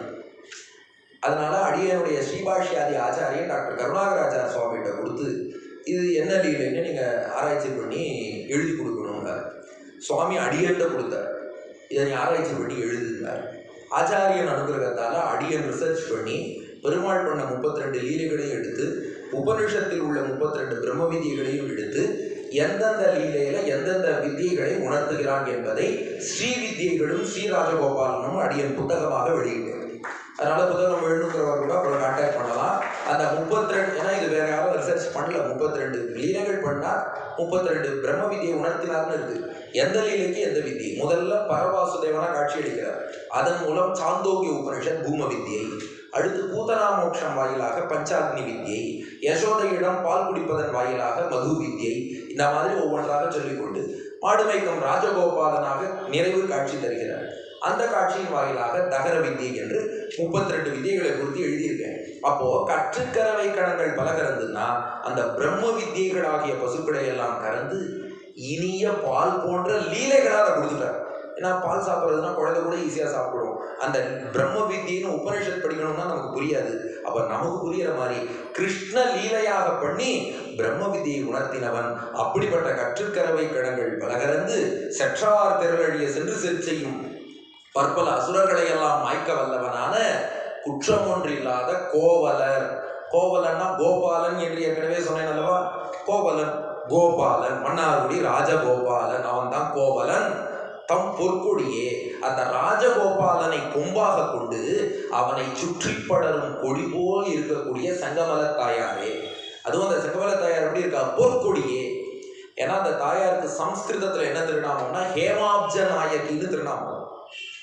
அதனால அடியனுடைய ஸ்ரீபாஷ்யாதி ஆச்சாரியன் டாக்டர் கருணாகராச்சார சுவாமிகிட்ட கொடுத்து இது என்ன லீலைன்னு நீங்க ஆராய்ச்சி பண்ணி எழுதி கொடுக்கணுங்கிறார் சுவாமி அடியன்ட்ட கொடுத்தார் இதை நீ ஆராய்ச்சி பண்ணி எழுதுனார் ஆச்சாரியன் அனுகிரகத்தால அடியன் ரிசர்ச் பண்ணி பெருமாள் பண்ண முப்பத்தி ரெண்டு லீலைகளையும் எடுத்து உபனிஷத்தில் உள்ள முப்பத்தி ரெண்டு பிரம்ம விதிகளையும் எடுத்து எந்தெந்த லீலையில எந்தெந்த வித்தியைகளை உணர்த்துகிறான் என்பதை ஸ்ரீ வித்தியைகளும் ஸ்ரீ ராஜகோபாலனும் அடியன் புத்தகமாக வெளியிட்டேன் அதனால புத்தகம் வேணுங்கிறவர் கூட அப்புறம் கான்டாக்ட் பண்ணலாம் அந்த முப்பத்தி ரெண்டு ஏன்னா இது வேற யாரும் ரிசர்ச் பண்ணல முப்பத்தி ரெண்டு லீலைகள் பண்ணா முப்பத்தி ரெண்டு பிரம்ம விதியை உணர்த்தினார்னு இருக்கு எந்த லீலைக்கு எந்த வித்தியை முதல்ல பரவாசுதேவனா காட்சி அளிக்கிறார் அதன் மூலம் சாந்தோக்கிய உபனிஷத் பூம வித்தியை அடுத்து பூதனா மோட்சம் வாயிலாக பஞ்சாக்னி வித்தியை யசோதையிடம் பால் குடிப்பதன் வாயிலாக மது வித்தியை இந்த மாதிரி ஒவ்வொன்றாக சொல்லிக்கொண்டு மாடுமைக்கம் ராஜகோபாலனாக நிறைவு காட்சி தருகிறார் அந்த காட்சியின் வாயிலாக தகர வித்தியை என்று முப்பத்தி ரெண்டு வித்தியைகளை குறித்து எழுதியிருக்கேன் அப்போ கற்றுக்கறவை கணங்கள் பல கறந்துன்னா அந்த பிரம்ம வித்தியைகளாகிய பசுக்களை எல்லாம் கறந்து இனிய பால் போன்ற லீலைகளாக அதை கொடுத்துட்டார் ஏன்னா பால் சாப்பிட்றதுனா குழந்தை கூட ஈஸியாக சாப்பிடும் அந்த பிரம்ம வித்தியின்னு உபனிஷத் படிக்கணும்னா நமக்கு புரியாது அப்ப நமக்கு புரியிற மாதிரி கிருஷ்ண லீலையாக பண்ணி பிரம்ம விதியை உணர்த்தினவன் அப்படிப்பட்ட கற்றுக்கறவை கிழங்கள் பலகரந்து செற்றார் திரளழிய சென்று செற்செய்யும் பற்பல அசுரர்களை எல்லாம் மாய்க்க வல்லவனான குற்றம் ஒன்றில்லாத கோவலர் கோவலன்னா கோபாலன் என்று ஏற்கனவே சொன்னேன் அல்லவா கோவலன் கோபாலன் மன்னார்குடி ராஜகோபாலன் அவன் தான் கோவலன் தம் பொற்கொடியே அந்த ராஜகோபாலனை கொம்பாக கொண்டு அவனை சுற்றி படரும் கொடி போல் இருக்கக்கூடிய சங்கமல தாயாரே அதுவும் அந்த சங்கமல தாயார் எப்படி இருக்கா பொற்கொடியே ஏன்னா அந்த தாயாருக்கு சம்ஸ்கிருதத்துல என்ன திருநாமம்னா ஹேமாப்ஜ நாயகின்னு திருநாமம்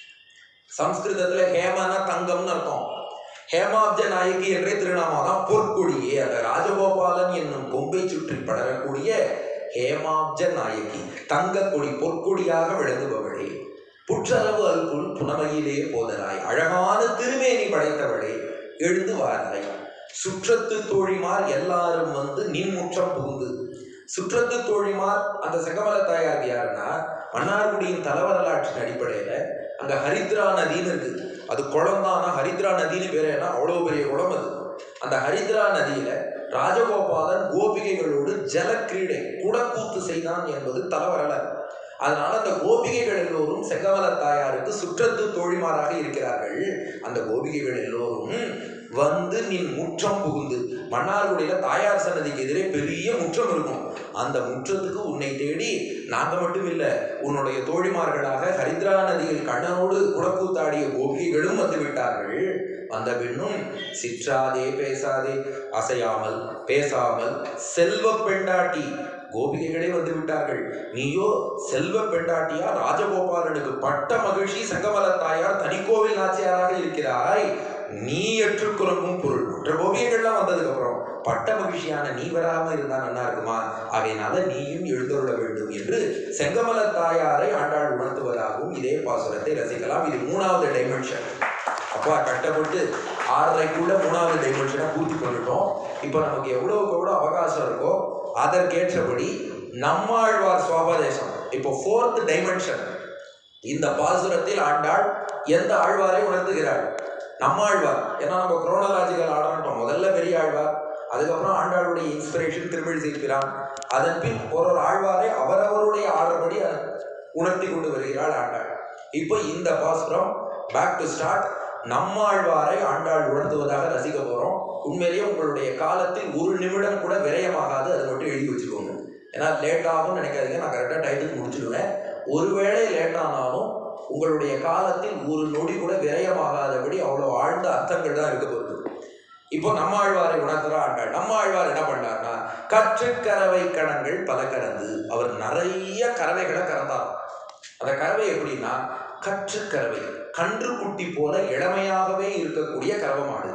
சம்ஸ்கிருதத்துல ஹேமனா தங்கம்னு அர்த்தம் ஹேமாப்ஜ நாயகி என்றே திருநாமம் தான் பொற்கொடியே அந்த ராஜகோபாலன் என்னும் கொம்பை சுற்றி படரக்கூடிய ஹேமாப்ஜ நாயகி தங்க கொடி பொற்கொடியாக விளங்குபவளே புற்றளவு அல்புல் புனமையிலே போதராய் அழகான திருமேனி படைத்தவளே எழுந்து வாராய் சுற்றத்து தோழிமார் எல்லாரும் வந்து நின்முற்றம் புகுந்து சுற்றத்து தோழிமார் அந்த செங்கமல தாயார் யாருன்னா மன்னார்குடியின் தலவரலாற்றின் அடிப்படையில அங்க ஹரித்ரா நதின்னு இருக்கு அது குளம் தான் ஆனா ஹரித்ரா நதின்னு பேர் ஏன்னா அவ்வளவு பெரிய குளம் அது அந்த ஹரித்ரா நதியில ராஜகோபாலன் கோபிகைகளோடு ஜலக்கிரீடை குடக்கூத்து செய்தான் என்பது தலவரலாறு அதனால அந்த கோபிகைகள் எல்லோரும் செங்கமல தாயாருக்கு சுற்றத்து தோழிமாராக இருக்கிறார்கள் அந்த கோபிகைகள் எல்லோரும் வந்து நின் முற்றம் புகுந்து மன்னார்குடியில தாயார் சன்னதிக்கு எதிரே பெரிய முற்றம் இருக்கும் அந்த முற்றத்துக்கு உன்னை தேடி நாங்க மட்டும் இல்ல உன்னுடைய தோழிமார்களாக ஹரித்ரா நதியில் கண்ணனோடு குடக்கூத்தாடிய கோபிகைகளும் வந்து விட்டார்கள் வந்த பின்னும் சிற்றாதே பேசாதே அசையாமல் பேசாமல் செல்வ பெண்டாட்டி கோபிகைகளே வந்து விட்டார்கள் நீயோ செல்வ பெண்டாட்டியா ராஜகோபாலனுக்கு பட்ட மகிழ்ச்சி சங்கமல தாயார் தனிக்கோவில் நாச்சியாராக இருக்கிறாய் நீ ஏற்றுக்குறக்கும் பொருள் மற்ற கோபிகைகள்லாம் வந்ததுக்கு அப்புறம் பட்ட மகிழ்ச்சியான நீ வராம இருந்தா நல்லா இருக்குமா ஆகையினால நீயும் எழுந்தருள வேண்டும் என்று செங்கமல தாயாரை ஆண்டாள் உணர்த்துவதாகவும் இதே பாசுரத்தை ரசிக்கலாம் இது மூணாவது டைமென்ஷன் அப்பா கட்டப்பட்டு ஆறரைக்குள்ள மூணாவது டைமென்ஷனை பூர்த்தி பண்ணிட்டோம் இப்போ நமக்கு எவ்வளவுக்கு எவ்வளோ அவகாசம் இருக்கோ அதற்கேற்றபடி நம்மாழ்வார் சுவாபதேசம் இப்போ ஃபோர்த் டைமென்ஷன் இந்த பாசுரத்தில் ஆண்டாள் எந்த ஆழ்வாரை உணர்த்துகிறாள் நம்மாழ்வார் ஏன்னா நம்ம குரோனலாஜிக்கல் ஆடணும் முதல்ல பெரிய ஆழ்வார் அதுக்கப்புறம் ஆண்டாளுடைய இன்ஸ்பிரேஷன் திருமிழ் சேர்க்கிறான் அதன் பின் ஒரு ஒரு ஆழ்வாரை அவரவருடைய ஆடுறபடி உணர்த்தி கொண்டு வருகிறாள் ஆண்டாள் இப்போ இந்த பாசுரம் பேக் டு ஸ்டார்ட் நம்மாழ்வாரை ஆண்டாள் உணர்த்துவதாக ரசிக்க போறோம் உண்மையிலேயே உங்களுடைய காலத்தில் ஒரு நிமிடம் கூட விரயமாகாது அதை மட்டும் எழுதி வச்சுக்கோங்க ஏன்னா லேட் ஆகும்னு நினைக்காதீங்க நான் கரெக்டாக டைத்துக்கு முடிச்சிடுவேன் ஒருவேளை லேட் ஆனாலும் உங்களுடைய காலத்தில் ஒரு நொடி கூட விரயமாகாதபடி அவ்வளோ ஆழ்ந்த அர்த்தங்கள் தான் இருக்க போகுது இப்போ நம்ம ஆழ்வாரை உணர்த்துற ஆண்டாள் நம்ம ஆழ்வார் என்ன பண்ணார்னா கற்று கறவை கணங்கள் பல கறந்து அவர் நிறைய கறவைகளை கறந்தார் அந்த கறவை எப்படின்னா கற்று கறவை கன்று குட்டி போல இளமையாகவே இருக்கக்கூடிய கறவை மாடு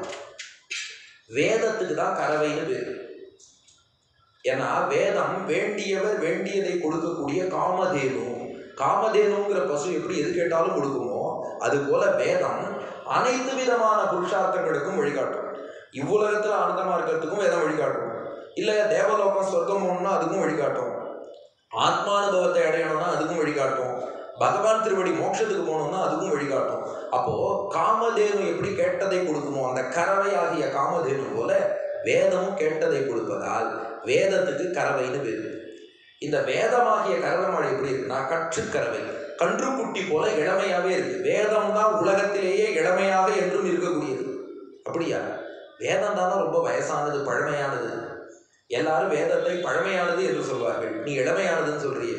வேதத்துக்கு தான் கறவைன்னு பேரு ஏன்னா வேதம் வேண்டியவர் வேண்டியதை கொடுக்கக்கூடிய காமதேனு காமதேனுங்கிற பசு எப்படி எது கேட்டாலும் கொடுக்குமோ அது போல வேதம் அனைத்து விதமான புருஷார்த்தங்களுக்கும் வழிகாட்டும் இவ்வுலகத்துல ஆனந்தமா இருக்கிறதுக்கும் வேதம் வழிகாட்டும் இல்ல தேவலோகம் சொர்க்கம் போகணும்னா அதுக்கும் வழிகாட்டும் ஆத்மானுபவத்தை அடையணும்னா அதுக்கும் வழிகாட்டும் பகவான் திருவடி மோட்சத்துக்கு போகணும்னா அதுக்கும் வழிகாட்டும் அப்போ காமதேனு எப்படி கேட்டதை கொடுக்குமோ அந்த கறவை ஆகிய காமதேனு போல வேதமும் கேட்டதை கொடுப்பதால் வேதத்துக்கு கறவைன்னு பேரு இந்த வேதமாகிய கறவை மாடு எப்படி இருக்குன்னா கற்றுக்கறவை கன்றுக்குட்டி போல இளமையாவே இருக்கு வேதம் தான் உலகத்திலேயே இளமையாக என்றும் இருக்கக்கூடியது அப்படியா வேதம் தானே ரொம்ப வயசானது பழமையானது எல்லாரும் வேதத்தை பழமையானது என்று சொல்வார்கள் நீ இளமையானதுன்னு சொல்றியே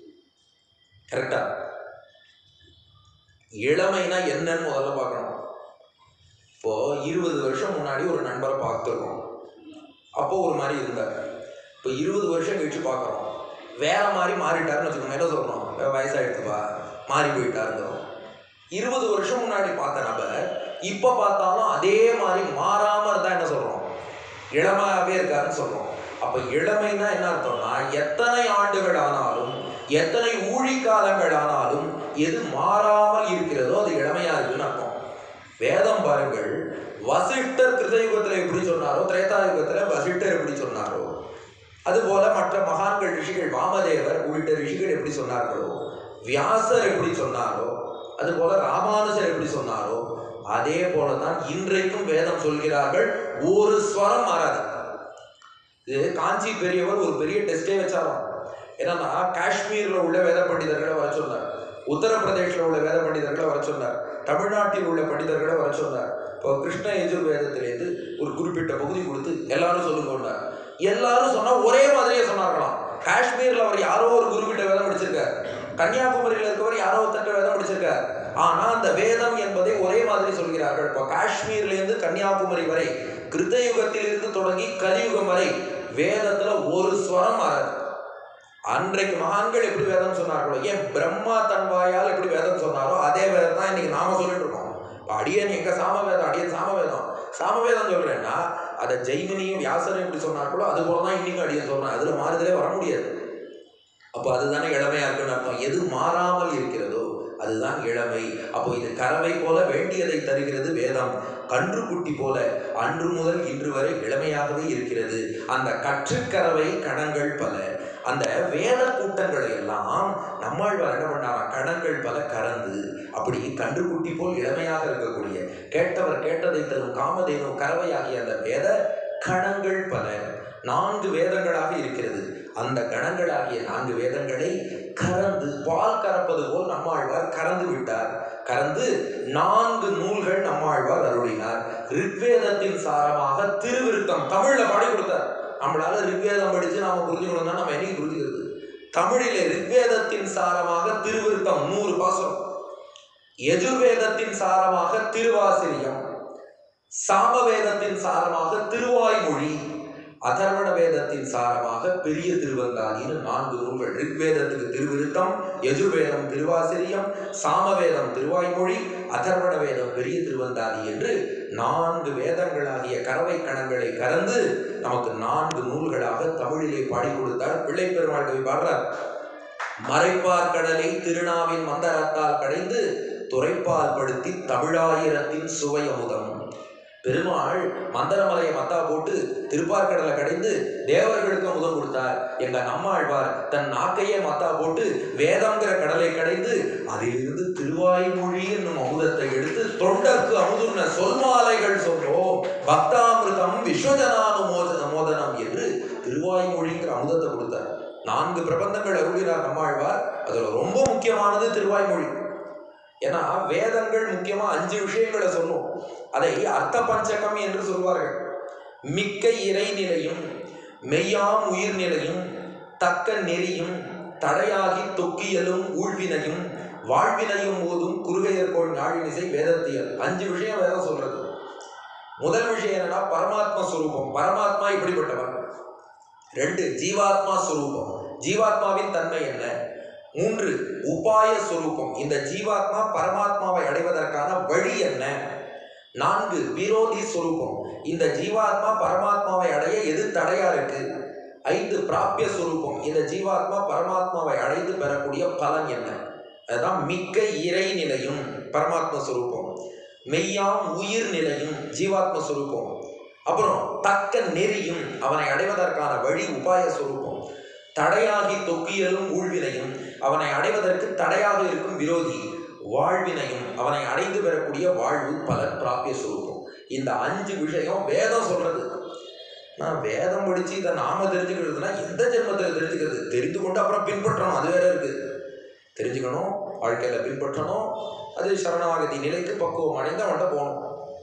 கரெக்டா இளமைனா என்னன்னு முதல்ல பார்க்கணும் இப்போ இருபது வருஷம் முன்னாடி ஒரு நண்பரை பார்த்துருக்கோம் அப்போ ஒரு மாதிரி இருந்தார் இப்போ இருபது வருஷம் கழிச்சு பார்க்குறோம் வேற மாதிரி மாறிட்டாருன்னு வச்சுக்கோங்க என்ன சொல்றோம் வயசாயிடுச்சுப்பா மாறி போயிட்டாருங்கிறோம் இருபது வருஷம் முன்னாடி பார்த்த நபர் இப்போ பார்த்தாலும் அதே மாதிரி மாறாம இருந்தா என்ன சொல்றோம் இளமையாவே இருக்காருன்னு சொல்றோம் அப்ப இளமைனா என்ன அர்த்தம்னா எத்தனை ஆண்டுகள் ஆனாலும் எத்தனை ஊழி காலங்கள் ஆனாலும் எது மாறாமல் இருக்கிறதோ அது இளமையா இருக்குன்னு அர்த்தம் வேதம் பாருங்கள் வசிஷ்டர் கிருதயுகத்துல எப்படி சொன்னாரோ திரேதாயுகத்துல வசிஷ்டர் எப்படி சொன்னாரோ அதுபோல மற்ற மகான்கள் ரிஷிகள் வாமதேவர் உள்ளிட்ட ரிஷிகள் எப்படி சொன்னார்களோ வியாசர் எப்படி சொன்னாரோ அதுபோல ராமானுஜர் எப்படி சொன்னாரோ அதே போலதான் இன்றைக்கும் வேதம் சொல்கிறார்கள் ஒரு ஸ்வரம் மாறாது இது காஞ்சி பெரியவர் ஒரு பெரிய டெஸ்டே வச்சாராம் என்னன்னா காஷ்மீர்ல உள்ள வேத பண்டிதர்களை வர சொன்னார் உத்தரப்பிரதேஷ்ல உள்ள வேத பண்டிதர்களை வர சொன்னார் தமிழ்நாட்டில் உள்ள பண்டிதர்களை வர சொன்னார் இப்போ கிருஷ்ண யஜுர்வேதத்திலேருந்து ஒரு குறிப்பிட்ட பகுதி கொடுத்து எல்லாரும் சொல்லுங்கன்னார் எல்லாரும் சொன்னா ஒரே மாதிரியே சொன்னார்களாம் காஷ்மீர்ல அவர் யாரோ ஒரு குருக்கிட்ட வேதம் படிச்சிருக்கார் கன்னியாகுமரியில இருக்கவர் யாரோ ஒருத்தட்ட வேதம் படிச்சிருக்கார் ஆனா அந்த வேதம் என்பதை ஒரே மாதிரி சொல்கிறார்கள் இப்போ காஷ்மீர்ல இருந்து கன்னியாகுமரி வரை கிருத்தயுகத்தில் இருந்து தொடங்கி கலியுகம் வரை வேதத்துல ஒரு ஸ்வரம் மாறாது அன்றைக்கு மகான்கள் எப்படி வேதம் சொன்னார்களோ ஏன் பிரம்மா தன் வாயால் எப்படி வேதம் சொன்னாரோ அதே வேதம் தான் இன்னைக்கு நாம சொல்லிட்டு இருக்கோம் இப்போ அடியன் எங்க சாம வேதம் அடியன் சாம வேதம் சாம வேதம் சொல்றேன்னா அதை ஜெய்மினியும் வியாசரும் எப்படி சொன்னார்களோ அது போல தான் இன்னைக்கும் அடியன் சொல்றேன் அதுல மாறுதலே வர முடியாது அப்போ அதுதானே இளமையா இருக்குன்னு அர்த்தம் எது மாறாமல் இருக்கிறதோ அதுதான் இளமை அப்போ இது கறவை போல வேண்டியதை தருகிறது வேதம் கன்றுக்குட்டி போல அன்று முதல் இன்று வரை இளமையாகவே இருக்கிறது அந்த கற்றுக்கறவை கணங்கள் பல அந்த வேத கூட்டங்களை எல்லாம் நம்மாழ்வார் என்ன பண்ணாராம் கணங்கள் பல கறந்து அப்படி கன்றுக்குட்டி போல் இளமையாக இருக்கக்கூடிய கேட்டவர் கேட்டதை தரும் காமதேனு கறவையாகிய அந்த வேத கணங்கள் பல நான்கு வேதங்களாக இருக்கிறது அந்த கணங்களாகிய நான்கு வேதங்களை கறந்து பால் கறப்பது போல் நம்மாழ்வார் கறந்து விட்டார் கறந்து நான்கு நூல்கள் நம்மாழ்வார் அருளினார் ரிக்வேதத்தின் சாரமாக திருவிருத்தம் தமிழ்ல பாடி கொடுத்தார் நம்மளால ரிக்வேதம் படிச்சு நாம புரிஞ்சுக்கணும்னா நம்ம என்னைக்கு புரிஞ்சுக்கிறது தமிழிலே ரிக்வேதத்தின் சாரமாக திருவிருத்தம் நூறு பாசுரம் எஜுர்வேதத்தின் சாரமாக திருவாசிரியம் சாமவேதத்தின் சாரமாக திருவாய்மொழி அதர்வண வேதத்தின் சாரமாக பெரிய திருவந்தாதின்னு நான்கு நூல்கள் ரிக்வேதத்துக்கு திருவிருத்தம் யஜுர்வேதம் திருவாசிரியம் சாமவேதம் திருவாய்மொழி அதர்வண வேதம் பெரிய திருவந்தாதி என்று நான்கு வேதங்களாகிய கறவை கணங்களை கறந்து நமக்கு நான்கு நூல்களாக தமிழிலே பாடி கொடுத்தார் பிள்ளை பெருமாள் கவி பாடுறார் மறைப்பார் கடலை திருநாவின் மந்தரத்தால் கடைந்து துறைப்பால் படுத்தி தமிழாயிரத்தின் சுவை அமுதம் பெருமாள் மந்தரமலையை மத்தா போட்டு திருப்பார்கடலை கடைந்து தேவர்களுக்கு அமுதம் கொடுத்தார் எங்க நம்மாழ்வார் தன் நாக்கையே மத்தா போட்டு வேதம்ங்கிற கடலை கடைந்து அதிலிருந்து திருவாய்மொழி என்னும் அமுதத்தை எடுத்து தொண்டர்க்கு அமுதுன்ன சொல்மாலைகள் சொன்னோம் பக்தாமிருதம் விஸ்வஜனானுமோத மோதனம் என்று திருவாய்மொழிங்கிற அமுதத்தை கொடுத்தார் நான்கு பிரபந்தங்கள் அருளினார் நம்மாழ்வார் அதுல ரொம்ப முக்கியமானது திருவாய்மொழி ஏன்னா வேதங்கள் முக்கியமா அஞ்சு விஷயங்களை சொல்லும் அதை அர்த்த பஞ்சகம் என்று சொல்வார்கள் மிக்க இறைநிலையும் மெய்யாம் உயிர்நிலையும் தக்க நெறியும் தடையாகி தொக்கியலும் ஊழ்வினையும் வாழ்வினையும் போதும் குறுகையர்கோள் நாழினிசை வேதத்தியல் அஞ்சு விஷயம் வேதம் சொல்றது முதல் விஷயம் என்னன்னா பரமாத்மா ஸ்வரூபம் பரமாத்மா இப்படிப்பட்டவன் ரெண்டு ஜீவாத்மா ஸ்வரூபம் ஜீவாத்மாவின் தன்மை என்ன மூன்று உபாய ஸ்வரூபம் இந்த ஜீவாத்மா பரமாத்மாவை அடைவதற்கான வழி என்ன நான்கு விரோதி ஸ்வரூபம் இந்த ஜீவாத்மா பரமாத்மாவை அடைய எது தடையா இருக்கு ஐந்து பிராபிய ஸ்வரூபம் இந்த ஜீவாத்மா பரமாத்மாவை அடைந்து பெறக்கூடிய பலன் என்ன அதுதான் மிக்க இறை நிலையும் பரமாத்ம ஸ்வரூபம் மெய்யாம் உயிர் நிலையும் ஜீவாத்ம ஸ்வரூபம் அப்புறம் தக்க நெறியும் அவனை அடைவதற்கான வழி உபாய ஸ்வரூபம் தடையாகி தொக்கியலும் ஊழ்வினையும் அவனை அடைவதற்கு தடையாக இருக்கும் விரோதி வாழ்வினையும் அவனை அடைந்து பெறக்கூடிய வாழ்வு பலன் பிராபிய சுரூபம் இந்த அஞ்சு விஷயம் வேதம் சொல்றது நான் வேதம் படிச்சு இதை நாம தெரிஞ்சுக்கிறதுனா எந்த ஜென்மத்தில் தெரிஞ்சுக்கிறது தெரிந்து கொண்டு அப்புறம் பின்பற்றணும் அது வேற இருக்கு தெரிஞ்சுக்கணும் வாழ்க்கையில பின்பற்றணும் அது சரணாகதி நிலைக்கு பக்குவம் அடைந்து அவன்கிட்ட போகணும்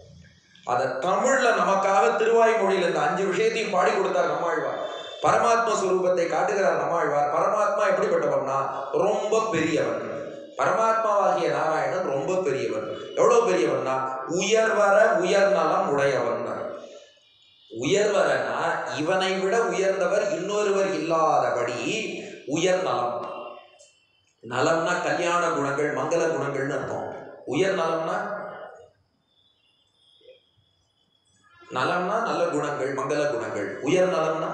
அதை தமிழ்ல நமக்காக திருவாய்மொழியில் இந்த அஞ்சு விஷயத்தையும் பாடி கொடுத்தார் நம்மாழ்வார் பரமாத்ம ஸ்வரூபத்தை காட்டுகிறார் நம்மாழ்வார் பரமாத்மா எப்படிப்பட்டவன்னா ரொம்ப பெரியவன் பரமாத்மாவாகிய நாராயணன் ரொம்ப பெரியவன் எவ்வளவு பெரியவன்னா உயர்வர உயர்நலம் உடையவன் உயர்வரனா இவனை விட உயர்ந்தவர் இன்னொருவர் இல்லாதபடி உயர்நலம் நலம்னா கல்யாண குணங்கள் மங்கள குணங்கள்னு அர்த்தம் உயர் நலம்னா நலம்னா நல்ல குணங்கள் மங்கள குணங்கள் உயர் நலம்னா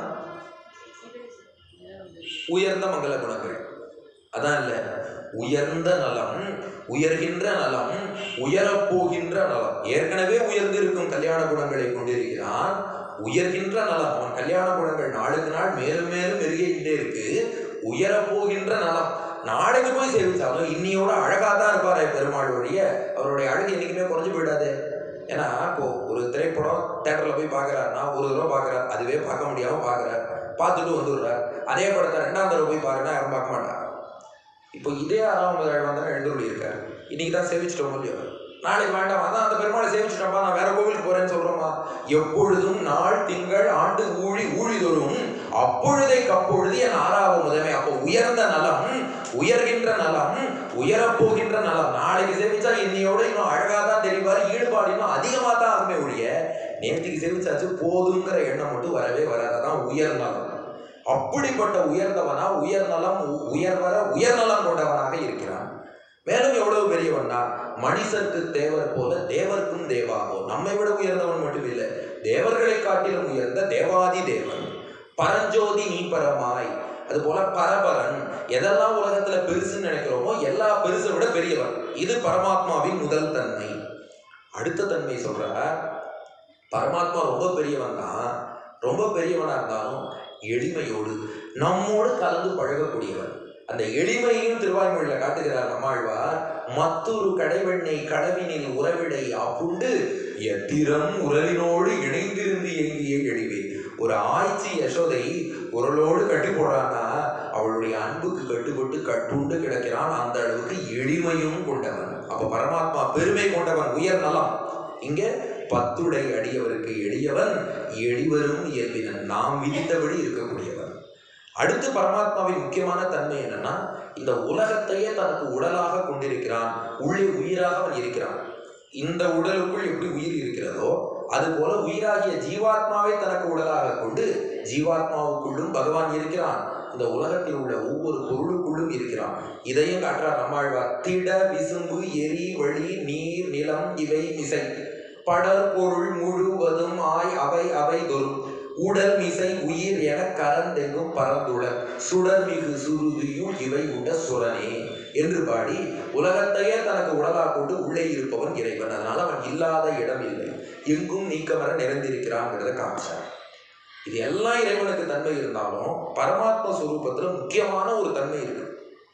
உயர்ந்த மங்கள குணங்கள் அதான் இல்ல உயர்ந்த நலம் உயர்கின்ற நலம் உயரப்போகின்ற நலம் ஏற்கனவே உயர்ந்து இருக்கும் கல்யாண குணங்களை கொண்டிருக்கிறான் உயர்கின்ற நலம் அவன் கல்யாண குணங்கள் நாளுக்கு நாள் மேலும் மேலும் மெருகிட்டே இருக்கு உயரப்போகின்ற நலம் நாளைக்கு போய் சேவிச்சாலும் இன்னியோட அழகா தான் இருப்பாரு பெருமாள் ஒழிய அவருடைய அழகு என்னைக்குமே குறைஞ்சு போயிடாது ஏன்னா இப்போ ஒரு திரைப்படம் தேட்டரில் போய் பார்க்குறாருன்னா ஒரு தடவை பார்க்குறாரு அதுவே பார்க்க முடியாமல் பார்க்குறாரு பார்த்துட்டு வந்துடுறார் அதே படத்தை ரெண்டாம் தடவை போய் பாருன்னா யாரும் பார்க்க மாட்டாங்க இப்போ இதே ஆறாம் முதல் வந்தால் எழுந்துருளி இருக்காரு இன்னைக்கு தான் சேவிச்சிட்டோம் இல்லையோ நாளைக்கு வேண்டாம் அதான் அந்த பெருமாளை சேவிச்சிட்டோம்ப்பா நான் வேற கோவிலுக்கு போறேன்னு சொல்றோமா எப்பொழுதும் நாள் திங்கள் ஆண்டு ஊழி ஊழிதொரும் அப்பொழுதை கப்பொழுது என் ஆறாவது முதமே அப்போ உயர்ந்த நலம் உயர்கின்ற நலம் உயரப்போகின்ற நலம் நாளைக்கு சேவிச்சா இன்னையோட இன்னும் அழகா தான் தெரிவார் ஈடுபாடு இன்னும் அதிகமாக தான் ஆகுமே ஒழிய நேற்றுக்கு சேவிச்சாச்சு போதுங்கிற எண்ணம் மட்டும் வரவே வராது அதான் உயர் நலம் அப்படிப்பட்ட உயர்ந்தவனா உயர்நலம் உ- உயர்வர உயர்நலம் கொண்டவனாக இருக்கிறான் மேலும் எவ்வளவு பெரியவன்னா மனிதர்க்கு தேவர் போல தேவர்க்கும் தேவாகோ நம்மை விட உயர்ந்தவன் மட்டும் இல்லை தேவர்களை காட்டிலும் உயர்ந்த தேவாதி தேவன் பரஞ்சோதி நீ பரமாய் அது போல பரபரன் எதெல்லாம் உலகத்துல பெருசுன்னு நினைக்கிறோமோ எல்லா பெருசை விட பெரியவன் இது பரமாத்மாவின் முதல் தன்மை அடுத்த தன்மை சொல்ற பரமாத்மா ரொம்ப பெரியவன் தான் ரொம்ப பெரியவனா இருந்தாலும் எளிமையோடு நம்மோடு கலந்து பழகக்கூடியவன் அந்த எளிமையும் திருவாய்மொழியில காட்டுகிறார் நம்மாழ்வார் மத்தொரு கடைவெண்ணை கடவினில் உறவிடை அப்புண்டு எத்திரம் உரலினோடு இணைந்திருந்து எங்கிய எழிவே ஒரு ஆய்ச்சி யசோதை உரலோடு கட்டி போடுறான்னா அவளுடைய அன்புக்கு கட்டுப்பட்டு கட்டுண்டு கிடக்கிறான் அந்த அளவுக்கு எளிமையும் கொண்டவன் அப்ப பரமாத்மா பெருமை கொண்டவன் உயர் நலம் இங்க பத்துடை அடியவருக்கு எளியவன் எளிவரும் இயல்பினன் நாம் விதித்தபடி இருக்கக்கூடியவன் அடுத்து பரமாத்மாவின் முக்கியமான தன்மை என்னன்னா இந்த உலகத்தையே தனக்கு உடலாக கொண்டிருக்கிறான் உள்ளே உயிராக அவன் இருக்கிறான் இந்த உடலுக்குள் எப்படி உயிர் இருக்கிறதோ அதுபோல உயிராகிய ஜீவாத்மாவை தனக்கு உடலாக கொண்டு ஜீவாத்மாவுக்குள்ளும் பகவான் இருக்கிறான் இந்த உலகத்தில் உள்ள ஒவ்வொரு பொருளுக்குள்ளும் இருக்கிறான் இதையும் காட்டுறார் நம்மாழ்வார் திட விசும்பு எரி வழி நீர் நிலம் இவை மிசை படர் பொருள் முழுவதும் ஆய் அவை அவை தொரும் உடல் மிசை உயிர் என கரந்தெங்கும் பறந்துள சுடர் மிகு சுருதியுள் இவை உண்ட சுரனே என்று பாடி உலகத்தையே தனக்கு உடலா கொண்டு உள்ளே இருப்பவன் இறைவன் அதனால அவன் இல்லாத இடம் இல்லை எங்கும் நீக்கமர நிறைந்திருக்கிறான்ங்கிறத காமிச்சார் இது எல்லாம் இறைவனுக்கு தன்மை இருந்தாலும் பரமாத்ம ஸ்வரூபத்துல முக்கியமான ஒரு தன்மை இருக்கு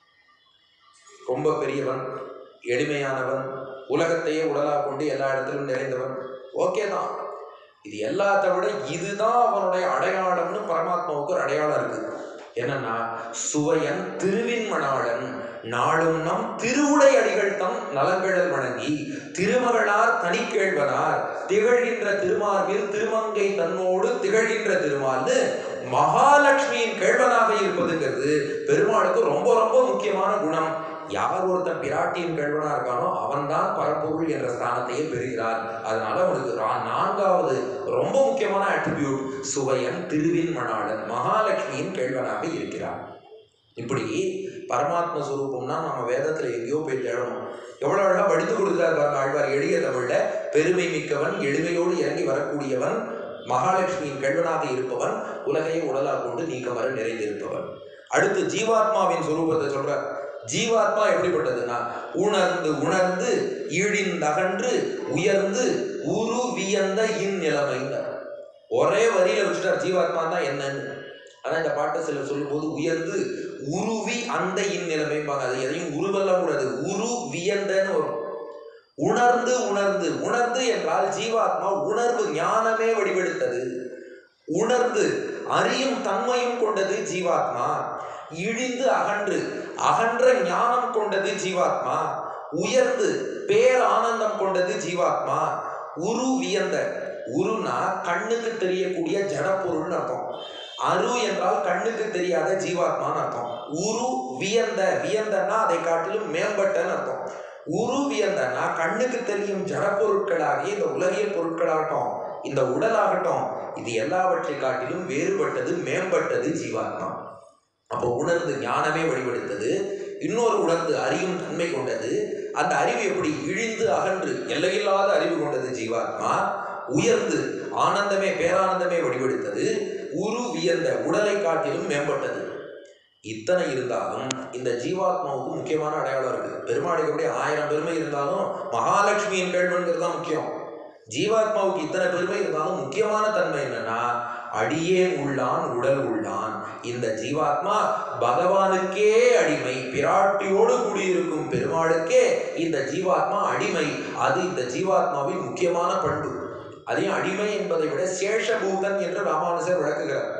ரொம்ப பெரியவன் எளிமையானவன் உலகத்தையே உடலா கொண்டு எல்லா இடத்திலும் நிறைந்தவன் ஓகே தான் இது எல்லாத்த விட இதுதான் அவனுடைய அடையாளம்னு பரமாத்மாவுக்கு ஒரு அடையாளம் இருக்கு என்னன்னா சுவையன் திருவின்மணாளன் நாளும் நம் திருவுடை அடிகள் தம் நலங்கழல் வணங்கி திருமகளார் தனிக்கேழ்வனார் திகழ்கின்ற திருமார்பில் திருமங்கை தன்னோடு திகழ்கின்ற திருமால்னு மகாலட்சுமியின் கேழ்வனாக இருப்பதுங்கிறது பெருமாளுக்கு ரொம்ப ரொம்ப முக்கியமான குணம் யார் ஒருத்தன் பிராட்டியின் கேழ்வனா இருக்கானோ அவன்தான் பரம்பொருள் என்ற ஸ்தானத்தையே பெறுகிறான் அதனால அவனுக்கு ரா- நான்காவது ரொம்ப முக்கியமான அட்ரிபியூட் சுவையன் திருவின் மணாளன் மகாலட்சுமியின் கேழ்வனாக இருக்கிறான் இப்படி பரமாத்ம ஸ்வரூபம்னா நம்ம வேதத்துல எங்கேயோ போய் தேடணும் எவ்வளவு அழகா வடித்து கொடுக்கிறார் பாருங்க ஆழ்வார் எளிய தமிழ்ல பெருமை மிக்கவன் எளிமையோடு இறங்கி வரக்கூடியவன் மகாலட்சுமியின் கெழ்வனாக இருப்பவன் உலகையை உடலா கொண்டு நீக்கமர நிறைந்திருப்பவன் அடுத்து ஜீவாத்மாவின் சுரூபத்தை சொல்றார் ஜீவாத்மா எப்படிப்பட்டதுன்னா உணர்ந்து உணர்ந்து இழிந்தகன்று உயர்ந்து உரு வியந்த இந்நிலைமைந்தார் ஒரே வரியில வச்சுட்டார் ஜீவாத்மா தான் என்னன்னு ஆனா இந்த பாட்டை சிலர் சொல்லும்போது உயர்ந்து உருவி அந்த இந்நிலைமைப்பாங்க அது எதையும் உருவெல்லாம் கூடாது உரு வியந்தன்னு வரும் உணர்ந்து உணர்ந்து உணர்ந்து என்றால் ஜீவாத்மா உணர்வு ஞானமே வடிவெடுத்தது உணர்ந்து அறியும் தன்மையும் கொண்டது ஜீவாத்மா இழிந்து அகன்று அகன்ற ஞானம் கொண்டது ஜீவாத்மா உயர்ந்து பேர் ஆனந்தம் கொண்டது ஜீவாத்மா உரு வியந்த உருனா கண்ணுக்கு தெரியக்கூடிய ஜடப்பொருள்னு அர்த்தம் அரு என்றால் கண்ணுக்கு தெரியாத ஜீவாத்மான்னு அர்த்தம் உரு வியந்த வியந்தன்னா அதை காட்டிலும் மேம்பட்டன்னு அர்த்தம் உரு வியந்தன்னா கண்ணுக்கு தெரியும் ஜடப்பொருட்களாகிய இந்த உலகியல் பொருட்களாகட்டும் இந்த உடலாகட்டும் இது எல்லாவற்றை காட்டிலும் வேறுபட்டது மேம்பட்டது ஜீவாத்மா அப்போ உணர்ந்து ஞானமே வழிபடுத்தது இன்னொரு உணர்ந்து அறியும் தன்மை கொண்டது அந்த அறிவு எப்படி இழிந்து அகன்று எல்லையில்லாத அறிவு கொண்டது ஜீவாத்மா உயர்ந்து ஆனந்தமே பேரானந்தமே வடிவெடுத்தது உரு வியந்த உடலை காட்டிலும் மேம்பட்டது இத்தனை இருந்தாலும் இந்த ஜீவாத்மாவுக்கு முக்கியமான அடையாளம் இருக்கு பெருமாளுக்கு எப்படி ஆயிரம் பெருமை இருந்தாலும் மகாலட்சுமியின் கேள்வன்கிறது தான் முக்கியம் ஜீவாத்மாவுக்கு இத்தனை பெருமை இருந்தாலும் முக்கியமான தன்மை என்னன்னா அடியே உள்ளான் உடல் உள்ளான் இந்த ஜீவாத்மா பகவானுக்கே அடிமை பிராட்டியோடு கூடியிருக்கும் பெருமாளுக்கே இந்த ஜீவாத்மா அடிமை அது இந்த ஜீவாத்மாவின் முக்கியமான பண்பு அதையும் அடிமை என்பதை விட சேஷபூதன் என்று ராமானுஜர் விளக்குகிறார்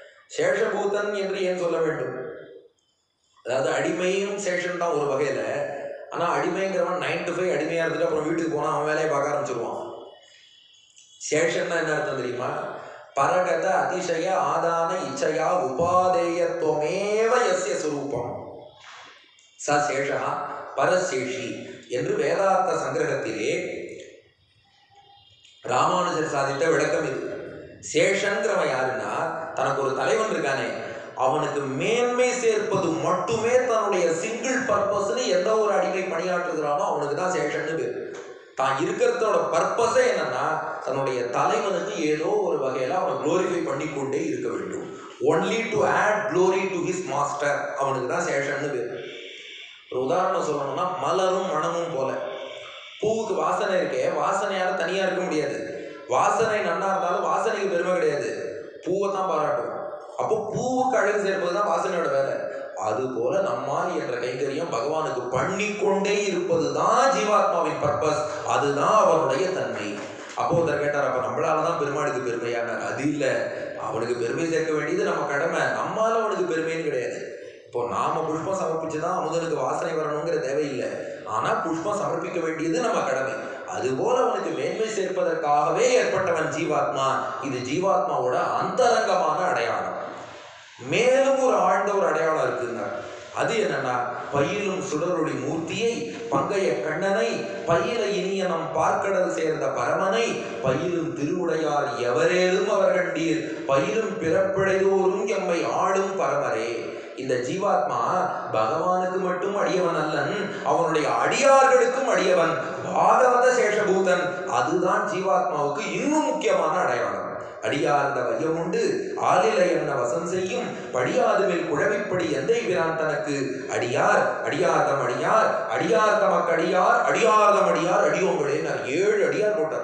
சேஷபூதன் என்று ஏன் சொல்ல வேண்டும் அதாவது அடிமையும் சேஷன் தான் ஒரு வகையில ஆனா அடிமைங்கிறவன் நைன் டு ஃபைவ் அடிமையா இருந்துட்டு அப்புறம் வீட்டுக்கு போனா அவன் வேலையை பார்க்க ஆரம்பிச்சிருவான் சேஷன்னா என்ன அர்த்தம் தெரியுமா பரகத அதிசய ஆதான இச்சையா உபாதேயத்துவமேவ எஸ்ய சுரூபம் ச சேஷா பரசேஷி என்று வேதாந்த சங்கிரகத்திலே ராமானுஜர் சாதித்த விளக்கம் இது சேஷங்கிறவன் யாருன்னா தனக்கு ஒரு தலைவன் இருக்கானே அவனுக்கு மேன்மை சேர்ப்பது மட்டுமே தன்னுடைய சிங்கிள் பர்பஸ்னு எந்த ஒரு அடிமை பணியாற்றுகிறானோ அவனுக்கு தான் சேஷன்னு பேர் தான் இருக்கிறதோட பர்பஸே என்னன்னா தன்னுடைய தலைவனுக்கு ஏதோ ஒரு வகையில அவனை குளோரிஃபை பண்ணிக்கொண்டே இருக்க வேண்டும் only to add glory to his master அவனுக்கு தான் சேஷன்னு பேர் ஒரு உதாரணம் சொல்லணும்னா மலரும் மனமும் போல பூவுக்கு வாசனை இருக்கே வாசனையால தனியா இருக்க முடியாது வாசனை நன்னா இருந்தாலும் வாசனைக்கு பெருமை கிடையாது பூவை தான் பாராட்டும் அப்போ பூவுக்கு அழகு சேர்ப்பது தான் வாசனையோட வேலை அது போல நம்மால் என்ற கைங்கரியம் பகவானுக்கு பண்ணிக்கொண்டே இருப்பது தான் ஜீவாத்மாவின் பர்பஸ் அதுதான் அவனுடைய தன்மை அப்போ ஒருத்தர் கேட்டார் அப்ப நம்மளால தான் பெருமாளுக்கு பெருமையானார் அது இல்ல அவனுக்கு பெருமை சேர்க்க வேண்டியது நம்ம கடமை நம்மால அவனுக்கு பெருமைன்னு கிடையாது இப்போ நாம புஷ்பம் சமர்ப்பிச்சுதான் அமுதனுக்கு வாசனை வரணுங்கிற தேவையில்லை ஆனா புஷ்பம் சமர்ப்பிக்க வேண்டியது நம்ம கடமை அதுபோல அவனுக்கு மேன்மை சேர்ப்பதற்காகவே ஏற்பட்டவன் ஜீவாத்மா இது ஜீவாத்மாவோட அந்தரங்கமான அடையாளம் மேலும் ஒரு ஆழ்ந்த ஒரு அடையாளம் இருக்குங்க அது என்னன்னா பயிலும் சுடரொளி மூர்த்தியை பங்கைய கண்ணனை பயில இனிய நம் பார்க்கடல் சேர்ந்த பரமனை பயிலும் திருவுடையார் எவரேலும் அவர் கண்டீர் பயிலும் பிறப்பிடைதோறும் எம்மை ஆளும் பரமரே இந்த ஜீவாத்மா பகவானுக்கு மட்டும் அடியவன் அல்லன் அவனுடைய அடியார்களுக்கும் அடியவன் பாகவத சேஷபூதன் அதுதான் ஜீவாத்மாவுக்கு இன்னும் முக்கியமான அடையாளம் அடியார்ந்த வையமுண்டு ஆலிலை என்ன வசம் செய்யும் படியாதுவில் குழவிப்படி எந்தை பிரான் தனக்கு அடியார் அடியார்தம் அடியார் அடியார் தமக்கு அடியார் அடியார்தம் அடியார் அடியோங்களே ஏழு அடியார் போட்டார்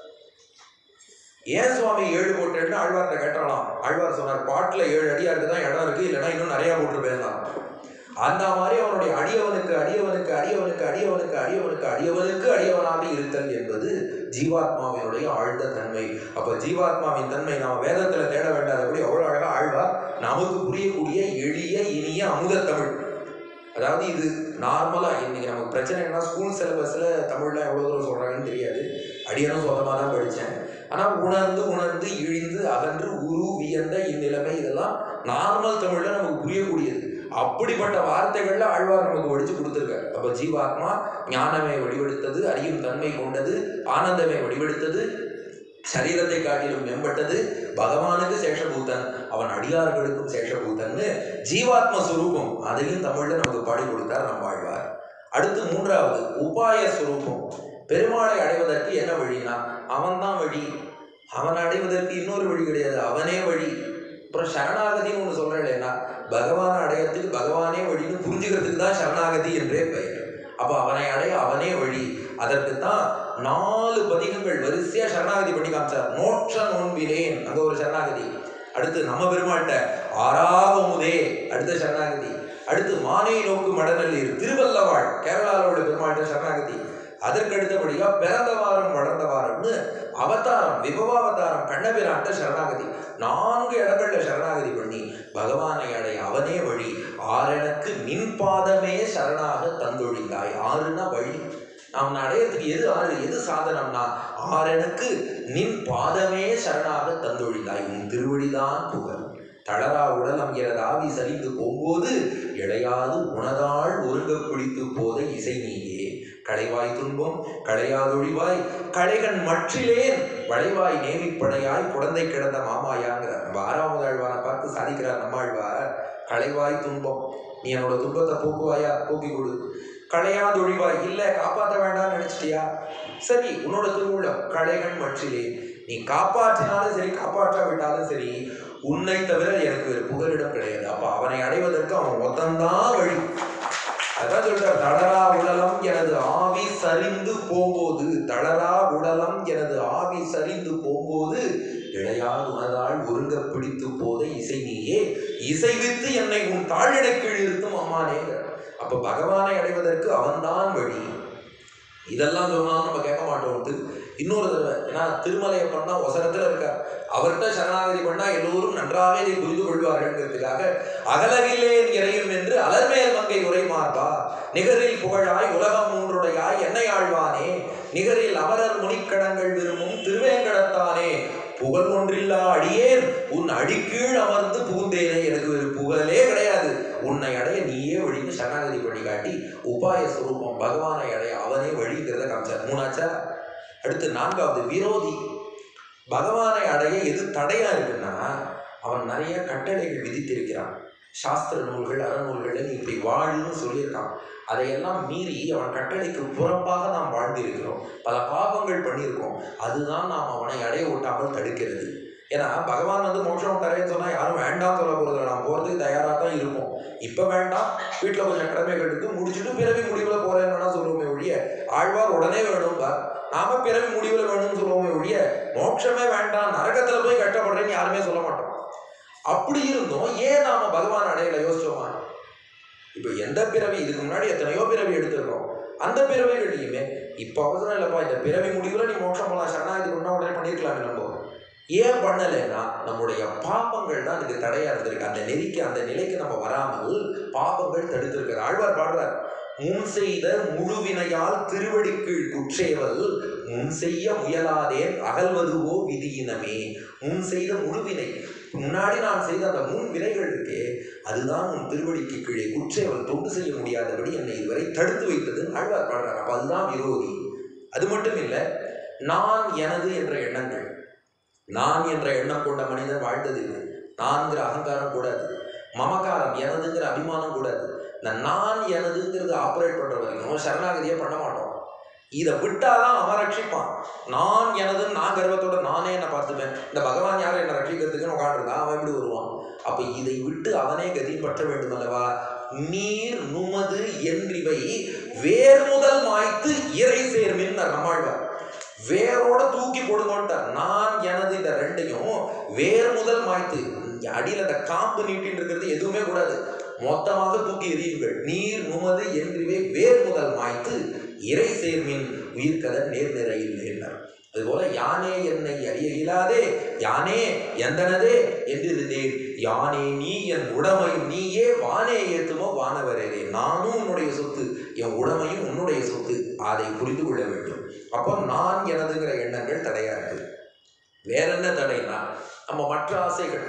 ஏன் சுவாமி ஏழு போட்டேன்னு ஆழ்வார்ட்ட கேட்டாலாம் ஆழ்வார் சொன்னார் பாட்டுல ஏழு அடியாருக்கு தான் இடம் இருக்கு இல்லைன்னா இன்னும் நிறைய போட்டிருப்பேன் அந்த மாதிரி அவனுடைய அடியவனுக்கு அடியவனுக்கு அடியவனுக்கு அடியவனுக்கு அடியவனுக்கு அடியவனுக்கு அடியவனாக இருத்தல் என்பது ஜீவாத்மாவினுடைய ஆழ்ந்த தன்மை அப்ப ஜீவாத்மாவின் தன்மை நாம வேதத்துல தேட வேண்டாதபடி அவ்வளவு அழகா ஆழ்வார் நமக்கு புரியக்கூடிய எளிய இனிய அமுத தமிழ் அதாவது இது நார்மலா இன்னைக்கு நமக்கு பிரச்சனை என்ன ஸ்கூல் சிலபஸ்ல தமிழ்ல எவ்வளவு தூரம் சொல்றாங்கன்னு தெரியாது அடியனும் சொந்தமாக தான் படித்தேன் ஆனால் உணர்ந்து உணர்ந்து இழிந்து அகன்று உரு வியந்த இந்நிலைமை இதெல்லாம் நார்மல் தமிழ்ல நமக்கு புரியக்கூடியது அப்படிப்பட்ட வார்த்தைகள்ல ஆழ்வார் நமக்கு வடிச்சு கொடுத்துருக்காரு அப்ப ஜீவாத்மா ஞானமே வடிவெடுத்தது அறியும் தன்மை கொண்டது ஆனந்தமே வடிவெடுத்தது சரீரத்தை காட்டிலும் மேம்பட்டது பகவானுக்கு சேஷபூதன் அவன் அடியார்களுக்கும் சேஷபூதன்னு ஜீவாத்ம சுரூபம் அதையும் தமிழ்ல நமக்கு பாடி கொடுத்தார் நம்ம ஆழ்வார் அடுத்து மூன்றாவது உபாய சுரூபம் பெருமாளை அடைவதற்கு என்ன வழினா அவன்தான் வழி அவனை அடைவதற்கு இன்னொரு வழி கிடையாது அவனே வழி அப்புறம் சரணாகதின்னு ஒன்று சொல்றேன்னா பகவானை அடையறதுக்கு பகவானே வழின்னு புரிஞ்சுக்கிறதுக்கு தான் சரணாகதி என்றே பெயர் அப்போ அவனை அடைய அவனே வழி அதற்கு தான் நாலு பதிகங்கள் வரிசையா சரணாகதி பண்ணி காமிச்சார் நோற்ற நோன்பினேன் அங்க ஒரு சரணாகதி அடுத்து நம்ம பெருமாள்கிட்ட ஆறாவமுதே அடுத்த சரணாகதி அடுத்து மானை நோக்கு மடநல்லீர் திருவல்லவாள் கேரளாவில் உள்ள பெருமாள்கிட்ட சரணாகதி அதற்கு அடுத்தபடியா பிறந்த வாரம் வளர்ந்த வாரம்னு அவதாரம் விபவாவதாரம் கண்ணபிரான்ட்ட சரணாகதி நான்கு இடங்கள்ல சரணாகதி பண்ணி பகவானை அடைய அவனே வழி ஆறெனக்கு நின் பாதமே சரணாக தந்தொழிந்தாய் ஆறுனா வழி நாம் அடையறதுக்கு எது ஆறு எது சாதனம்னா ஆறெனக்கு நின் பாதமே சரணாக தந்தொழிந்தாய் உன் திருவடிதான் புகழ் தளரா உடலம் எனது ஆவி சரிந்து போகும்போது இழையாது உனதாள் ஒருங்க பிடித்து போத இசை நீயே களைவாய் துன்பம் களையாதொழிவாய் களைகன் மற்றிலேன் வளைவாய் நேமிப்படையாய் குழந்தை கிடந்த மாமாயாங்கிறார் நம்ம ஆறாவது ஆழ்வாரை பார்த்து சாதிக்கிறார் நம்மாழ்வார் களைவாய் துன்பம் நீ என்னோட துன்பத்தை போக்குவாயா போக்கி கொடு களையாதொழிவாய் இல்ல காப்பாற்ற வேண்டாம்னு நினைச்சிட்டியா சரி உன்னோட திருவுள்ளம் களைகன் மற்றிலே நீ காப்பாற்றினாலும் சரி காப்பாற்றாவிட்டாலும் சரி உன்னை தவிர எனக்கு வேறு புகலிடம் கிடையாது அப்ப அவனை அடைவதற்கு அவன் மொத்தம்தான் வழி அதான் சொல்றார் தளரா உடலம் எனது ஆவி சரிந்து போகும்போது தளரா உடலம் எனது ஆவி சரிந்து போகும்போது இழையால் உனதால் ஒருங்க பிடித்து போத இசை நீயே இசைவித்து என்னை உன் தாழிடை கீழ் இருத்தும் அம்மானேங்கிற அப்ப பகவானை அடைவதற்கு அவன்தான் வழி இதெல்லாம் சொன்னாலும் நம்ம கேட்க மாட்டோம் இன்னொரு தடவை ஏன்னா திருமலையப்பன் தான் ஒசரத்துல இருக்கார் அவர்கிட்ட சரணாகதி பண்ணா எல்லோரும் நன்றாக இதை புரிந்து கொள்வார்கள்ங்கிறதுக்காக அகலகில்லேன் இறையும் என்று அலர்மேல் மங்கை உரை மார்பா நிகரில் புகழாய் உலகம் மூன்றுடையாய் என்னை ஆழ்வானே நிகரில் அமரர் முனிக்கடங்கள் விரும்பும் திருவேங்கடத்தானே புகழ் ஒன்றில்லா அடியேன் உன் அடிக்கீழ் அமர்ந்து புகுந்தேனே எனக்கு ஒரு புகழே கிடையாது உன்னை அடைய நீயே வழின்னு சரணாகதி பண்ணி காட்டி உபாய சுரூபம் பகவானை அடைய அவனே வழிங்கிறத காமிச்சார் மூணாச்சா அடுத்து நான்காவது விரோதி பகவானை அடைய எது தடையா இருக்குன்னா அவன் நிறைய கட்டளைகள் விதித்திருக்கிறான் சாஸ்திர நூல்கள் அறநூல்களை நீ இப்படி வாழுன்னு சொல்லியிருக்கான் அதையெல்லாம் மீறி அவன் கட்டளைக்கு புறம்பாக நாம் வாழ்ந்திருக்கிறோம் பல பாவங்கள் பண்ணியிருக்கோம் அதுதான் நாம் அவனை அடைய விட்டாமல் தடுக்கிறது ஏன்னா பகவான் வந்து மோட்சம் தரேன்னு சொன்னால் யாரும் வேண்டாம் சொல்ல போகிறது நாம் போகிறதுக்கு தயாராக தான் இருப்போம் இப்போ வேண்டாம் வீட்டில் கொஞ்சம் கடமைகள் இருக்கு முடிச்சுட்டு பிறவி முடிவில் போகிறேன்னு வேணா சொல்லுவோமே ஒழிய ஆழ்வார் உடனே வேணும்பா நாம பிறவி முடிவில் வேணும்னு சொல்லுவோமே ஒழிய மோட்சமே வேண்டாம் நரகத்தில் போய் கஷ்டப்படுறேன்னு யாருமே சொல்ல மாட்டோம் அப்படி இருந்தும் ஏன் நாம பகவான் அடையல யோசிச்சோமா இப்போ எந்த பிறவி இதுக்கு முன்னாடி எத்தனையோ பிறவி எடுத்திருக்கோம் அந்த பிறவிகளையுமே இப்போ அவசரம் இல்லைப்பா இந்த பிறவி முடிவில் நீ மோட்சம் போகலாம் சரணாகதி பண்ணா உடனே பண்ணியிருக்கலாமே நம்ம ஏன் பண்ணலைன்னா நம்முடைய பாப்பங்கள் தான் அதுக்கு தடையா இருந்திருக்கு அந்த நெறிக்கு அந்த நிலைக்கு நம்ம வராமல் பாப்பங்கள் தடுத்திருக்கிறது ஆழ்வார் பாடுறார் முன் செய்த முழுவினையால் திருவடிக்கீழ் குற்றேவல் முன் செய்ய முயலாதேன் அகல்வதுவோ விதியினமே முன் செய்த முழுவினை முன்னாடி நான் செய்த அந்த முன் வினைகள் இருக்கே அதுதான் உன் திருவடிக்கு கீழே குற்றேவல் தொண்டு செய்ய முடியாதபடி என்னை இதுவரை தடுத்து வைத்ததுன்னு ஆழ்வார் பாடுறார் அப்ப அதுதான் விரோதி அது மட்டும் இல்லை நான் எனது என்ற எண்ணங்கள் நான் என்ற எண்ணம் கொண்ட மனிதன் வாழ்ந்ததில்லை நான்கிற அகங்காரம் கூடாது மமகாரம் எனதுங்கிற அபிமானம் கூடாது இந்த நான் எனதுங்கிறது ஆப்ரேட் பண்ற வரைக்கும் சரணாகதியே பண்ண மாட்டோம் இதை விட்டாதான் அவன் ரட்சிப்பான் நான் எனதுன்னு நான் கர்வத்தோட நானே என்ன பார்த்துப்பேன் இந்த பகவான் யாரும் என்ன ரட்சிக்கிறதுக்குன்னு உட்காந்துருந்தா அவன் எப்படி வருவான் அப்ப இதை விட்டு அவனே கதி பற்ற வேண்டும் அல்லவா நீர் நுமது என்றிவை வேர் முதல் மாய்த்து இறை சேர்மின் நம்மாழ்வார் வேரோட தூக்கி போடுங்கன்ட்டார் நான் எனது இந்த ரெண்டையும் வேர் முதல் மாய்த்து அடியில் அந்த காம்பு நீட்டின்னு இருக்கிறது எதுவுமே கூடாது மொத்தமாக தூக்கி எறியுங்கள் நீர் நுமது என்றிவே வேர் முதல் மாய்த்து இறை சேர்மின் உயிர்கதன் நேர் நிறையில் என்றார் அதுபோல யானே என்னை அறிய இயலாதே யானே எந்தனதே என்றிருந்தேன் யானே நீ என் உடமையும் நீயே வானே ஏத்துமோ வானவரே நானும் உன்னுடைய சொத்து என் உடமையும் உன்னுடைய சொத்து அதை புரிந்து கொள்ள வேண்டும் அப்போ நான் எனதுங்கிற எண்ணங்கள் தடையா இருக்கு வேற என்ன தடைனா நம்ம மற்ற ஆசைகள்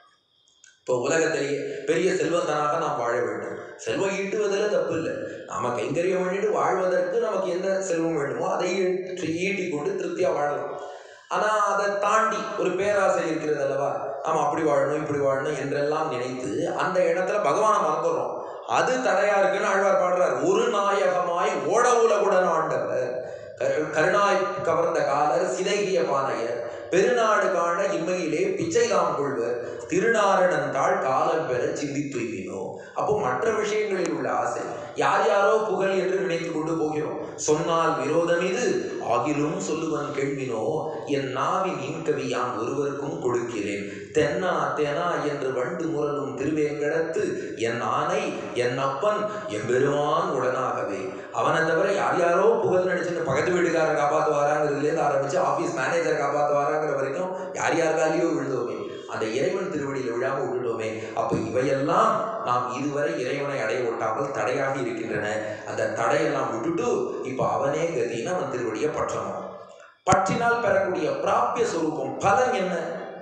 இப்போ உலகத்திலேயே பெரிய செல்வந்தனாக நாம் வாழ வேண்டும் செல்வம் ஈட்டுவதில் தப்பு இல்லை நாம கைங்கரியம் பண்ணிட்டு வாழ்வதற்கு நமக்கு எந்த செல்வம் வேண்டுமோ அதை ஈட்டி ஈட்டி கொண்டு திருப்தியாக வாழலாம் ஆனால் அதை தாண்டி ஒரு பேராசை இருக்கிறது அல்லவா நாம் அப்படி வாழணும் இப்படி வாழணும் என்றெல்லாம் நினைத்து அந்த இடத்துல பகவானை மறந்துடுறோம் அது தடையா இருக்குன்னு ஆழ்வார் பாடுறார் ஒரு நாயகமாய் ஓட உலகுடன் ஆண்டவர் கரு- கருணாய் கவர்ந்த காலர் சிதைகிய பானையர் பெருநாடு காண இம்மையிலே பிச்சை தாம் கொள்வர் திருநாரணன் தாழ் காலம் பெற சிந்தித்துய்வினோ அப்போ மற்ற விஷயங்களில் உள்ள ஆசை யார் யாரோ புகழ் என்று நினைத்து கொண்டு போகிறோம் சொன்னால் விரோதம் இது ஆகிலும் சொல்லுவன் கேள்வினோ என் நாவின் இன்கவி யான் ஒருவருக்கும் கொடுக்கிறேன் தென்னா தெனா என்று வண்டு முரலும் திருவேங்கடத்து என் ஆணை என் அப்பன் எம்பெருமான் உடனாகவே அவனை தவிர யார் யாரோ புகழ் நடிச்சுன்னு பக்கத்து வீட்டுக்காரர் காப்பாற்றுவாராங்கிறதுலேருந்து ஆரம்பிச்சு ஆஃபீஸ் மேனேஜர் காப்பாற்றுவாராங்கிற வரைக்கும் யார் யாருக்காலேயோ விழுந்தோமே அந்த இறைவன் திருவடியில் விழாம விட்டுட்டோமே அப்போ இவையெல்லாம் நாம் இதுவரை இறைவனை அடைய ஒட்டாமல் தடையாக இருக்கின்றன அந்த தடையெல்லாம் விட்டுட்டு இப்போ அவனே கதின்னு அவன் திருவடியை பற்றணும் பற்றினால் பெறக்கூடிய பிராபிய சொரூபம் பலன் என்ன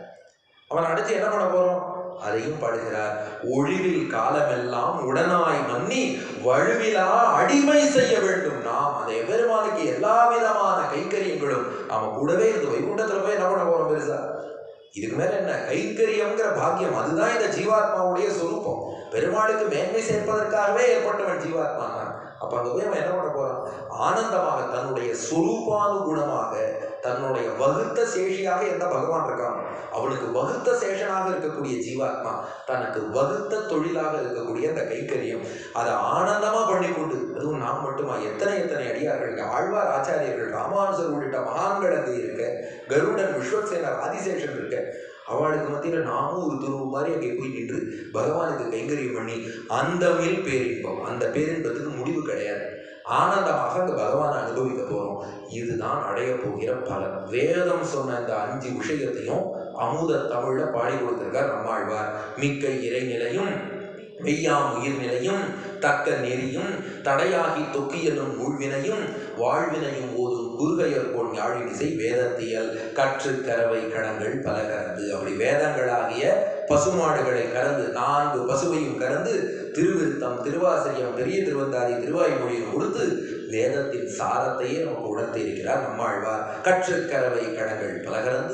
அவன் அடுத்து என்ன பண்ண போறோம் அதையும் பாடுகிறார் ஒழிவில் காலமெல்லாம் உடனாய் மன்னி வழுவிலா அடிமை செய்ய வேண்டும் நாம் அந்த எபெருமானுக்கு எல்லா விதமான கைக்கரியங்களும் நாம கூடவே இருந்து வைகுண்டத்துல போய் என்ன பண்ண போறோம் பெருசா இதுக்கு மேல என்ன கைங்கரியம்ங்கிற பாக்கியம் அதுதான் இந்த ஜீவாத்மாவுடைய சொரூபம் பெருமாளுக்கு மேன்மை சேர்ப்பதற்காகவே ஏற்பட்டவன் ஜீவாத்மா தான் அப்ப அங்க போய் அவன் என்ன பண்ண போறான் ஆனந்தமாக தன்னுடைய சுரூபானுகுணமாக தன்னுடைய வகுத்த சேஷியாக எந்த பகவான் இருக்கான் அவனுக்கு வகுத்த சேஷனாக இருக்கக்கூடிய ஜீவாத்மா தனக்கு வகுத்த தொழிலாக இருக்கக்கூடிய அந்த கைக்கரியம் அதை ஆனந்தமா பண்ணிக்கொண்டு அதுவும் நாம் மட்டுமா எத்தனை எத்தனை அடியார்கள் இங்க ஆழ்வார் ஆச்சாரியர்கள் ராமானுஜர் உள்ளிட்ட மகான்கள் அங்கே இருக்க கருடன் விஸ்வசேனர் ஆதிசேஷன் இருக்க அவளுக்கு மத்தியில் நாமும் ஒரு துருவு மாதிரி அங்கே போய் நின்று பகவானுக்கு கைங்கரியம் பண்ணி அந்த மேல் பேரின்பம் அந்த பேரின்பத்துக்கு முடிவு கிடையாது ஆனந்தமாக அந்த பகவானை அனுபவிக்க போறோம் இதுதான் அடைய போகிற பலன் வேதம் சொன்ன இந்த அஞ்சு விஷயத்தையும் அமுத தமிழ்ல பாடி கொடுத்திருக்கார் நம்மாழ்வார் மிக்க இறைநிலையும் மெய்யாம் உயிர்நிலையும் தக்க நெறியும் தடையாகி தொக்கி என்னும் உள்வினையும் வாழ்வினையும் ஓதும் குறுகையர் போல் யாழினிசை வேதத்தியல் கற்று கறவை கடங்கள் பல கறந்து அப்படி வேதங்களாகிய பசுமாடுகளை கறந்து நான்கு பசுவையும் கறந்து திருவிருத்தம் திருவாசரியம் பெரிய திருவந்தாதி திருவாய்மொழியும் கொடுத்து வேதத்தின் சாரத்தையே நமக்கு உணர்த்தி இருக்கிறார் நம்மாழ்வார் கற்று கறவை கடங்கள் பல கறந்து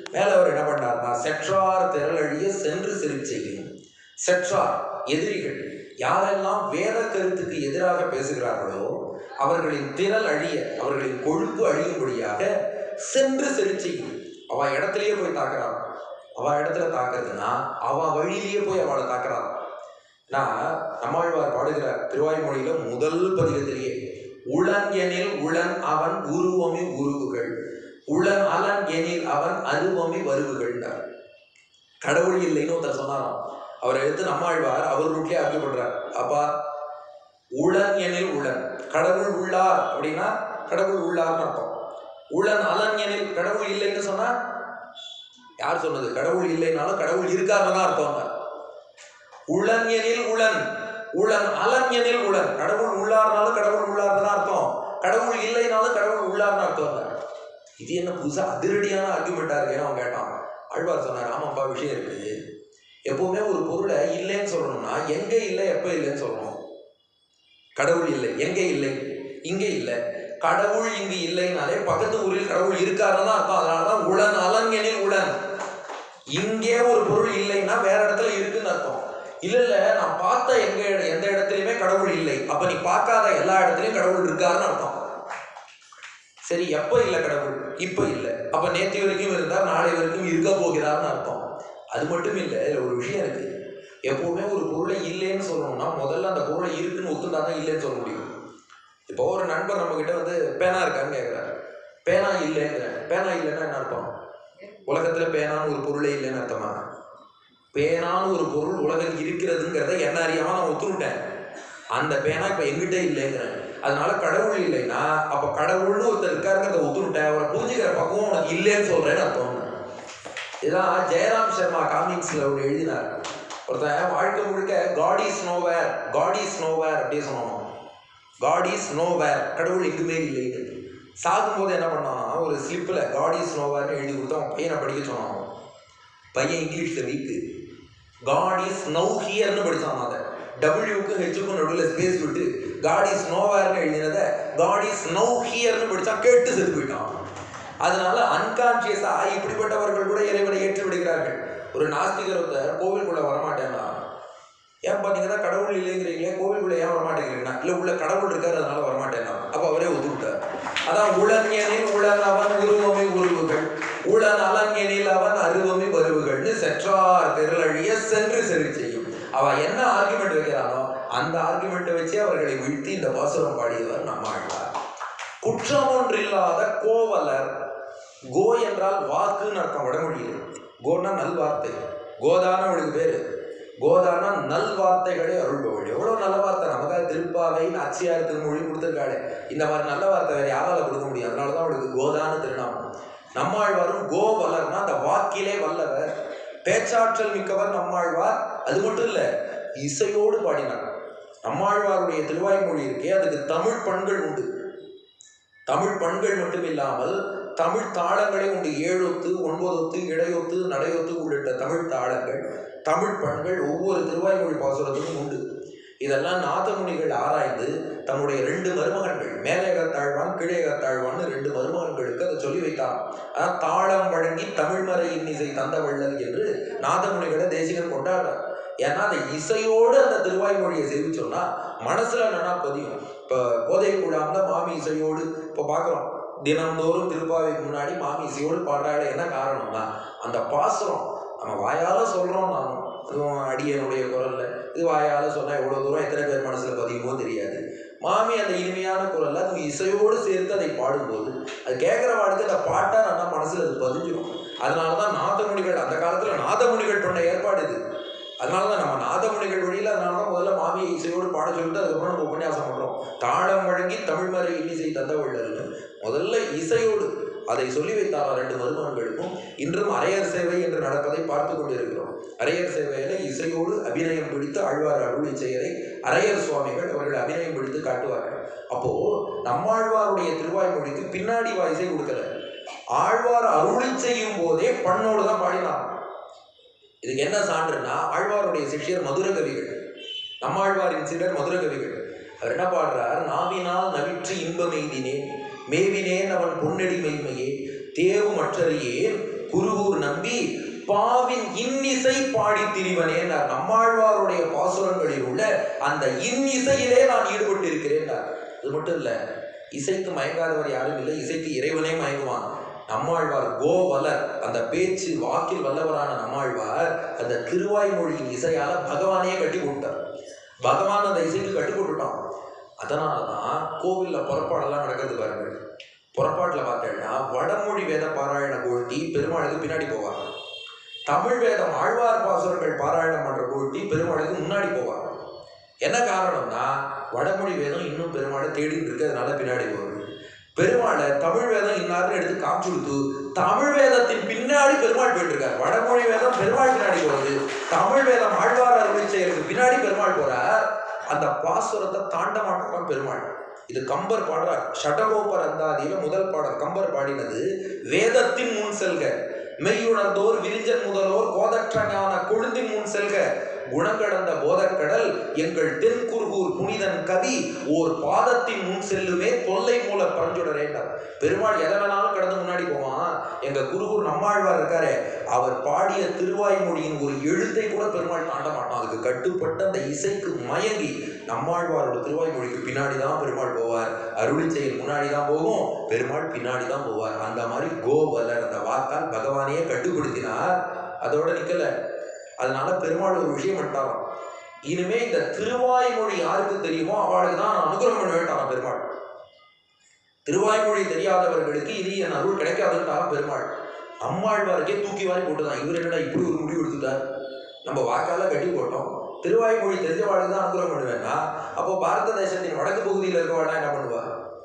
மேல அவர் என்ன பண்ணார்னா செற்றார் திரளழிய சென்று சிறு செய்யும் செற்றார் எதிரிகள் யாரெல்லாம் வேத கருத்துக்கு எதிராக பேசுகிறார்களோ அவர்களின் திரள் அழிய அவர்களின் கொழுப்பு அழியும்படியாக சென்று சிறு செய்யும் அவ இடத்துலயே போய் தாக்குறான் அவ இடத்துல தாக்குறதுன்னா அவ வழியிலேயே போய் அவளை தாக்குறான் நான் நம்மாழ்வார் பாடுகிற திருவாய்மொழியில முதல் பதிகத்திலேயே உளன் எனில் உளன் அவன் உருவமி உருவுகள் உளன் அலன் எனில் அவன் அருவமி வருவுகள்ன்றார் கடவுள் இல்லைன்னு ஒருத்தர் சொன்னாராம் அவரை எடுத்து நம்மாழ்வார் அவர் ரூட்லயே ஆக்கி பண்றார் அப்பா உளன் எனில் உளன் கடவுள் உள்ளார் அப்படின்னா கடவுள் உள்ளார்னு அர்த்தம் உளன் அலன் எனில் கடவுள் இல்லைன்னு சொன்னா யார் சொன்னது கடவுள் இல்லைனாலும் கடவுள் இருக்காருன்னு தான் அர்த்தம் உளன் எனில் உளன் உளன் அலன் எனில் உளன் கடவுள் உள்ளார்னாலும் கடவுள் உள்ளார்னு அர்த்தம் கடவுள் இல்லைனாலும் கடவுள் உள்ளார்னு அர்த்தம் இது என்ன புதுசா அதிரடியான ஆர்குமெண்டா இருக்கேன்னு அவன் கேட்டான் ஆழ்வார் சொன்னார் ஆமாப்பா விஷயம் இருக்கு எப்பவுமே ஒரு பொருளை இல்லைன்னு சொல்லணும்னா எங்க இல்லை எப்ப இல்லைன்னு சொல்லணும் கடவுள் இல்லை எங்க இல்லை இங்க இல்லை கடவுள் இங்கு இல்லைனாலே பக்கத்து ஊரில் கடவுள் இருக்காருன்னு தான் அர்த்தம் அதனாலதான் உளன் அலன் எனில் உளன் இங்கே ஒரு பொருள் இல்லைன்னா வேற இடத்துல இருக்குன்னு அர்த்தம் இல்ல இல்ல நான் பார்த்த எங்க இட- எந்த இடத்துலயுமே கடவுள் இல்லை அப்ப நீ பார்க்காத எல்லா இடத்துலயும் கடவுள் இருக்காருன்னு அர்த்தம் சரி எப்ப இல்ல கடவுள் இப்ப இல்ல அப்ப நேற்று வரைக்கும் இருந்தார் நாளை வரைக்கும் இருக்க போகிறார்னு அர்த்தம் அது மட்டும் இல்ல இதுல ஒரு விஷயம் இருக்கு எப்பவுமே ஒரு பொருளை இல்லைன்னு சொல்லணும்னா முதல்ல அந்த பொருளை இருக்குன்னு ஒத்துந்தா தான் இல்லைன்னு சொல்ல முடியும் இப்போ ஒரு நண்பர் நம்ம கிட்ட வந்து பேனா இருக்கான்னு கேட்குறாரு பேனா இல்லைங்கிறேன் பேனா இல்லைன்னா என்ன அர்த்தம் உலகத்துல பேனான்னு ஒரு பொருளே இல்லைன்னு அர்த்தமா பேனான்னு ஒரு பொருள் உலகில் இருக்கிறதுங்கிறத என்ன அறியாம நான் ஒத்துக்கிட்டேன் அந்த பேனா இப்ப எங்கிட்ட இல்லைங்கிறேன் அதனால கடவுள் இல்லைன்னா அப்ப கடவுள்னு ஒருத்தர் இருக்காருங்கிறத ஒத்துக்கிட்டேன் அவரை புரிஞ்சுக்கிற பக்குவம் உனக்கு இல்லைன்னு சொல்றேன்னு அர்த்தம் இதான் ஜெயராம் சர்மா காமிக்ஸ்ல ஒன்று எழுதினார் ஒருத்தன் வாழ்க்கை முழுக்க God is nowhere God is nowhere அப்படின்னு சொன்னான் காட் இஸ் நோவேர் கடவுள் எங்குமே இல்லைன்னு சாகும்போது என்ன பண்ணான்னா ஒரு ஸ்லிப்பில் காட் இஸ் நோவேர்னு எழுதி கொடுத்து அவன் பையனை படிக்க சொன்னான் பையன் இங்கிலீஷில் வீக்கு காட் இஸ் நவ் ஹியர்னு படிச்சான் அதை டபிள்யூக்கும் ஹெச்சுக்கும் நடுவில் ஸ்பேஸ் விட்டு காட் இஸ் நோவேர்னு எழுதினதை காட் இஸ் நவ் ஹியர்னு படிச்சா கேட்டு செத்து போயிட்டான் அதனால அன்கான்சியஸா இப்படிப்பட்டவர்கள் கூட இறைவனை ஏற்று விடுகிறார்கள் ஒரு நாஸ்திகர் ஒருத்தர் கோவிலுக்குள்ள வரமாட்டேன்னா ஏன்பா நீங்க தான் கடவுள் இல்லைங்கிறீங்களே கோவிலுக்குள்ள ஏன் வரமாட்டேங்கிறீங்கன்னா இல்ல உள்ள கடவுள் இருக்காரு அதனால வரமாட்டேன்னா அப்ப அவரே ஒத்துக்கிட்டார் அதான் உளஞனில் உளன் அவன் உருவமை உருவுகள் உளன் அலஞனில் அவன் அருவமை வருவுகள்னு செற்றார் திரளழிய சென்று செறி செய்யும் அவ என்ன ஆர்குமெண்ட் வைக்கிறானோ அந்த ஆர்குமெண்ட்டை வச்சு அவர்களை வீழ்த்தி இந்த பாசுரம் பாடியவர் நம்ம ஆழ்வார் குற்றம் ஒன்றில்லாத கோவலர் கோ என்றால் வாக்குன்னு அர்த்தம் வடமொழியில் கோன்னா நல்வார்த்தை கோதான அவளுக்கு பேரு கோதானா நல் வார்த்தைகளே அருள்பவள் எவ்வளவு நல்ல வார்த்தை நமக்காக திருப்பாவைன்னு அச்சியார் திருமொழி கொடுத்துருக்காளே இந்த மாதிரி நல்ல வார்த்தை வேற யாரால கொடுக்க முடியும் அதனாலதான் அவளுக்கு கோதான திருநாமம் நம்மாழ்வாரும் கோ வல்லர்னா அந்த வாக்கிலே வல்லவர் பேச்சாற்றல் மிக்கவர் நம்மாழ்வார் அது மட்டும் இல்ல இசையோடு பாடினார் நம்மாழ்வாருடைய திருவாய்மொழி இருக்கே அதுக்கு தமிழ் பண்கள் உண்டு தமிழ் பண்கள் மட்டும் இல்லாமல் தமிழ் தாளங்களே உண்டு ஏழொத்து ஒன்பதொத்து இடையொத்து நடையொத்து உள்ளிட்ட தமிழ் தாளங்கள் தமிழ் பண்கள் ஒவ்வொரு திருவாய்மொழி பாசுரத்துக்கும் உண்டு இதெல்லாம் நாதமுனிகள் ஆராய்ந்து தம்முடைய ரெண்டு மருமகன்கள் மேலேகத்தாழ்வான் கீழேகத்தாழ்வான்னு ரெண்டு மருமகன்களுக்கு அதை சொல்லி வைத்தான் அதான் தாளம் வழங்கி தமிழ்மறை இன்னிசை தந்தவள்ளல் என்று நாதமுனிகளை தேசிகன் கொண்டாடுறார் ஏன்னா அந்த இசையோடு அந்த திருவாய்மொழியை சேவிச்சோம்னா மனசுல என்னன்னா பதியும் இப்போ கோதை கூடாமல மாமி இசையோடு இப்போ பார்க்குறோம் தினந்தோறும் திருப்பாவைக்கு முன்னாடி மாமி இசையோடு பாடுறாள் என்ன காரணம்னா அந்த பாசுரம் நம்ம வாயால சொல்றோம் நானும் அதுவும் அடியனுடைய குரல்ல இது வாயால சொன்னா எவ்வளவு தூரம் எத்தனை பேர் மனசுல பதியுமோ தெரியாது மாமி அந்த இனிமையான குரல்ல அது இசையோடு சேர்த்து அதை பாடும்போது அது கேட்குற வாழ்க்கை அந்த பாட்டா நல்லா மனசுல அது பதிஞ்சிடும் அதனாலதான் நாதமுனிகள் அந்த காலத்துல நாதமுனிகள் பண்ண ஏற்பாடு இது அதனாலதான் நம்ம நாதமுனிகள் வழியில அதனாலதான் முதல்ல மாமியை இசையோடு பாட சொல்லிட்டு அதுக்கப்புறம் நம்ம உபன்யாசம் பண்றோம் தாளம் வழங்கி தமிழ்மறை இன்னிசை தந்தவள்ளல்னு முதல்ல இசையோடு அதை சொல்லி வைத்தாரா ரெண்டு மருமகன்களுக்கும் இன்றும் அரையர் சேவை என்று நடப்பதை பார்த்து கொண்டிருக்கிறோம் அரையர் சேவையில இசையோடு அபிநயம் பிடித்து ஆழ்வார் அருளி செயலை அரையர் சுவாமிகள் அவர்கள் அபிநயம் பிடித்து காட்டுவார்கள் அப்போ நம்மாழ்வாருடைய திருவாய்மொழிக்கு பின்னாடி வாய்ஸை கொடுக்கல ஆழ்வார் அருளி செய்யும் போதே பண்ணோடு தான் பாடினார் இதுக்கு என்ன சான்றுனா ஆழ்வாருடைய சிஷ்யர் மதுர கவிகள் நம்மாழ்வாரின் சிலர் மதுர கவிகள் அவர் என்ன பாடுறார் நாவினால் நவிற்று இன்பமெய்தினேன் மேவினேன் அவன் பொன்னடி மெய்மையே தேவு மற்றறியேன் குருகூர் நம்பி பாவின் இன்னிசை பாடி திரிவனே நம்மாழ்வாருடைய பாசுரங்களில் உள்ள அந்த இன்னிசையிலே நான் ஈடுபட்டு இருக்கிறேன் இது மட்டும் இல்ல இசைக்கு மயங்காதவர் யாரும் இல்லை இசைக்கு இறைவனே மயங்குவான் நம்மாழ்வார் கோவலர் அந்த பேச்சு வாக்கில் வல்லவரான நம்மாழ்வார் அந்த திருவாய்மொழியின் இசையால பகவானையே கட்டி போட்டார் பகவான் அந்த இசைக்கு கட்டி போட்டுட்டான் அதனால தான் கோவிலில் புறப்பாடெல்லாம் நடக்கிறது பாருங்க புறப்பாட்டில் பார்த்தேன்னா வடமொழி வேத பாராயண கோஷ்டி பெருமாளுக்கு பின்னாடி போவாங்க தமிழ் வேதம் ஆழ்வார் பாசுரங்கள் பாராயணம் பண்ற கோஷ்டி பெருமாளுக்கு முன்னாடி போவாங்க என்ன காரணம்னா வடமொழி வேதம் இன்னும் பெருமாளை தேடிட்டு இருக்கு அதனால பின்னாடி போகுது பெருமாளை தமிழ் வேதம் இன்னாருன்னு எடுத்து காமிச்சு கொடுத்து தமிழ் வேதத்தின் பின்னாடி பெருமாள் போயிட்டு இருக்கார் வடமொழி வேதம் பெருமாள் பின்னாடி போகுது தமிழ் வேதம் ஆழ்வார் அருள் செயலுக்கு பின்னாடி பெருமாள் போறார் அந்த பாசுரத்தை தாண்ட மாட்டான் பெருமாள் இது கம்பர் பாடுறார் ஷடகோபர் அந்தாதியில முதல் பாடல் கம்பர் பாடினது வேதத்தின் முன் செல்க மெய்யுணர்ந்தோர் விரிஞ்சன் முதலோர் கோதற்ற ஞான கொழுந்தின் முன் செல்க குணங்கடந்த போதக்கடல் எங்கள் தென்குருகூர் புனிதன் கவி ஓர் பாதத்தின் முன் செல்லுமே தொல்லை மூல பரஞ்சுடரேண்டார் பெருமாள் எதை வேணாலும் கடந்து முன்னாடி போவான் எங்க குருகூர் நம்மாழ்வார் இருக்காரே அவர் பாடிய திருவாய்மொழியின் ஒரு எழுத்தை கூட பெருமாள் தாண்ட மாட்டான் அதுக்கு கட்டுப்பட்ட அந்த இசைக்கு மயங்கி நம்மாழ்வாரோட திருவாய்மொழிக்கு பின்னாடி தான் பெருமாள் போவார் அருளி செயல் முன்னாடி தான் போகும் பெருமாள் பின்னாடி தான் போவார் அந்த மாதிரி கோவலர் அந்த வாக்கால் பகவானையே கட்டுப்படுத்தினார் அதோட நிக்கல அதனால பெருமாள் ஒரு விஷயம் பண்ணிட்டாராம் இனிமே இந்த திருவாய்மொழி யாருக்கு தெரியுமோ அவளுக்கு தான் நான் அனுகிரகம் பண்ண வேண்டாம் பெருமாள் திருவாய்மொழி தெரியாதவர்களுக்கு இனி என் அருள் கிடைக்காதுன்றாராம் பெருமாள் அம்மாழ்வாருக்கே தூக்கி வாரி போட்டுதான் இவர் என்னடா இப்படி ஒரு முடிவு எடுத்துட்டார் நம்ம வாக்கால கட்டி போட்டோம் திருவாய்மொழி தெரிஞ்சவாளுக்கு தான் அனுகிரகம் பண்ணுவேன்னா அப்போ பாரத தேசத்தின் வடக்கு பகுதியில் இருக்கவாடா என்ன பண்ணுவா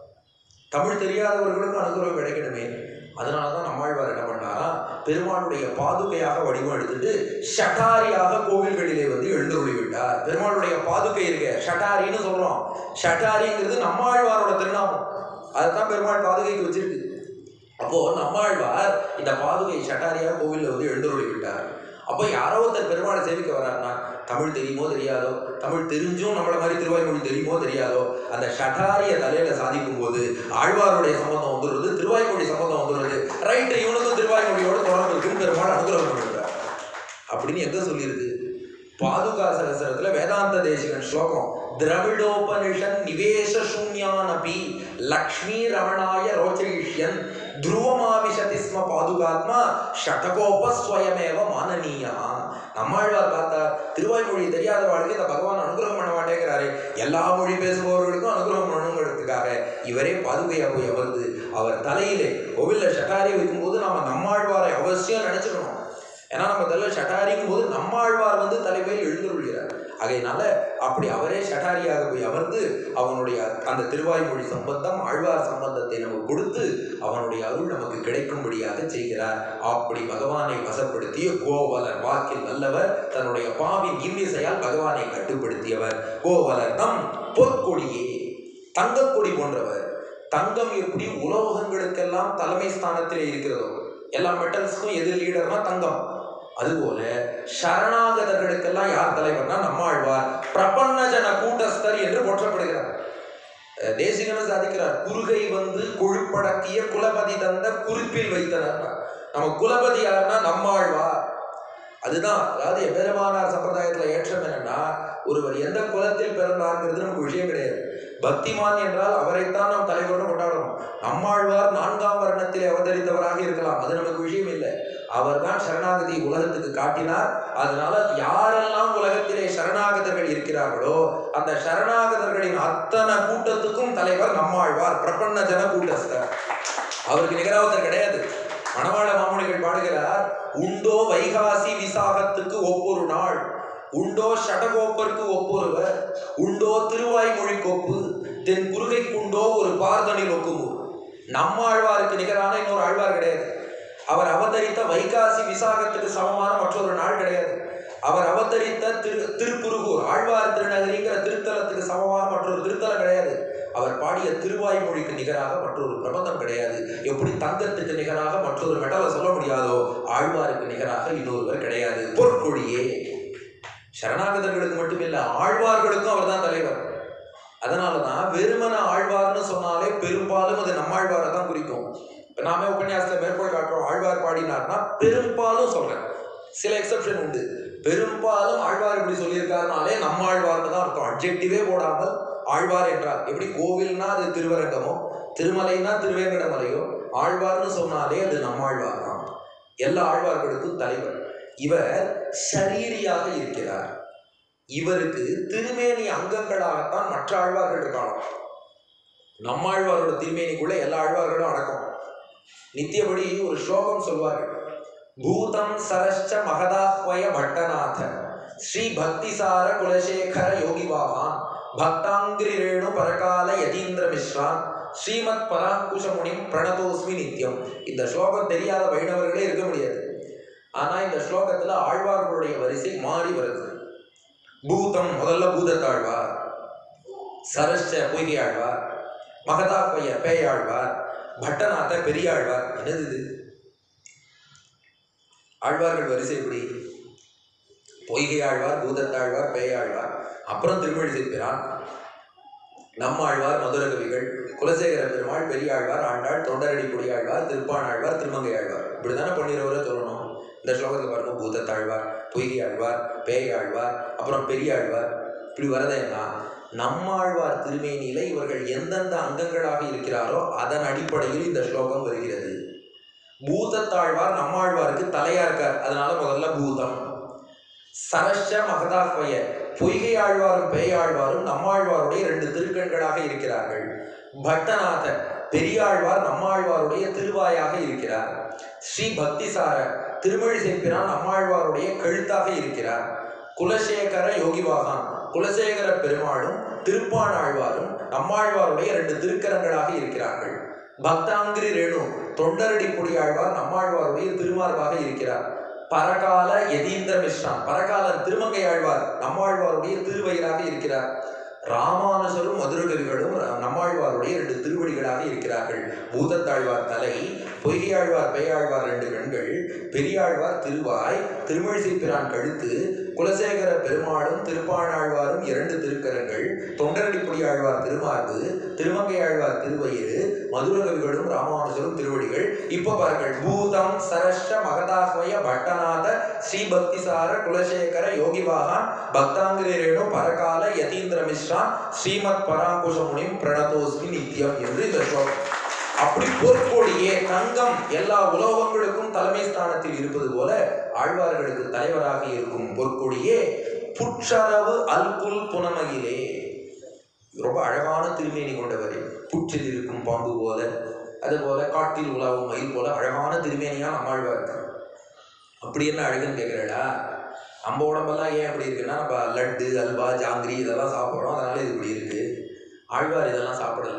தமிழ் தெரியாதவர்களுக்கும் அனுகிரகம் கிடைக்கணுமே அதனால தான் நம்மாழ்வார் என்ன பண்ணாரா பெருமாளுடைய பாதுகையாக வடிவம் எடுத்துட்டு ஷட்டாரியாக கோவில்களிலே வந்து எழுந்தருளி விட்டார் பெருமாளுடைய பாதுகை இருக்க ஷட்டாரின்னு சொல்றோம் ஷட்டாரிங்கிறது நம்மாழ்வாரோட திருநாமம் அதுதான் பெருமாள் பாதுகைக்கு வச்சிருக்கு அப்போ நம்மாழ்வார் இந்த பாதுகை ஷட்டாரியாக கோவிலில் வந்து எழுந்தருளி விட்டார் அப்போ யாரோ ஒருத்தர் பெருமாளை சேவிக்க வர்றாருன்னா தமிழ் தெரியுமோ தெரியாதோ தமிழ் தெரிஞ்சும் நம்மள மாதிரி திருவாய்மொழி தெரியுமோ தெரியாதோ அந்த ஷட்டாரிய தலையில சாதிக்கும் போது ஆழ்வாருடைய சம்பந்தம் வந்துடுறது திருவாய்மொழி சம்பந்தம் வந்துடுறது ரைட்டு இவனுக்கும் திருவாய்மொழியோட தொடர்பு இருக்குன்னு பெருமாள் அனுகிரகம் பண்ணுறார் அப்படின்னு எங்க சொல்லியிருக்கு பாதுகா சகசரத்துல வேதாந்த தேசிகன் ஸ்லோகம் திரவிடோபனிஷன் நிவேச சூன்யானபி லக்ஷ்மி ரமணாய ரோச்சயிஷ்யன் துருவமாவிஷதி ஸ்ம பாதுகாத்மா ஷடகோப ஸ்வயமேவ மானனீயா நம்மாழ்வார் பார்த்தா திருவாய்மொழி தெரியாத வாழ்க்கை இந்த பகவான் அனுகிரகம் பண்ண மாட்டேங்கிறாரு எல்லா மொழி பேசுபவர்களுக்கும் அனுகிரகம் பண்ணணுங்கிறதுக்காக இவரே பாதுகையா போய் அமர்ந்து அவர் தலையிலே கோவில்ல ஷட்டாரி வைக்கும்போது நாம நம்மாழ்வாரை அவசியம் நினைச்சுக்கணும் ஏன்னா நம்ம தலையில் ஷட்டாரிக்கும் போது நம்மாழ்வார் வந்து தலைமையில் எழுந்துள்ளார் ஆகையினால அப்படி அவரே ஷட்டாரியாக போய் அமர்ந்து அவனுடைய அந்த திருவாய்மொழி சம்பந்தம் ஆழ்வார் சம்பந்தத்தை நமக்கு கொடுத்து அவனுடைய அருள் நமக்கு கிடைக்கும்படியாக செய்கிறார் அப்படி பகவானை வசப்படுத்திய கோவலர் வாக்கில் நல்லவர் தன்னுடைய பாவின் இன்னிசையால் பகவானை கட்டுப்படுத்தியவர் கோவலர் தம் பொற்கொடியே தங்கக்கொடி போன்றவர் தங்கம் எப்படி உலோகங்களுக்கெல்லாம் தலைமை ஸ்தானத்திலே இருக்கிறதோ எல்லா மெட்டல்ஸ்க்கும் எது லீடர்னா தங்கம் அதுபோல சரணாகதர்களுக்கெல்லாம் யார் தலைவர்னா நம்மாழ்வார் பிரபன்னஜன கூட்டஸ்தர் என்று போற்றப்படுகிறார் அஹ் தேசிகன சாதிக்கிறார் குறுகை வந்து கொழுப்படக்கிய குலபதி தந்த குறிப்பில் வைத்தனர் நம்ம குலபதி யாருன்னா நம்மாழ்வார் அதுதான் அதாவது எம்பெருமானார் சம்பிரதாயத்துல ஏற்றம் என்னன்னா ஒருவர் எந்த குலத்தில் பிறந்தார்ங்கிறது நமக்கு விஷயம் கிடையாது பக்திமான் என்றால் அவரைத்தான் நாம் தலைவரோடு கொண்டாடணும் நம்மாழ்வார் நான்காம் வருணத்தில் அவதரித்தவராக இருக்கலாம் அது நமக்கு விஷயம் இல்லை அவர்தான் சரணாகதி உலகத்துக்கு காட்டினார் அதனால யாரெல்லாம் உலகத்திலே சரணாகதர்கள் இருக்கிறார்களோ அந்த சரணாகதர்களின் அத்தனை கூட்டத்துக்கும் தலைவர் நம்மாழ்வார் பிரபன்ன ஜன கூட்டஸ்தர் அவருக்கு நிகராவதர் கிடையாது மணவாள மாமுனிகள் பாடுகிறார் உண்டோ வைகாசி விசாகத்துக்கு ஒவ்வொரு நாள் உண்டோ ஷடகோப்பருக்கு ஒப்பொருவர் உண்டோ திருவாய்மொழி கொப்பு தென் குறுகைக்குண்டோ ஒரு பார்த்தனில் ஒக்குமு நம்மாழ்வாருக்கு நிகரான இன்னொரு ஆழ்வார் கிடையாது அவர் அவதரித்த வைகாசி விசாகத்துக்கு சமமான மற்றொரு நாள் கிடையாது அவர் அவதரித்த திரு திருக்குறுகூர் ஆழ்வார் திருநகரிங்கிற திருத்தலத்துக்கு சமமான மற்றொரு திருத்தலம் கிடையாது அவர் பாடிய திருவாய்மொழிக்கு நிகராக மற்றொரு பிரபந்தம் கிடையாது எப்படி தங்கத்துக்கு நிகராக மற்றொரு மெடலை சொல்ல முடியாதோ ஆழ்வாருக்கு நிகராக இன்னொருவர் கிடையாது பொற்கொடியே சரணாகதர்களுக்கு மட்டுமில்ல ஆழ்வார்களுக்கும் அவர்தான் தலைவர் அதனால தான் வெறுமன ஆழ்வார்னு சொன்னாலே பெரும்பாலும் அது நம்மாழ்வாரை தான் குறிக்கும் இப்ப நாமே உபன்யாசத்துல மேற்கோள் காட்டுறோம் ஆழ்வார் பாடினார்னா பெரும்பாலும் சொல்றேன் சில எக்ஸெப்ஷன் உண்டு பெரும்பாலும் ஆழ்வார் இப்படி சொல்லியிருக்காருனாலே நம்ம ஆழ்வார்னு தான் அர்த்தம் அப்ஜெக்டிவே போடாமல் ஆழ்வார் என்றார் எப்படி கோவில்னா அது திருவரங்கமோ திருமலைனா திருவேங்கடமலையோ ஆழ்வார்னு சொன்னாலே அது நம்மாழ்வார் தான் எல்லா ஆழ்வார்களுக்கும் தலைவர் இவர் ஷரீரியாக இருக்கிறார் இவருக்கு திருமேனி அங்கங்களாகத்தான் மற்ற ஆழ்வார்கள் இருக்கலாம் நம்மாழ்வாரோட திருமேனிக்குள்ள எல்லா ஆழ்வார்களும் அடக்கம் நித்தியபடி ஒரு ஸ்லோகம் சொல்வார்கள் பூதம் சரஷ்ட மகதாஹ்வய பட்டநாத ஸ்ரீ பக்திசார குலசேகர யோகிவாகான் பக்தாங்கிரி ரேணு பரகால யதீந்திர மிஸ்ரான் ஸ்ரீமத் பராங்குஷ முனி பிரணதோஸ்மி நித்யம் இந்த ஸ்லோகம் தெரியாத வைணவர்களே இருக்க முடியாது ஆனா இந்த ஸ்லோகத்துல ஆழ்வார்களுடைய வரிசை மாறி வருது பூதம் முதல்ல பூதத்தாழ்வார் சரஷ்ட பொய்கை ஆழ்வார் மகதாப்பைய பேயாழ்வார் பட்டநாத பெரியாழ்வார் என்னது இது ஆழ்வார்கள் வரிசை எப்படி பொய்கை ஆழ்வார் பூதத்தாழ்வார் பேயாழ்வார் அப்புறம் திருமழிசை பிரான் நம்மாழ்வார் மதுரகவிகள் குலசேகர பெருமாள் பெரியாழ்வார் ஆண்டாள் தொண்டரடி கொடியாழ்வார் திருப்பானாழ்வார் திருமங்கை ஆழ்வார் இப்படிதானே பொன்னிரவரை சொல்லணும் இந்த ஸ்லோகத்தில் பாருங்க பூதத்தாழ்வார் பொய்கை ஆழ்வார் பேயாழ்வார் அப்புறம் பெரியாழ்வார் இப்படி வரதேன்னா நம்மாழ்வார் திருமேனியில இவர்கள் எந்தெந்த அங்கங்களாக இருக்கிறாரோ அதன் அடிப்படையில் இந்த ஸ்லோகம் வருகிறது பூதத்தாழ்வார் நம்மாழ்வாருக்கு தலையா இருக்கார் அதனால முதல்ல பூதம் சரஷ்ட மகதாத்வய பொய்கை ஆழ்வாரும் பேயாழ்வாரும் நம்மாழ்வாருடைய ரெண்டு திருக்கண்களாக இருக்கிறார்கள் பட்டநாதர் பெரியாழ்வார் நம்மாழ்வாருடைய திருவாயாக இருக்கிறார் ஸ்ரீ பக்திசார திருமழிசை பிரான் நம்மாழ்வாருடைய கழுத்தாக இருக்கிறார் குலசேகர யோகிவாகான் குலசேகர பெருமாளும் திருப்பானாழ்வாரும் நம்மாழ்வாருடைய ரெண்டு திருக்கரங்களாக இருக்கிறார்கள் பக்தாங்கிரி ரேணு தொண்டரடி பொடியாழ்வார் நம்மாழ்வாருடைய திருமார்பாக இருக்கிறார் பரகால யதீந்திர மிஸ்ரான் பரகாலன் திருமங்கை ஆழ்வார் நம்மாழ்வாருடைய திருவயிறாக இருக்கிறார் ராமானுஜரும் மதுரகவிகளும் நம்மாழ்வாருடைய ரெண்டு திருவடிகளாக இருக்கிறார்கள் பூதத்தாழ்வார் தலை பொய்கையாழ்வார் பெய்யாழ்வார் ரெண்டு கண்கள் பெரியாழ்வார் திருவாய் திருமழிசை பிரான் கழுத்து குலசேகர பெருமாளும் திருப்பாணாழ்வாரும் இரண்டு திருக்கரங்கள் தொண்டரடிப்பொடியாழ்வார் திருமார்பு திருமங்கையாழ்வார் திருவயிறு மதுரகவிகளும் ராமானுஜரும் திருவடிகள் இப்ப பாருங்கள் பூதம் சரஷ்ட மகதாஸ்வய பட்டநாத ஸ்ரீபக்திசார குலசேகர யோகிவாகான் பக்தாங்கிரேணு பரகால யதீந்திர மிஸ்ரான் ஸ்ரீமத் பராங்குஷ முனிம் பிரணதோஸ்மி நித்யம் என்று இந்த ஸ்லோகம் அப்படி பொற்கொடியே தங்கம் எல்லா உலோகங்களுக்கும் தலைமை ஸ்தானத்தில் இருப்பது போல ஆழ்வார்களுக்கு தலைவராக இருக்கும் பொற்கொடியே புற்றளவு அல்குல் புனமகிலே ரொம்ப அழகான திருமேனி கொண்டவர் புற்றில் இருக்கும் பாம்பு போல அதுபோல காட்டில் உலாவும் மயில் போல அழகான திருமேனியா நம்மாழ்வா இருக்கு அப்படி என்ன அழகுன்னு கேட்குறடா நம்ம உடம்பெல்லாம் ஏன் அப்படி இருக்குன்னா நம்ம லட்டு அல்வா ஜாங்கிரி இதெல்லாம் சாப்பிட்றோம் அதனால இது இப்படி இருக்கு ஆழ்வார் இதெல்லாம் சாப்பிடல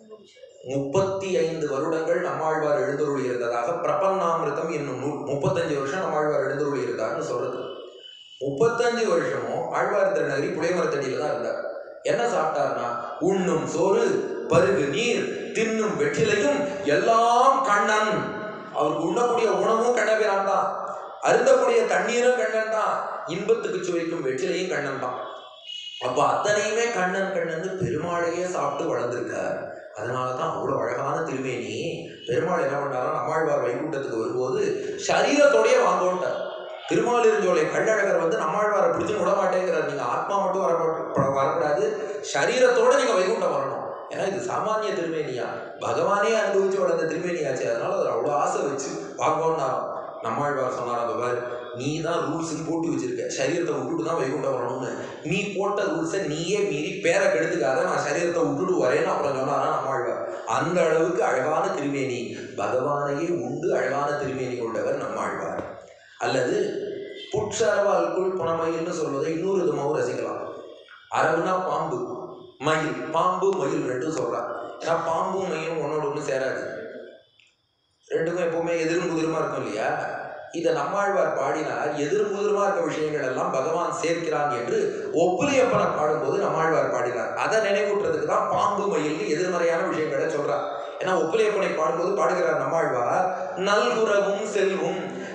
முப்பத்தி ஐந்து வருடங்கள் நம்மாழ்வார் எழுந்தருளி இருந்ததாக பிரபன்னாமிருதம் என்னும் நூல் முப்பத்தஞ்சு வருஷம் நம்மாழ்வார் எழுந்தருளி இருந்தார்னு சொல்றது முப்பத்தஞ்சு வருஷமும் ஆழ்வார் திருநகரி புளியமரத்தடியில தான் இருந்தார் என்ன சாப்பிட்டார்னா உண்ணும் சோறு பருகு நீர் தின்னும் வெற்றிலையும் எல்லாம் கண்ணன் அவருக்கு உண்ணக்கூடிய உணவும் கண்ணபிரான் தான் அருந்தக்கூடிய தண்ணீரும் கண்ணன் தான் இன்பத்துக்கு சுவைக்கும் வெற்றிலையும் கண்ணன் தான் அப்ப அத்தனையுமே கண்ணன் கண்ணன் பெருமாளையே சாப்பிட்டு வளர்ந்திருக்கார் அதனால தான் அவ்வளோ அழகான திருமேனி பெருமாள் என்ன பண்ணாரா நம்மாழ்வார் வைகுண்டத்துக்கு வரும்போது சரீரத்தோடயே வாங்கோன்ட்டார் திருமாலிருஞ்சோலை கள்ளழகர் வந்து நம்மாழ்வாரை பிடிச்சு விட மாட்டேங்கிறார் நீங்க ஆத்மா மட்டும் வர வரக்கூடாது சரீரத்தோட நீங்க வைகுண்டம் வரணும் ஏன்னா இது சாமானிய திருமேனியா பகவானே அனுபவிச்சு வளர்ந்த திருமேனியாச்சு அதனால அவர் அவ்வளோ ஆசை வச்சு வாங்கோன்னாராம் நம்மாழ்வார் சொன்னார் அந்த பாரு நீ தான் ரூல்ஸ்ன்னு போட்டு வச்சிருக்க சரீரத்தை விட்டுட்டு தான் வைகுண்டம் வரணும்னு நீ போட்ட ரூல்ஸை நீயே மீறி பேரை கெடுத்துக்காத நான் சரீரத்தை விட்டுட்டு வரேன்னு அப்புறம் சொன்னாரா நம்மாழ்வார் அந்த அளவுக்கு அழகான திருமேனி பகவானையே உண்டு அழகான திருமேனி கொண்டவர் நம்மாழ்வார் அல்லது புற்றரவால்குள் புனமயில்னு சொல்வதை இன்னொரு விதமாகவும் ரசிக்கலாம் அரவுனா பாம்பு மயில் பாம்பு மயில் ரெண்டும் சொல்றான் ஏன்னா பாம்பும் மயிலும் ஒன்னோட ஒன்று சேராது ரெண்டுக்கும் எப்பவுமே எதிரும் புதிருமா இருக்கும் இல்லையா இதை நம்மாழ்வார் பாடினார் எதிரும் புதிருமா இருக்க விஷயங்கள் எல்லாம் பகவான் சேர்க்கிறான் என்று ஒப்புலியப்பனை பாடும்போது நம்மாழ்வார் பாடினார் அதை நினைவூட்டுறதுக்கு தான் பாம்பு மயில் எதிர்மறையான விஷயங்களை சொல்றார் ஏன்னா ஒப்புலியப்பனை பாடும்போது பாடுகிறார் நம்மாழ்வார் நல்குறவும் செல்வும்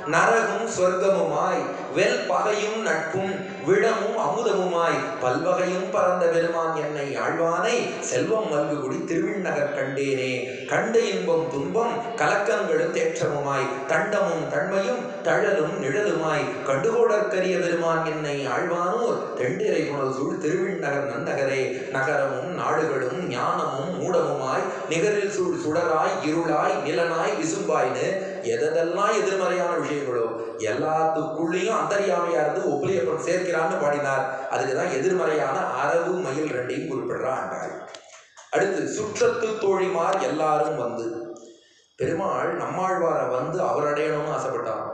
நரகும் சொர்க்கமுமாய் வெல் பகையும் நட்பும் விடமும் அமுதமுமாய் பல்வகையும் பறந்த பெருமான் என்னை ஆழ்வானை செல்வம் மல்குகுடி திருவிண்ணகர் கண்டேனே கண்ட இன்பம் துன்பம் கலக்கங்களும் தேற்றமுமாய் தண்டமும் தன்மையும் தழலும் நிழலுமாய் கண்டுகோடற்கரிய பெருமான் என்னை ஆழ்வானோர் தெண்டிரை புனல் சூழ் திருவிண்ணகர் நன்னகரே நகரமும் நாடுகளும் ஞானமும் மூடமுமாய் நிகரில் சூழ் சுடராய் இருளாய் நிலனாய் விசும்பாய்னு எதெல்லாம் எதிர்மறையான விஷயங்களோ எல்லாத்துக்குள்ளேயும் அந்தரியாமையா இருந்து ஒப்புளியப்பன் சேர்க்கிறான்னு பாடினார் அதுக்கு தான் எதிர்மறையான அரவு மயில் ரெண்டையும் குறிப்பிடுறா ஆண்டாள் அடுத்து சுற்றத்து தோழிமார் எல்லாரும் வந்து பெருமாள் நம்மாழ்வாரை வந்து அவர் அடையணும்னு ஆசைப்பட்டார்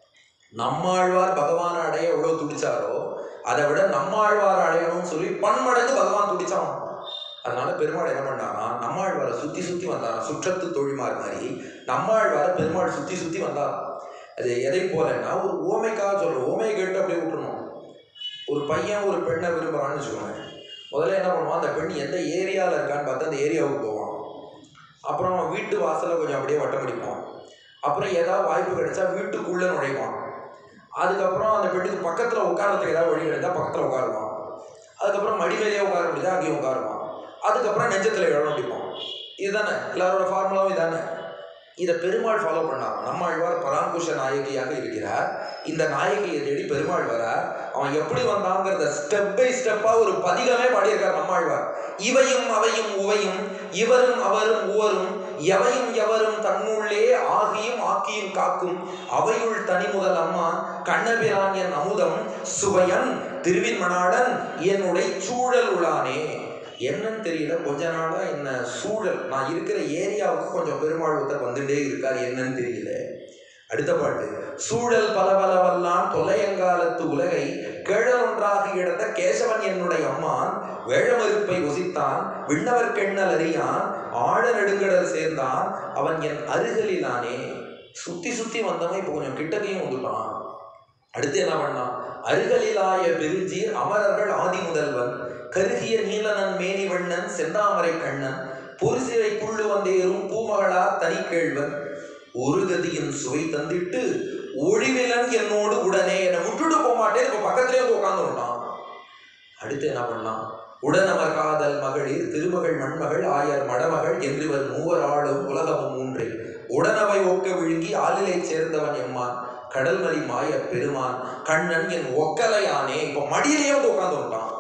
நம்மாழ்வார் பகவானை அடைய எவ்வளவு துடிச்சாரோ அதை விட நம்மாழ்வார் அடையணும்னு சொல்லி பன்மடங்கு பகவான் துடிச்சான் அதனால பெருமாள் என்ன பண்ணாரா நம்மாழ்வாரை சுத்தி சுத்தி வந்தாராம் சுற்றத்து தோழிமார் மாதிரி நம்மாழ்வாரை பெருமாள் சுத்தி சுத்தி வந்தாராம் அது எதை போலன்னா ஒரு ஓமைக்காக சொல்றோம் ஓமையை கேட்டு அப்படியே விட்டுறணும் ஒரு பையன் ஒரு பெண்ணை விரும்புறான்னு வச்சுக்கோங்க முதல்ல என்ன பண்ணுவான் அந்த பெண் எந்த ஏரியாவில் இருக்கான்னு பார்த்து அந்த ஏரியாவுக்கு போவான் அப்புறம் வீட்டு வாசலில் கொஞ்சம் அப்படியே வட்டம் அடிப்பான் அப்புறம் ஏதாவது வாய்ப்பு கிடைச்சா வீட்டுக்குள்ளே நுழைவான் அதுக்கப்புறம் அந்த பெண்ணுக்கு பக்கத்தில் உட்காரத்துக்கு ஏதாவது வழி கிடைச்சா பக்கத்தில் உட்காருவான் அதுக்கப்புறம் மடி மேலேயே உட்கார முடியுதா அங்கேயும் உட்காருவான் அதுக்கப்புறம் நெஞ்சத்தில் இழ முடிப்பான் இதுதானே எல்லாரோட ஃபார்முலாவும் இதானே இதை பெருமாள் ஃபாலோ பண்ணாராம் நம்மாழ்வார் பராங்குஷ நாயகியாக இருக்கிறார் இந்த நாயகியை தேடி பெருமாள் வரார் அவன் எப்படி வந்தாங்கிறத ஸ்டெப் பை ஸ்டெப்பா ஒரு பதிகமே பாடியிருக்கார் நம்மாழ்வார் இவையும் அவையும் உவையும் இவரும் அவரும் உவரும் எவையும் எவரும் தன்னுள்ளே ஆகியும் ஆக்கியும் காக்கும் அவையுள் தனிமுதல் அம்மா கண்ணபிரான் என் அமுதம் சுவையன் திருவின் மணாளன் என்னுடைய சூழல் உளானே என்னன்னு தெரியல கொஞ்ச நாளா என்ன சூழல் நான் இருக்கிற ஏரியாவுக்கு கொஞ்சம் பெருமாள் ஒருத்தர் வந்துட்டே இருக்கார் என்னன்னு தெரியல அடுத்த பாட்டு சூழல் பலபலவல்லான் தொலையங்காலத்து உலகை கேழலொன்றாக கிடந்த கேசவன் என்னுடைய அம்மான் வேழமறுப்பை ஒசித்தான் விண்ணவர் கெண்ணல் அறியான் ஆழ நெடுங்கடல் சேர்ந்தான் அவன் என் அருகலிலானே சுத்தி சுத்தி வந்தவன் இப்போ கொஞ்சம் கிட்டக்கையும் வந்துட்டான் அடுத்து என்ன பண்ணான் அருகலிலாய பெருஞ்சீர் அமரர்கள் ஆதி முதல்வன் கருகிய நீலனன் மேனி வண்ணன் செந்தாமரை கண்ணன் பொருசிலை புள்ளு வந்தேறும் பூமகளா தனி கேழ்வன் ஒரு கதியின் சுவை தந்திட்டு ஒழிவிலன் என்னோடு உடனே என்னை விட்டுட்டு போக மாட்டேன் இப்ப பக்கத்திலே வந்து உட்கார்ந்து விட்டான் அடுத்து என்ன பண்ணான் உடனமர் காதல் மகளிர் திருமகள் மண்மகள் ஆயர் மடமகள் என்றிவர் மூவர் ஆளும் உலகமும் மூன்றே உடனவை ஒக்க விழுங்கி ஆளிலை சேர்ந்தவன் எம்மான் கடல்மலி மாய பெருமான் கண்ணன் என் ஒக்கலையானே இப்ப மடியிலேயே வந்து உட்கார்ந்து விட்டான்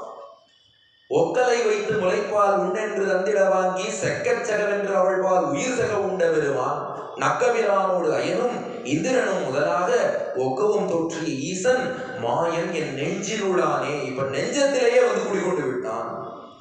ஒக்கலை வைத்து முளைப்பால் உண்டென்று தந்திட வாங்கி செக்கச் செகவென்று அவள்பால் உயிர் செக உண்ட பெறுவான் நக்கபிரானோடு அயனும் இந்திரனும் முதலாக ஒக்கவும் தோற்றிய ஈசன் மாயன் என் நெஞ்சில் உள்ளானே இப்ப நெஞ்சத்திலேயே வந்து குடிகொண்டு விட்டான்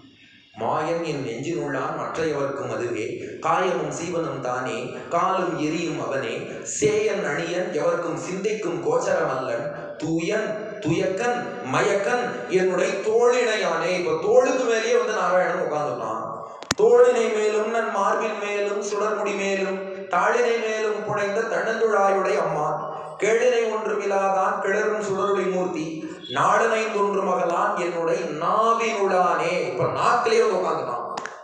மாயன் என் நெஞ்சில் உள்ளான் மற்றையவர்க்கும் அதுவே காயமும் சீவனும் தானே காலும் எரியும் அவனே சேயன் அணியன் எவர்க்கும் சிந்தைக்கும் கோச்சரம் அல்லன் தூயன் துயக்கன் மயக்கன் என்னுடைய தோழினையானே இப்ப தோளுக்கு மேலேயே வந்து நாராயணன் உட்கார்ந்துட்டான் தோழினை மேலும் நன் மார்பின் மேலும் சுடர்முடி மேலும் தாளினை மேலும் புனைந்த தன்னந்துழாயுடைய அம்மா கேளினை ஒன்றுமில்லாதான் கிளறும் சுடருளி மூர்த்தி நாடனை தொன்று மகளான் என்னுடைய நாவினுளானே இப்ப நாக்கிலே வந்து உட்காந்துட்டான்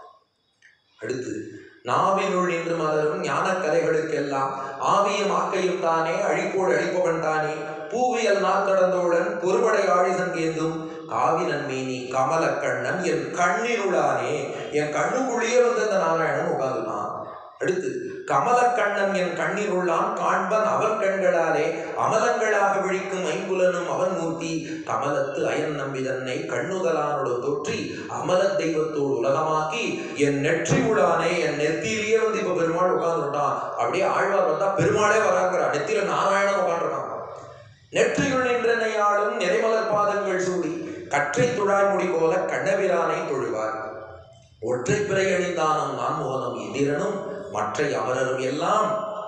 அடுத்து நாவினுள் நின்று மலரும் ஞான கலைகளுக்கெல்லாம் ஆவியும் ஆக்கையும் தானே அழிப்போடு அழிப்பவன் தானே பூவியல் நாக்கடந்தோடன் பொறுபடை ஆழிசன் கேந்தும் காவி நன்மேனி கமலக்கண்ணன் என் கண்ணினுளானே என் கண்ணுக்குள்ளேயே வந்து அந்த நாராயணன் உட்காந்துட்டான் அடுத்து கமலக்கண்ணன் என் கண்ணில் உள்ளான் காண்பன் அவன் கண்களாலே அமலங்களாக விழிக்கும் ஐம்புலனும் அவன் மூர்த்தி கமலத்து அயன் நம்பி தன்னை கண்ணுதலானோடு தொற்றி அமல தெய்வத்தோடு உலகமாக்கி என் நெற்றி உளானே என் நெத்தியிலேயே வந்து இப்ப பெருமாள் உட்கார்ந்துட்டான் அப்படியே ஆழ்வார் வந்தா பெருமாளே வராங்கிறா நெத்தியில நாராயணன் உட்காந்துருக்கான் நெற்றியுள் நின்றனையாளும் நிறைமலர் பாதங்கள் சூடி கற்றை துழாய் முடி போல கண்ணபிரானை தொழுவார் ஒற்றை பிறை அணிந்தானும் நான்முகனும் இந்திரனும் மற்ற அமரரும் எல்லாம்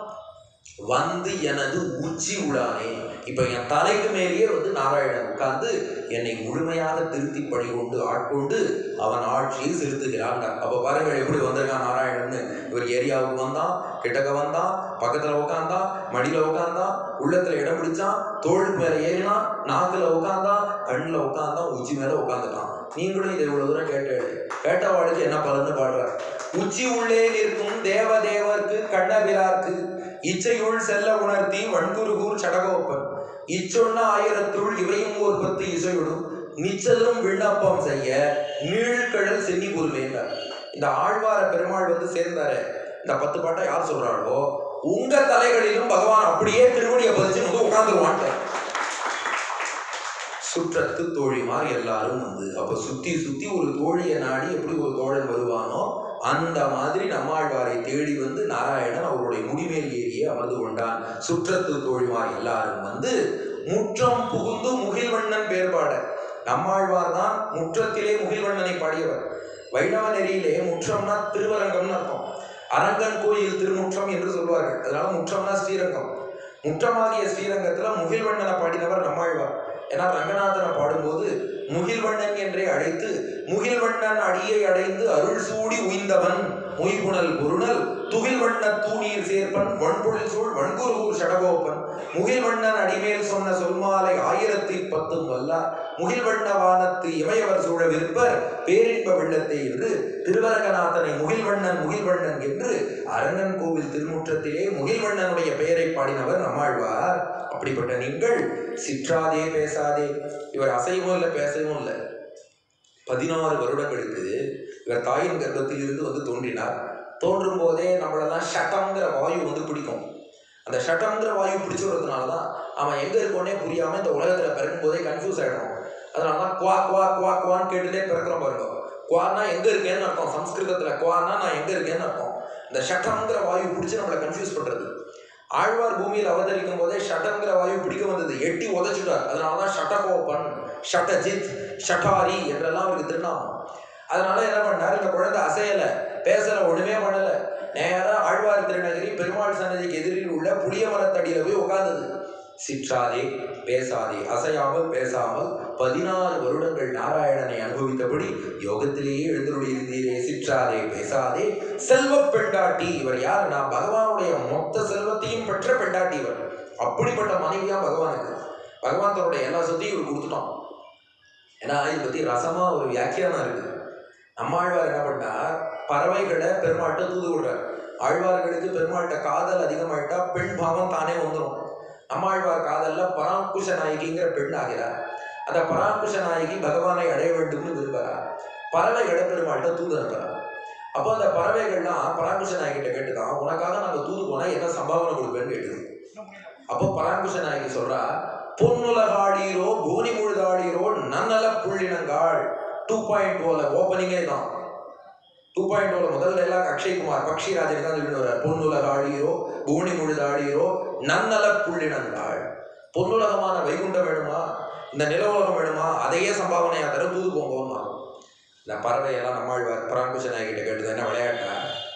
வந்து எனது உச்சி உளானே இப்ப என் தலைக்கு மேலேயே வந்து நாராயணன் உட்கார்ந்து என்னை முழுமையாக திருத்தி பணி கொண்டு ஆட்கொண்டு அவன் ஆட்சியை செலுத்துகிறான் அப்ப பாருங்கள் எப்படி வந்திருக்கான் நாராயணன் இவர் ஏரியாவுக்கு வந்தான் கிட்டக்க வந்தான் பக்கத்துல உட்காந்தான் மடியில உட்காந்தான் உள்ளத்துல இடம் பிடிச்சான் தோளுக்கு மேல ஏறினான் நாக்குல உட்காந்தான் கண்ணுல உட்காந்தான் உச்சி மேல உட்காந்துட்டான் நீங்களும் இதை இவ்வளவு தூரம் கேட்டு கேட்டவாளுக்கு என்ன பலன்னு பாடுறார் உச்சி உள்ளே நிற்கும் தேவ தேவர்க்கு கண்ணபிரார்க்கு இச்சையுள் செல்ல உணர்த்தி வன்குருகூர் சடகோப்பன் இச்சொன்ன ஆயிரத்துள் இவையும் ஓர் பத்து இசையுடும் நிச்சலும் விண்ணப்பம் செய்ய நீழ்கடல் சென்னி புரிவேண்டார் இந்த ஆழ்வார பெருமாள் வந்து சேர்ந்தாரு இந்த பத்து பாட்டை யார் சொல்றாளோ உங்க தலைகளிலும் பகவான் அப்படியே திருவடியை பதிச்சு வந்து உட்கார்ந்துருவான்ட்டு சுற்றத்து தோழிமார் எல்லாரும் வந்து அப்ப சுத்தி சுத்தி ஒரு தோழியை நாடி எப்படி ஒரு தோழன் வருவானோ அந்த மாதிரி நம்மாழ்வாரை தேடி வந்து நாராயணன் அவருடைய முடிமேல் ஏறியே அமர்ந்து கொண்டான் சுற்றத்து தோழிமார் எல்லாரும் வந்து முற்றம் புகுந்து முகில்வண்ணன் பேர் பாட நம்மாழ்வார் தான் முற்றத்திலே முகில்வண்ணனை பாடியவர் வைணவ நெறியிலே முற்றம்னா திருவரங்கம்னு அர்த்தம் அரங்கன் கோயில் திருமுற்றம் என்று சொல்வார்கள் அதனால முற்றம்னா ஸ்ரீரங்கம் முற்றமாகிய ஸ்ரீரங்கத்துல முகில்வண்ணனை பாடினவர் நம்மாழ்வார் ஏன்னா ரங்கநாதனை பாடும்போது முகில்வண்ணன் என்றே அழைத்து முகில்வண்ணன் அடியை அடைந்து அருள் சூடி உய்ந்தவன் மொய்புணல் பொருணல் துகில்வண்ண தூணீர் சேர்ப்பன் வன்பொழில் சூழ் வன்குருகூர் சடகோப்பன் முகில்வண்ணன் அடிமேல் சொன்ன சொல்மாலை ஆயிரத்தி பத்தும் வல்லார் முகில்வண்ண வானத்து இமயவர் சூழ விருப்பர் பேரின்ப வெள்ளத்தை என்று திருவரங்கநாதனை முகில்வண்ணன் முகில்வண்ணன் என்று அரங்கன் கோவில் திருமுற்றத்திலே முகில்வண்ணனுடைய பெயரை பாடினவர் நம்மாழ்வார் அப்படிப்பட்ட நீங்கள் சிற்றாதே பேசாதே இவர் அசைவும் இல்லை பேசவும் இல்லை பதினாறு வருடங்களுக்கு இவர் தாயின் கர்ப்பத்தில் இருந்து வந்து தோன்றினார் தோன்றும் போதே நம்மளெல்லாம் ஷட்டங்கிற வாயு வந்து பிடிக்கும் அந்த ஷட்டங்கிற வாயு பிடிச்சுறதுனால தான் அவன் எங்கே இருக்கோனே புரியாமல் இந்த உலகத்தில் பிறக்கும் போதே கன்ஃபியூஸ் ஆகிடும் அதனால தான் குவா குவா குவா குவான்னு கேட்டுட்டே பிறக்கிறோம் பாருங்க குவானா எங்கே இருக்கேன்னு அர்த்தம் சம்ஸ்கிருதத்தில் குவானா நான் எங்கே இருக்கேன்னு அர்த்தம் இந்த ஷட்டங்கிற வாயு பிடிச்சி நம்மளை கன்ஃபியூஸ் பண்ணுறது ஆழ்வார் பூமியில் அவதரிக்கும் போதே ஷட்டங்கிற வாயு பிடிக்க வந்தது எட்டி உதச்சுட்டார் அதனால தான் ஷட்டகோபன் ஷட்டஜித் ஷட்டாரி என்றெல்லாம் அவருக்கு திருநாமம் அதனால என்ன பண்ணார் இந்த குழந்தை அசையல பேசல ஒண்ணுமே பண்ணல நேரா ஆழ்வார் திருநகரி பெருமாள் சன்னதிக்கு எதிரில் உள்ள புளிய மரத்தடியில போய் உட்கார்ந்தது சிற்றாதே பேசாதே அசையாமல் பேசாமல் பதினாறு வருடங்கள் நாராயணனை அனுபவித்தபடி யோகத்திலேயே எழுந்தருளி இருந்தீரே சிற்றாதே பேசாதே செல்வ பெண்டாட்டி இவர் யார் நான் பகவானுடைய மொத்த செல்வத்தையும் பெற்ற பெண்டாட்டி இவர் அப்படிப்பட்ட மனைவியா பகவானுக்கு பகவான் தன்னுடைய எல்லா சொத்தையும் இவர் கொடுத்துட்டான் ஏன்னா இதை பத்தி ரசமா ஒரு வியாக்கியானம் இருக்கு நம்மாழ்வார் என்ன பண்ணார் பறவைகளை பெருமாள்கிட்ட தூது விடுறார் ஆழ்வார்களுக்கு பெருமாள்கிட்ட காதல் அதிகமாயிட்டா பெண் பாவம் தானே வந்துடும் நம்மாழ்வார் காதல்ல பராங்குஷ நாயகிங்கிற பெண் ஆகிறார் அந்த பராங்குஷ நாயகி பகவானை அடைய வேண்டும்னு விரும்புகிறார் பறவைகளை பெருமாள்கிட்ட தூது அனுப்புறார் அப்போ அந்த பறவைகள்லாம் பராங்குஷ நாயகிட்ட கேட்டுதான் உனக்காக நாங்க தூது போனா என்ன சம்பாவனை கொடுப்பேன்னு கேட்டுது அப்போ பராங்குஷ நாயகி சொல்றா பொன்னுலகாடீரோ கோனி முழுதாடீரோ நன்னல புள்ளினங்காள் டூ பாயிண்ட் ஓல ஓப்பனிங்கே தான் டூ பாயிண்ட் ஓல முதல் டைலாக் அக்ஷய்குமார் பக்ஷிராஜன் தான் சொல்லிட்டு வர்றார் பொன்னுலகாடீரோ பூனி முழுதாடீரோ நன்னல புள்ளினங்காள் பொன்னுலகமான வைகுண்டம் வேணுமா இந்த நில உலகம் வேணுமா அதையே சம்பாவனையா தர தூது போங்கோம்மா இந்த பறவையெல்லாம் நம்மாழ்வார் பராங்குஷ நாயகிட்ட கேட்டது என்ன விளையாட்டா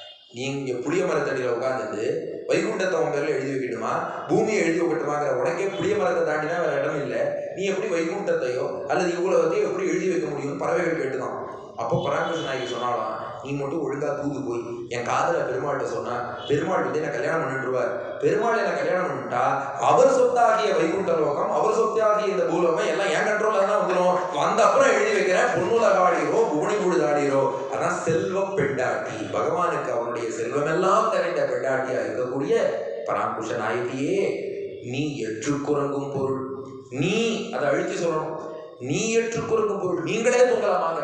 நீங்க புளிய மரத்தடியில் உட்காந்துட்டு வைகுண்டத்தை உன் பேர்ல எழுதி வைக்கணுமா பூமியை எழுதி வைக்கட்டுமாங்கிற உனக்கே புளிய மரத்தை தாண்டினா வேற இடம் இல்லை நீ எப்படி வைகுண்டத்தையோ அல்லது இவ்வளவுத்தையும் எப்படி எழுதி வைக்க முடியும் பறவைகள் கேட்டுதான் அப்போ பராமரிச நாயகி சொன்னாலாம் நீ மட்டும் ஒழுங்கா தூது போய் என் காதல பெருமாள்கிட்ட சொன்னா பெருமாள் வந்து என்ன கல்யாணம் பண்ணிட்டுருவார் பெருமாள் என்ன கல்யாணம் பண்ணிட்டா அவர் சொத்தாகிய வைகுண்ட லோகம் அவர் சொத்தாகிய இந்த பூலோகம் எல்லாம் என் கண்ட்ரோல்ல தான் வந்துடும் வந்த அப்புறம் எழுதி வைக்கிறேன் பொன்னுலகாடியோ புவனி பொழுதாடியோ அதான் செல்வ பெண்டாட்டி பகவானுக்கு அவனுடைய செல்வமெல்லாம் நிறைந்த பெண்டாட்டியா இருக்கக்கூடிய பராங்குஷ நாயகியே நீ எற்றுக்குறங்கும் பொருள் நீ அதை அழுத்தி சொல்லணும் நீ எற்றுக்குறங்கும் பொருள் நீங்களே தூங்கலாமாங்க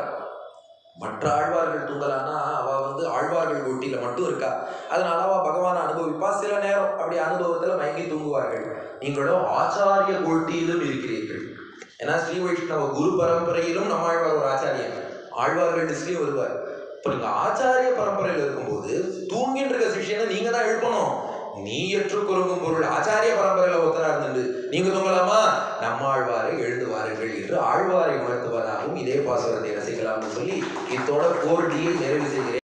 மற்ற ஆழ்வார்கள் தூங்கலான்னா அவ வந்து ஆழ்வார்கள் ஒட்டியில மட்டும் இருக்கா அதனால அவ பகவானை அனுபவிப்பா சில நேரம் அப்படி அனுபவத்துல மயங்கி தூங்குவார்கள் நீங்களும் ஆச்சாரிய கோட்டியிலும் இருக்கிறீர்கள் ஏன்னா ஸ்ரீ வைஷ்ணவ குரு பரம்பரையிலும் நம்ம ஆழ்வார் ஒரு ஆச்சாரியன் ஆழ்வார்கள் லிஸ்ட்லயும் வருவார் இப்போ நீங்க ஆச்சாரிய பரம்பரையில் இருக்கும்போது தூங்கிட்டு இருக்க சிஷியனை நீங்க தான் எழுப்பணும் நீ ஏற்றுக்கொள்ளும் பொருள் ஆச்சாரிய பரம்பரையில ஒருத்தரா இருந்துட்டு நீங்க தூங்கலாமா நம்ம ஆழ்வாரை எழுந்து வாருங்கள் என்று ஆழ்வாரை உணர்த்துவதாகவும் இதே பாசுரத்தை ரசிக்கலாம்னு சொல்லி இத்தோட போர் டியை நிறைவு செய்கிறேன்